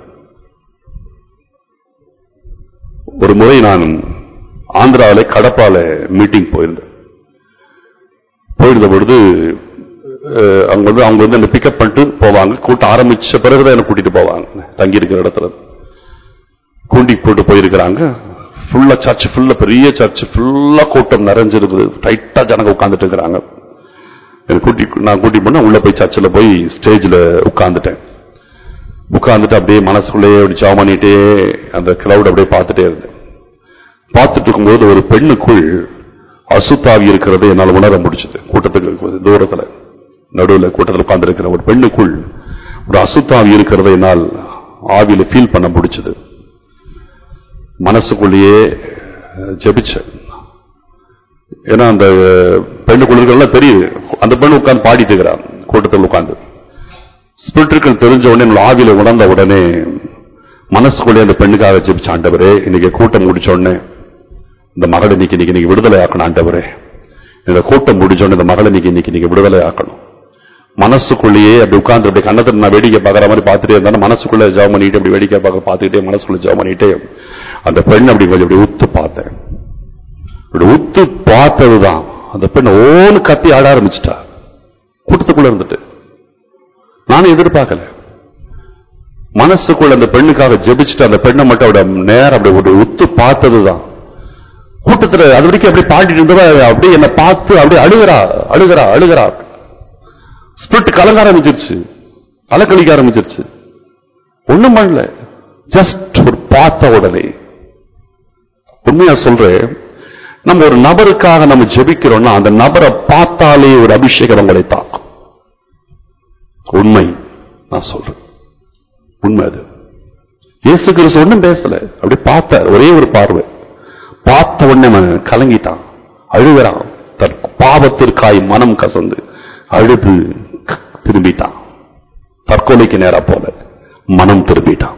ஒரு முறை நான் ஆந்திராவில கடப்பால மீட்டிங் போயிருந்தேன் போயிருந்த பொழுது அஹ், அங்க வந்து அவங்க வந்து என்ன பிக்கப் பண்ணிட்டு போவாங்க கூட்டம் ஆரம்பிச்ச பிறகுதான் என்ன கூட்டிட்டு போவாங்க தங்கி இருக்கிற இடத்துல கூண்டி போட்டு போயிருக்கிறாங்க ஃபுல்லா சர்ச் ஃபுல்லா பெரிய சர்ச் ஃபுல்லா கூட்டம் நிறைஞ்சிருக்குது டைட்டா ஜனங்க உட்கார்ந்துட்டு இருக்கிறாங்க என்னை கூட்டி நான் கூட்டி போனா உள்ள போய் சர்ச்சில் போய் ஸ்டேஜ்ல உட்கார்ந்துட்டேன் உட்கார்ந்துட்டு அப்படியே மனசுக்குள்ளேயே அப்படி ஜாம் பண்ணிட்டே அந்த கிரௌட் அப்படியே பார்த்துட்டே இருந்தேன் பார்த்துட்டு இருக்கும்போது ஒரு பெண்ணுக்குள் அசுத்தாவி இருக்கிறது என்னால் உணர முடிச்சது கூட்டத்துக்கு தூரத்துல நடுவில் கூட்டத்தில் உட்கார்ந்திருக்கிற ஒரு பெண்ணுக்குள் ஒரு அசுத்தாவி இருக்கிறதை என்னால் ஆவியில ஃபீல் பண்ண முடிச்சது மனசுக்குள்ளேயே அஹ், ஜெபிச்சேன் ஏன்னா அந்த பெண்ணுக்குள்ளெல்லாம் தெரியுது அந்த பெண் உட்கார்ந்து பாடிட்டு இருக்கிறான் கூட்டத்தில் உட்கார்ந்து ஸ்பிரிட்டுகள் தெரிஞ்ச உடனே என்னோட ஆவியில உணர்ந்த உடனே மனசுக்குள்ளே அந்த பெண்ணுக்காக ஜெபிச்ச ஆண்டவரே இன்னைக்கு கூட்டம் முடிச்ச உடனே இந்த மகளை இன்னைக்கு இன்னைக்கு நீங்க விடுதலை ஆக்கணும் ஆண்டவரே இந்த கூட்டம் முடிஞ்ச உடனே இந்த மகளை இன்னைக்கு இன்னைக்கு நீங்க விடுதலை ஆக்கணும் மனசுக்குள்ளேயே அப்படி உட்கார்ந்து அப்படி கண்ணத்துல நான் வேடிக்கை பார்க்கற மாதிரி பார்த்துட்டே இருந்தாலும் மனசுக்குள்ள ஜெபம் பண்ணிட்டு அப்படி வேடிக்கை பார்க்க பார்த்துக்கிட்டே மனசுக்குள்ள ஜெபம் பண்ணிட்டே அந்த பெண் அப்படி கொஞ்சம் அப்படி உத்து பார்த்தேன் இப்படி உத்து பார்த்ததுதான் அந்த பெண் ஓன்னு கத்தி ஆட ஆரம்பிச்சிட்டா கூட்டத்துக்குள்ள இருந்துட்டு நானும் எதிர்பார்க்கல மனசுக்குள்ள அந்த பெண்ணுக்காக ஜெபிச்சுட்டு அந்த பெண்ணை மட்டும் அப்படி நேரம் அப்படி ஒரு உத்து பார்த்ததுதான் கூட்டத்துல அது வரைக்கும் அப்படி பாடிட்டு இருந்தவ அப்படியே என்னை பார்த்து அப்படியே அழுகிறா அழுகிறா அழுகிறா ஸ்பிரிட் கலங்க ஆரம்பிச்சிருச்சு அலக்கழிக்க ஆரம்பிச்சிருச்சு ஒண்ணும் பண்ணல ஜஸ்ட் ஒரு பார்த்த உடனே உண்மையா சொல்றேன் நம்ம ஒரு நபருக்காக நம்ம ஜெபிக்கிறோம்னா அந்த நபரை பார்த்தாலே ஒரு அபிஷேகம் உங்களை தாக்கும் உண்மை நான் சொல்றேன் உண்மை அது இயேசு கிறிஸ்து ஒண்ணும் பேசல அப்படி பார்த்தார் ஒரே ஒரு பார்வை பார்த்த உடனே அவன் கலங்கிட்டான் அழுகிறான் தன் பாவத்திற்காய் மனம் கசந்து அழுது க- திரும்பிட்டான் தற்கொலைக்கு நேரா போல மனம் திரும்பிட்டான்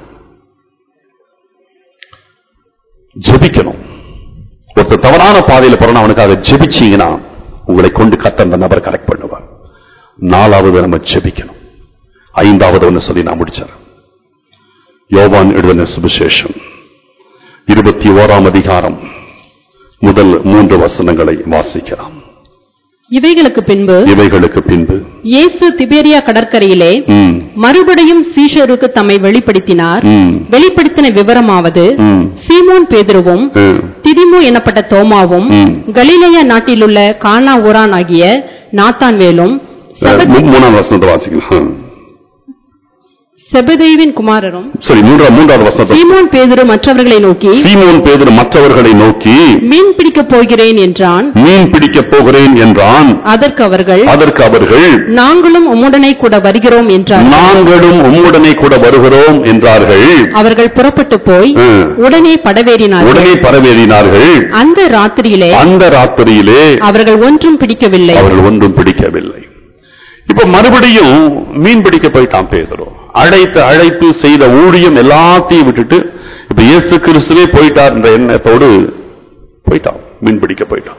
ஜெபிக்கணும் ஒருத்தர் தவறான பாதையில போறான் அவனுக்காக ஜெபிச்சீங்கன்னா உங்களை கொண்டு கத்த அந்த நபரை கரெக்ட் பண்ணுவார் நாலாவது நம்ம ஜெபிக்கணும் ஐந்தாவது ஒன்று சொல்லி நான் முடிச்சேன் யோவான் எழுதின சுவிசேஷம் இருபத்தி ஓராம் அதிகாரம் முதல் மூன்று வசனங்களை வாசிக்கலாம் இவைகளுக்கு பின்பு இவைகளுக்கு பின்பு இயேசு திபேரியா கடற்கரையிலே ம், மறுபடியும் சீஷருக்கு தம்மை வெளிப்படுத்தினார் ம், வெளிப்படுத்தின விவரமாவது ம், சீமோன் பேதுருவும் ம், திதிமு எனப்பட்ட தோமாவும் ம். கலிலேயா நாட்டிலுள்ள கானா ஊரான் ஆகிய நாத்தான்வேலும் செப- மூ- மூணாம் வசனத்தை வாசிக்கலாம் செபதேவின் குமாரரும் சரி மூன்றாம் மூன்றாவது வசனத்தை சீமோன் பேதுரு மற்றவர்களை நோக்கி சீமோன் பேதர் மற்றவர்களை நோக்கி மீன் பிடிக்கப் போகிறேன் என்றான் மீன் பிடிக்கப் போகிறேன் என்றான் அதற்கு அவர்கள் அதற்கு அவர்கள் நாங்களும் உம்முடனே கூட வருகிறோம் என்றார் நாங்களும் உம்முடனே கூட வருகிறோம் என்றார்கள் அவர்கள் புறப்பட்டு போய் ம். உடனே படவேறினார்கள் உடனே பரவேறினார்கள் அந்த ராத்திரியிலே அந்த ராத்திரியிலே அவர்கள் ஒன்றும் பிடிக்கவில்லை அவர்கள் ஒன்றும் பிடிக்கவில்லை இப்ப மறுபடியும் மீன் பிடிக்க போயிட்டான் பேதுரு அழைத்து அழைத்து செய்த ஊழியம் எல்லாத்தையும் விட்டுட்டு இப்ப இயேசு கிறிஸ்துவே போயிட்டார் என்ற எண்ணத்தோடு போயிட்டான் மீன் பிடிக்க போயிட்டான்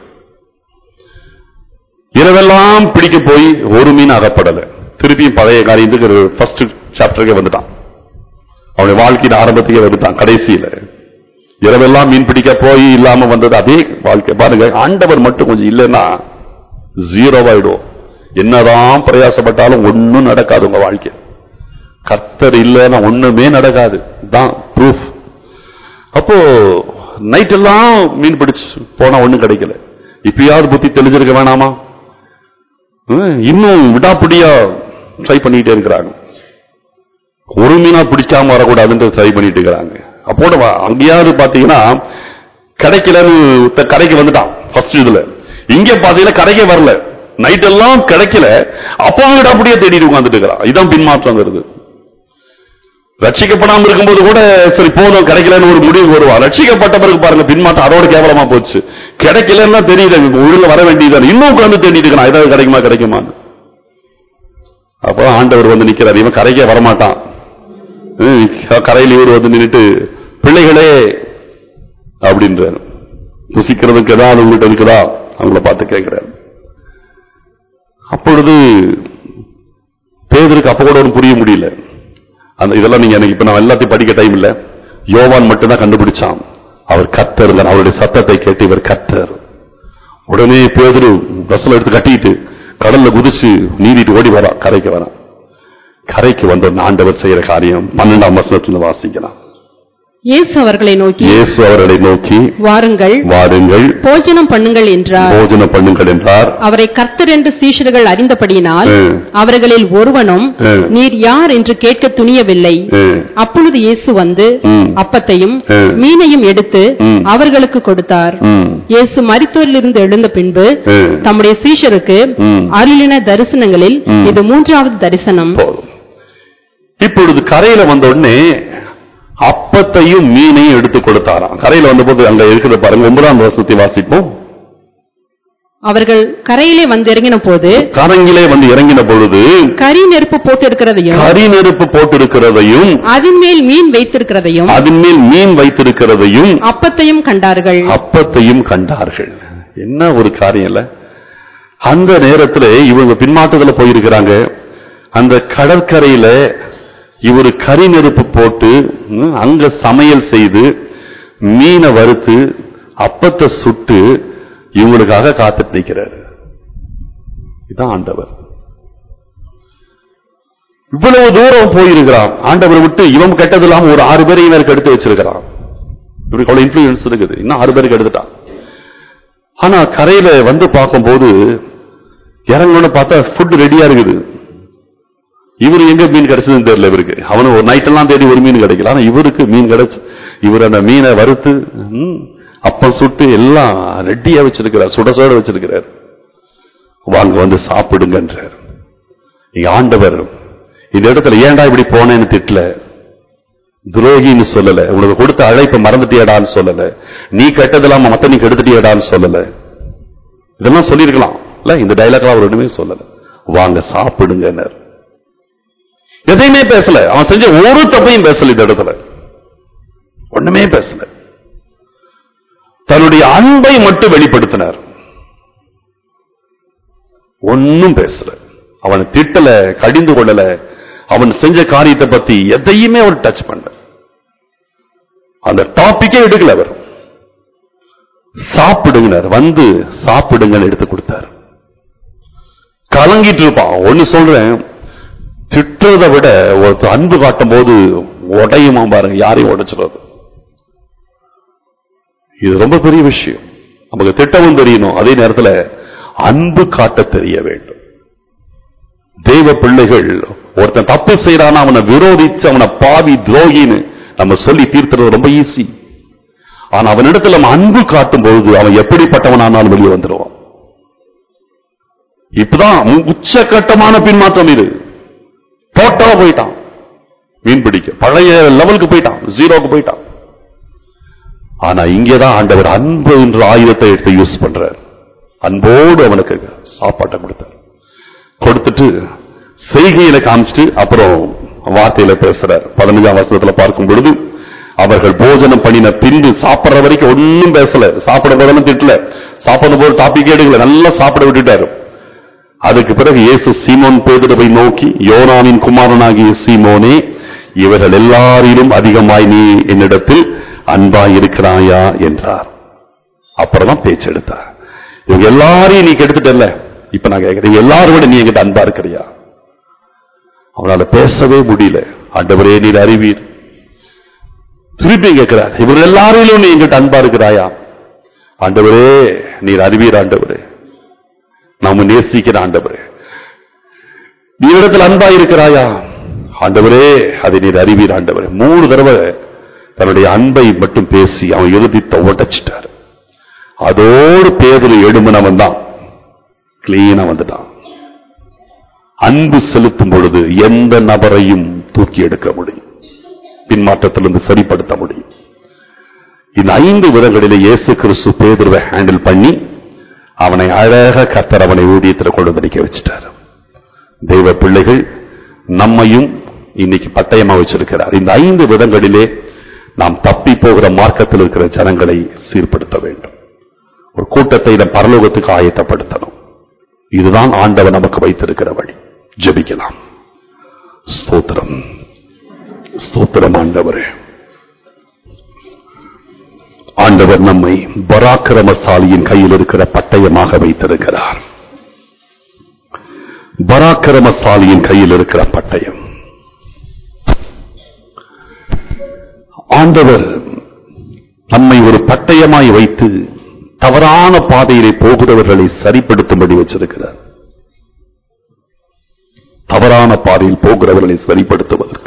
இரவெல்லாம் பிடிக்க போய் ஒரு மீன் அகப்படல திருப்பியும் பழைய காரியத்துக்கு ஃபர்ஸ்ட் சாப்டருக்கே வந்துட்டான் அவனுடைய வாழ்க்கையின் ஆரம்பத்துக்கே வந்துட்டான் கடைசியில இரவெல்லாம் மீன் பிடிக்க போய் இல்லாம வந்தது அதே வாழ்க்கை பாருங்க ஆண்டவர் மட்டும் கொஞ்சம் இல்லைன்னா ஜீரோவாயிடும் என்னதான் பிரயாசப்பட்டாலும் ஒண்ணும் நடக்காது உங்க வாழ்க்கை கர்த்தர் இல்லைன்னா ஒண்ணுமே நடக்காது தான் ப்ரூஃப் அப்போ நைட் எல்லாம் மீன் பிடிச்சு போனா ஒண்ணும் கிடைக்கல இப்பயாவது புத்தி தெளிஞ்சிருக்க வேணாமா ஹம், இன்னும் விடாப்பிடியா ட்ரை பண்ணிட்டே இருக்கிறாங்க ஒரு மீனா பிடிக்காம வரக்கூடாதுன்னு ட்ரை பண்ணிட்டு இருக்கிறாங்க அப்போட வா- அங்கேயாவது பாத்தீங்கன்னா கிடைக்கலன்னு ஒருத்தன் கடைக்கு வந்துட்டான் ஃபர்ஸ்ட் இதுல இங்க பாத்தீங்கன்னா கடைக்கே வரல நைட் எல்லாம் கிடைக்கல அப்போ விடாப்பிடியா தேடிட்டு உட்கார்ந்துட்டு இருக்கிறான் இதான் பின்மாற்றங்கிறது ரட்சிக்கப்படாம இருக்கும்போது கூட சரி போதும் கிடைக்கலன்னு ஒரு முடிவு வருவா ரட்சிக்கப்பட்ட பிறகு பாருங்க பின்மாற்றம் அதோட கேவலமா போச்சு கிடைக்கலன்னா தெரியுது உள்ள வர வேண்டியது இன்னும் உட்கார்ந்து தேடிட்டு இருக்கிறான் ஏதாவது கிடைக்குமா கிடைக்குமான்னு அப்போ ஆண்டவர் வந்து நிக்கிறார் இவன் கரைக்கே வரமாட்டான் ஹம், கரையில் இவர் வந்து நின்னுட்டு பிள்ளைகளே அப்படின்றார் புசிக்கிறதுக்கு ஏதாவது உங்கள்கிட்ட இருக்குதா அவங்கள பார்த்து கேட்கிறார் அப்பொழுது பேதருக்கு அப்ப கூட ஒன்றும் புரிய முடியல அந்த இதெல்லாம் நீங்க எனக்கு இப்ப நான் எல்லாத்தையும் படிக்க டைம் இல்ல யோவான் மட்டும்தான் கண்டுபிடிச்சான் அவர் கர்த்தர் தான் அவருடைய சத்தத்தை கேட்டு இவர் கர்த்தர் உடனே பேதுரு பஸ்ல எடுத்து கட்டிட்டு கடல்ல குதிச்சு நீந்திட்டு ஓடி வரான் கரைக்கு வரான் கரைக்கு வந்த உடனே ஆண்டவர் செய்யற காரியம் பன்னெண்டாம் வசனத்துல வாசிக்கலாம் இயேசு அவர்களை நோக்கி இயேசு அவர்களை நோக்கி வாருங்கள் வாருங்கள் போஜனம் பண்ணுங்கள் என்றார் போஜனம் பண்ணுங்கள் என்றார் அவரை கர்த்தர் என்று சீஷர்கள் அறிந்தபடியினால் ம். அவர்களில் ஒருவனும் ம். நீர் யார் என்று கேட்க துணியவில்லை ம். அப்பொழுது இயேசு வந்து ம். அப்பத்தையும் ம். மீனையும் எடுத்து ம். அவர்களுக்கு கொடுத்தார் ம். இயேசு மரித்தோரிலிருந்து எழுந்த பின்பு ம். தம்முடைய சீஷருக்கு ம். அருளின தரிசனங்களில் ம். இது மூன்றாவது தரிசனம் போதும் இப்பொழுது கரையில வந்த உடனே அப்பத்தையும் மீனையும் எடுத்து கொடுத்தாராம் கரையில வந்தபோது அங்க இருக்கிற பாருங்க ஒன்பதாம் வருஷத்தை வாசிப்போம் அவர்கள் கரையிலே வந்து இறங்கின போது கரங்கிலே வந்து இறங்கின பொழுது கரி நெருப்பு போட்டிருக்கிறதையும் கரி நெருப்பு போட்டிருக்கிறதையும் அதன் மேல் மீன் வைத்திருக்கிறதையும் அதன் மேல் மீன் வைத்திருக்கிறதையும் அப்பத்தையும் கண்டார்கள் அப்பத்தையும் கண்டார்கள் என்ன ஒரு காரியம் இல்ல அந்த நேரத்துல இவங்க பின்மாற்றத்துல போயிருக்கிறாங்க அந்த கடற்கரையில இவர் கரி நெருப்பு போட்டு ம், அங்க சமையல் செய்து மீனை வறுத்து அப்பத்தை சுட்டு இவங்களுக்காக காத்துட்டு நிக்கிறாரு இதான் ஆண்டவர் இவ்வளவு தூரம் போயிருக்கிறான் ஆண்டவரை விட்டு இவன் கெட்டது இல்லாம ஒரு ஆறு பேரை இவருக்கு எடுத்து வச்சிருக்கிறான் இவருக்கு அவ்வளவு இன்ஃபுளுன்ஸ் இருக்குது இன்னும் ஆறு பேருக்கு எடுத்துட்டான் ஆனா கரையில வந்து பார்க்கும்போது இறங்கணும்னு பார்த்தா ஃபுட் ரெடியா இருக்குது இவர் எங்க மீன் கிடைச்சதுன்னு தெரியல இவருக்கு அவனு ஒரு நைட் எல்லாம் தேடி ஒரு மீன் கிடைக்கல ஆனா இவருக்கு மீன் கிடைச்சு இவர் அந்த மீனை வறுத்து ம், அப்பம் சுட்டு எல்லாம் ரெடியா வச்சிருக்கிறார் சுட சுட வச்சிருக்கிறார் வாங்க வந்து சாப்பிடுங்கன்றார் இங்க ஆண்டவர் இந்த இடத்துல ஏன்டா இப்படி போனேன்னு திட்டல துரோகின்னு சொல்லல உனக்கு கொடுத்த அழைப்பை மறந்துட்டியடான்னு சொல்லல நீ கெட்டதெல்லாம் மத்த நீ கெடுத்துட்டியடான்னு சொல்லல இதெல்லாம் சொல்லியிருக்கலாம் இல்ல இந்த டைலாக்லாம் அவர் ஒண்ணுமே சொல்லல வாங்க சாப்பிடுங்கன்னார் எதையுமே பேசல அவன் செஞ்ச ஒரு தப்பையும் பேசல இந்த இடத்துல ஒண்ணுமே பேசல தன்னுடைய அன்பை மட்டும் வெளிப்படுத்தினார் ஒன்னும் பேசல அவனை திட்டல கடிந்து கொள்ளல அவன் செஞ்ச காரியத்தை பத்தி எதையுமே அவர் டச் பண்ணல அந்த டாபிக்கே எடுக்கல அவர் சாப்பிடுங்கனார் வந்து சாப்பிடுங்கன்னு எடுத்து கொடுத்தார் கலங்கிட்டு இருப்பான் ஒன்னு சொல்றேன் திட்டுறதை விட ஒருத்தர் அன்பு காட்டும் போது உடையுமா பாருங்க யாரையும் உடைச்சிடாது இது ரொம்ப பெரிய விஷயம் நமக்கு திட்டமும் தெரியணும் அதே நேரத்துல அன்பு காட்ட தெரிய வேண்டும் தெய்வ பிள்ளைகள் ஒருத்தன் தப்பு செய்யறானா அவனை விரோதிச்சு அவனை பாவி துரோகின்னு நம்ம சொல்லி தீர்த்துறது ரொம்ப ஈஸி ஆனா அவனிடத்துல நம்ம அன்பு காட்டும் பொழுது அவன் எப்படிப்பட்டவனானாலும் வெளியே வந்துடுவான் இப்பதான் உச்சகட்டமான பின்மாற்றம் இது டோட்டலா போயிட்டான் மீன் பிடிக்க பழைய லெவலுக்கு போயிட்டான் ஜீரோக்கு போயிட்டான் ஆனா இங்கேதான் ஆண்டவர் அன்பு என்ற ஆயுதத்தை எடுத்து யூஸ் பண்றார் அன்போடு அவனுக்கு சாப்பாட்டை கொடுத்தார் கொடுத்துட்டு செய்கையில காமிச்சிட்டு அப்புறம் வார்த்தையில பேசுறார் பதினஞ்சாம் வருஷத்துல பார்க்கும் பொழுது அவர்கள் போஜனம் பண்ணின பின்பு சாப்பிடுற வரைக்கும் ஒன்னும் பேசல சாப்பிட போதெல்லாம் திட்டல சாப்பிடும் போது டாபிக் எடுக்கல நல்லா சாப்பிட விட்டுட்டாரு அதுக்கு பிறகு இயேசு சீமோன் பேதுருவை நோக்கி யோனாவின் குமாரனாகிய சீமோனே இவர்கள் எல்லாரிலும் அதிகமாய் நீ என்னிடத்தில் அன்பாய் இருக்கிறாயா என்றார் அப்புறம் தான் பேச்சு எடுத்தார் இவங்க எல்லாரையும் நீ கெடுத்துட்டல இப்ப நான் கேட்கிறேன் எல்லாரும் விட நீ என்கிட்ட அன்பா இருக்கிறியா அவனால பேசவே முடியல ஆண்டவரே நீர் அறிவீர் திருப்பி கேட்கிறார் இவர்கள் எல்லாரிலும் நீ என்கிட்ட அன்பா இருக்கிறாயா ஆண்டவரே நீர் அறிவீர் ஆண்டவரே நாம நேசிக்கிற ஆண்டவரே நீ இடத்துல அன்பா இருக்கிறாயா ஆண்டவரே அதை நீர் அறிவீர் ஆண்டவரே மூணு தடவை தன்னுடைய அன்பை மட்டும் பேசி அவன் எழுதித்த உடைச்சிட்டார் அதோடு பேதரு எழுமனவன் தான் கிளீனா வந்துட்டான் அன்பு செலுத்தும் பொழுது எந்த நபரையும் தூக்கி எடுக்க முடியும் பின்மாற்றத்திலிருந்து சரிப்படுத்த முடியும் இந்த ஐந்து விதங்களிலே இயேசு கிறிஸ்து பேதுருவை ஹேண்டில் பண்ணி அவனை அழக கத்தர் அவனை ஊதியத்தில் கொண்டு வந்து நிக்க வச்சுட்டார் தெய்வ பிள்ளைகள் நம்மையும் இன்னைக்கு பட்டயமா வச்சிருக்கிறார் இந்த ஐந்து விதங்களிலே நாம் தப்பி போகிற மார்க்கத்தில் இருக்கிற ஜனங்களை சீர்படுத்த வேண்டும் ஒரு கூட்டத்தை நம் பரலோகத்துக்கு ஆயத்தப்படுத்தணும் இதுதான் ஆண்டவர் நமக்கு வைத்திருக்கிற வழி ஜெபிக்கலாம் ஸ்தோத்திரம் ஸ்தோத்திரம் ஆண்டவரே ஆண்டவர் நம்மை பராக்கிரமசாலியின் கையில் இருக்கிற பட்டயமாக வைத்திருக்கிறார் பராக்கிரமசாலியின் கையில் இருக்கிற பட்டயம் ஆண்டவர் நம்மை ஒரு பட்டயமாய் வைத்து தவறான பாதையிலே போகிறவர்களை சரிப்படுத்தும்படி வச்சிருக்கிறார் தவறான பாதையில் போகிறவர்களை சரிப்படுத்துவதற்கு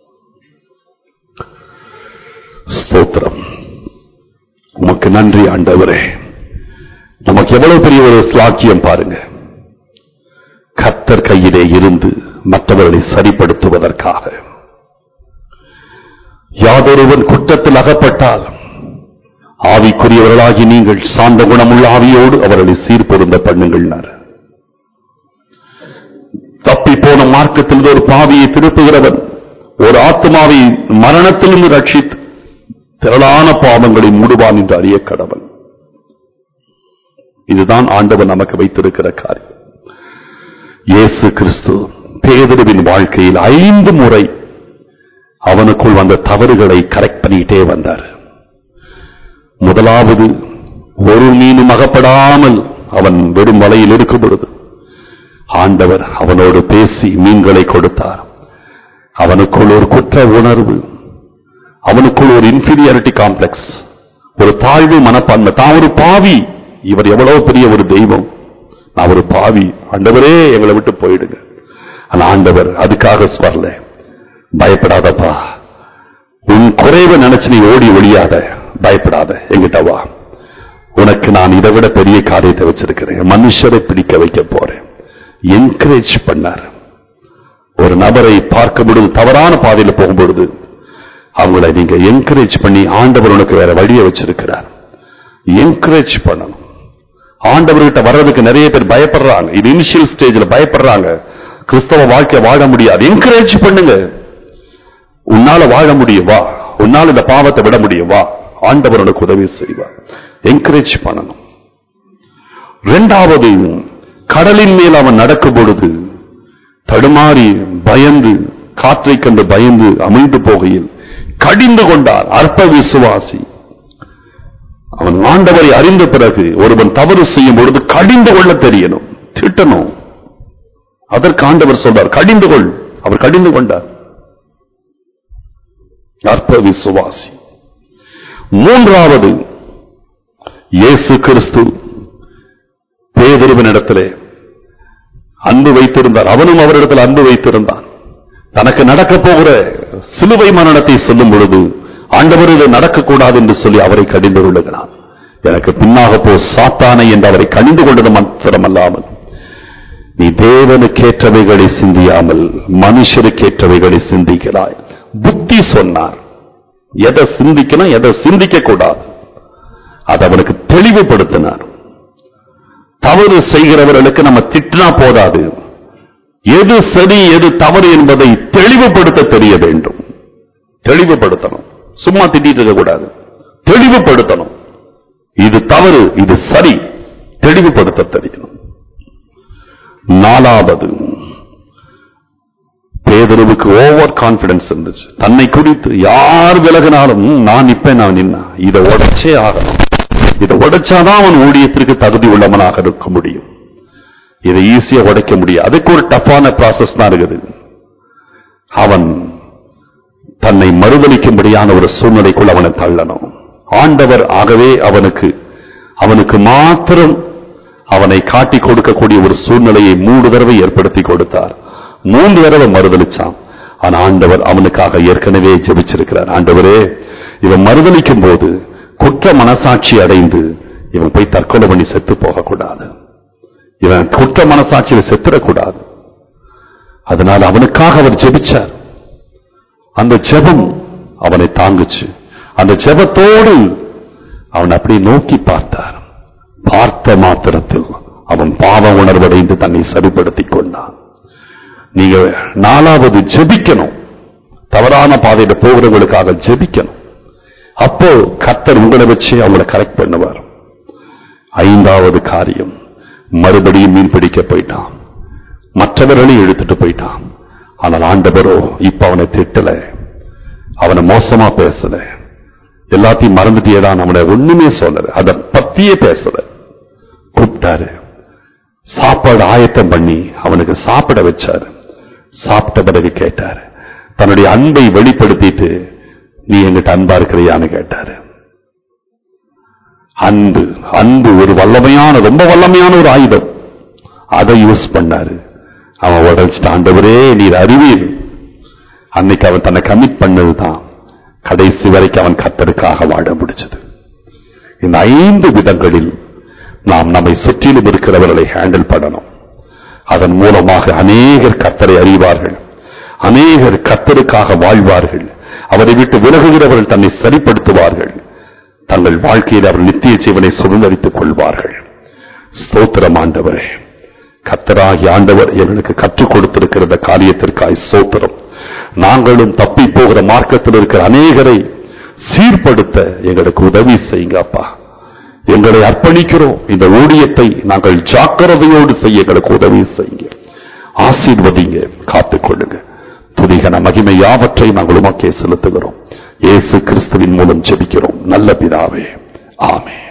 ஸ்தோத்திரம் உமக்கு நன்றி ஆண்டவரே நமக்கு எவ்வளவு பெரிய ஒரு ஸ்லாக்கியம் பாருங்க கத்தர் கையிலே இருந்து மற்றவர்களை சரிப்படுத்துவதற்காக யாதொருவன் குற்றத்தில் அகப்பட்டால் ஆவிக்குரியவர்களாகி நீங்கள் சாந்த குணமுள்ள ஆவியோடு அவர்களை சீர்பொருந்த பண்ணுங்கள் தப்பி போன மார்க்கத்தில் ஒரு பாவியை திருப்புகிறவன் ஒரு ஆத்மாவை மரணத்திலிருந்து ரட்சித்து திரளான பாவங்களை மூடுவான் என்று அறிய கடவன் இதுதான் ஆண்டவர் நமக்கு வைத்திருக்கிற காரியம் இயேசு கிறிஸ்து பேதருவின் வாழ்க்கையில் ஐந்து முறை அவனுக்குள் வந்த தவறுகளை கரெக்ட் பண்ணிட்டே வந்தார் முதலாவது ஒரு மீனும் அகப்படாமல் அவன் வெறும் வலையில் இருக்கும் பொழுது ஆண்டவர் அவனோடு பேசி மீன்களை கொடுத்தார் அவனுக்குள் ஒரு குற்ற உணர்வு அவனுக்குள் ஒரு இன்ஃபீரியாரிட்டி காம்ப்ளெக்ஸ் ஒரு தாழ்வு மனப்பான்மை தான் ஒரு பாவி இவர் எவ்வளவு பெரிய ஒரு தெய்வம் நான் ஒரு பாவி ஆண்டவரே எங்களை விட்டு போயிடுங்க ஆனா ஆண்டவர் அதுக்காக வரல பயப்படாதப்பா உன் குறைவை நினைச்சு நீ ஓடி ஒழியாத பயப்படாத எங்கிட்ட வா உனக்கு நான் இதை விட பெரிய காரியத்தை வச்சிருக்கிறேன் மனுஷரை பிடிக்க வைக்க போறேன் என்கரேஜ் பண்ணார் ஒரு நபரை பார்க்கும் பொழுது தவறான பாதையில போகும் பொழுது அவங்களை நீங்க என்கரேஜ் பண்ணி ஆண்டவர் உனக்கு வேற வழியை வச்சிருக்கிறார் என்கரேஜ் பண்ணணும் ஆண்டவர்கிட்ட வர்றதுக்கு நிறைய பேர் பயப்படுறாங்க இது இனிஷியல் ஸ்டேஜ்ல பயப்படுறாங்க கிறிஸ்தவ வாழ்க்கை வாழ முடியாது என்கரேஜ் பண்ணுங்க உன்னால வாழ முடியும் வா உன்னால இந்த பாவத்தை விட முடியும் வா ஆண்டவர் உனக்கு உதவி செய்வார் என்கரேஜ் பண்ணணும் இரண்டாவது கடலின் மேல் அவன் நடக்கும் பொழுது தடுமாறி பயந்து காற்றை கண்டு பயந்து அமிழ்ந்து போகையில் கடிந்து கொண்டார் அற்ப விசுவாசி அவன் ஆண்டவரை அறிந்த பிறகு ஒருவன் தவறு செய்யும் பொழுது கடிந்து கொள்ள தெரியணும் திட்டணும் அதற்கு ஆண்டவர் சொல்றார் கடிந்து கொள் அவர் கடிந்து கொண்டார் அற்ப விசுவாசி மூன்றாவது இயேசு கிறிஸ்து பேதருவனிடத்திலே அன்பு வைத்திருந்தார் அவனும் அவரிடத்தில் அன்பு வைத்திருந்தான் தனக்கு நடக்க போகிற சிலுவை மரணத்தை சொல்லும் பொழுது ஆண்டவர் இது நடக்கக்கூடாது என்று சொல்லி அவரை கடிந்து கொள்ளுகிறான் எனக்கு பின்னாக போ சாத்தானை என்று அவரை கணிந்து கொண்டது மாத்திரமல்லாமல் நீ தேவனுக்கேற்றவைகளை சிந்தியாமல் மனுஷருக்கேற்றவைகளை சிந்திக்கிறாய் புத்தி சொன்னார் எதை சிந்திக்கணும் எதை சிந்திக்க கூடாது அது அவனுக்கு தெளிவுபடுத்தினார் தவறு செய்கிறவர்களுக்கு நம்ம திட்டினா போதாது எது சரி எது தவறு என்பதை தெளிவுபடுத்த தெரிய வேண்டும் தெளிவுபடுத்தணும் சும்மா திட்டிட்டு இருக்க கூடாது தெளிவுபடுத்தணும் இது தவறு இது சரி தெளிவுபடுத்த தெரியணும் நாலாவது பேதருவுக்கு ஓவர் கான்பிடன்ஸ் இருந்துச்சு தன்னை குறித்து யார் விலகினாலும் "ம், நான் இப்ப நான் நின்னா இதை உடைச்சே ஆகணும் இதை உடைச்சாதான் அவன் ஊழியத்திற்கு தகுதி உள்ளவனாக இருக்க முடியும் இதை ஈஸியா உடைக்க முடியும் அதுக்கு ஒரு டஃப்பான ப்ராசஸ் தான் இருக்குது அவன் தன்னை மறுதளிக்கும்படியான ஒரு சூழ்நிலைக்குள் அவனை தள்ளணும் ஆண்டவர் ஆகவே அவனுக்கு அவனுக்கு மாத்திரம் அவனை காட்டி கொடுக்கக்கூடிய ஒரு சூழ்நிலையை மூன்று தடவை ஏற்படுத்தி கொடுத்தார் மூன்று தடவை மறுதளிச்சான் ஆனா ஆண்டவர் அவனுக்காக ஏற்கனவே ஜெபிச்சிருக்கிறார் ஆண்டவரே இவன் மறுதளிக்கும் போது குற்ற மனசாட்சி அடைந்து இவன் போய் தற்கொலை பண்ணி செத்து போகக்கூடாது இவன் குற்ற மனசாட்சியில செத்துடக்கூடாது அதனால் அவனுக்காக அவர் ஜெபிச்சார் அந்த ஜெபம் அவனை தாங்குச்சு அந்த ஜெபத்தோடு அவன் அப்படியே நோக்கி பார்த்தார் பார்த்த மாத்திரத்தில் அவன் பாவ உணர்வடைந்து தன்னை சரிப்படுத்திக் கொண்டான் நீங்க நாலாவது ஜெபிக்கணும் தவறான பாதையில போகிறவங்களுக்காக ஜெபிக்கணும் அப்போ கர்த்தர் உங்களை வச்சு அவங்கள கரெக்ட் பண்ணுவார் ஐந்தாவது காரியம் மறுபடியும் மீன் பிடிக்க போயிட்டான் மற்றவர்களையும் இழுத்துட்டு போயிட்டான் ஆனால் ஆண்டவரோ இப்ப அவனை திட்டல அவனை மோசமா பேசல எல்லாத்தையும் மறந்துட்டியேதான் அவனை ஒண்ணுமே சொல்லல அதை பத்தியே பேசல கூப்பிட்டாரு சாப்பாடு ஆயத்தம் பண்ணி அவனுக்கு சாப்பிட வச்சாரு சாப்பிட்ட பிறகு கேட்டாரு தன்னுடைய அன்பை வெளிப்படுத்திட்டு நீ எங்கிட்ட அன்பா இருக்கிறியான்னு கேட்டாரு அன்பு அன்பு ஒரு வல்லமையான ரொம்ப வல்லமையான ஒரு ஆயுதம் அதை யூஸ் பண்ணாரு அவன் உடல் ஆண்டவரே நீர் அறிவீர் அன்னைக்கு அவன் தன்னை கமிட் பண்ணதுதான் கடைசி வரைக்கும் அவன் கத்தருக்காக வாழ முடிச்சது இந்த ஐந்து விதங்களில் நாம் நம்மை சுற்றிலும் இருக்கிறவர்களை ஹேண்டில் பண்ணணும் அதன் மூலமாக அநேகர் கத்தரை அறிவார்கள் அநேகர் கத்தருக்காக வாழ்வார்கள் அவரை விட்டு விலகுகிறவர்கள் தன்னை சரிப்படுத்துவார்கள் தங்கள் வாழ்க்கையில் அவர் நித்திய ஜீவனை சுதந்திரித்துக் கொள்வார்கள் ஸ்தோத்திரம் ஆண்டவரே கத்தராகி ஆண்டவர் எங்களுக்கு கற்றுக் கொடுத்திருக்கிற இந்த காரியத்திற்காய் ஸ்தோத்திரம் நாங்களும் தப்பி போகிற மார்க்கத்தில் இருக்கிற அநேகரை சீர்படுத்த எங்களுக்கு உதவி செய்யுங்க அப்பா எங்களை அர்ப்பணிக்கிறோம் இந்த ஊழியத்தை நாங்கள் ஜாக்கிரதையோடு செய்ய எங்களுக்கு உதவி செய்யுங்க ஆசீர்வதிங்க காத்துக்கொள்ளுங்க துதிகன மகிமை யாவற்றை நாங்கள் உமக்கே செலுத்துகிறோம் இயேசு கிறிஸ்துவின் மூலம் ஜெபிக்கிறோம் நல்ல பிதாவே ஆமென்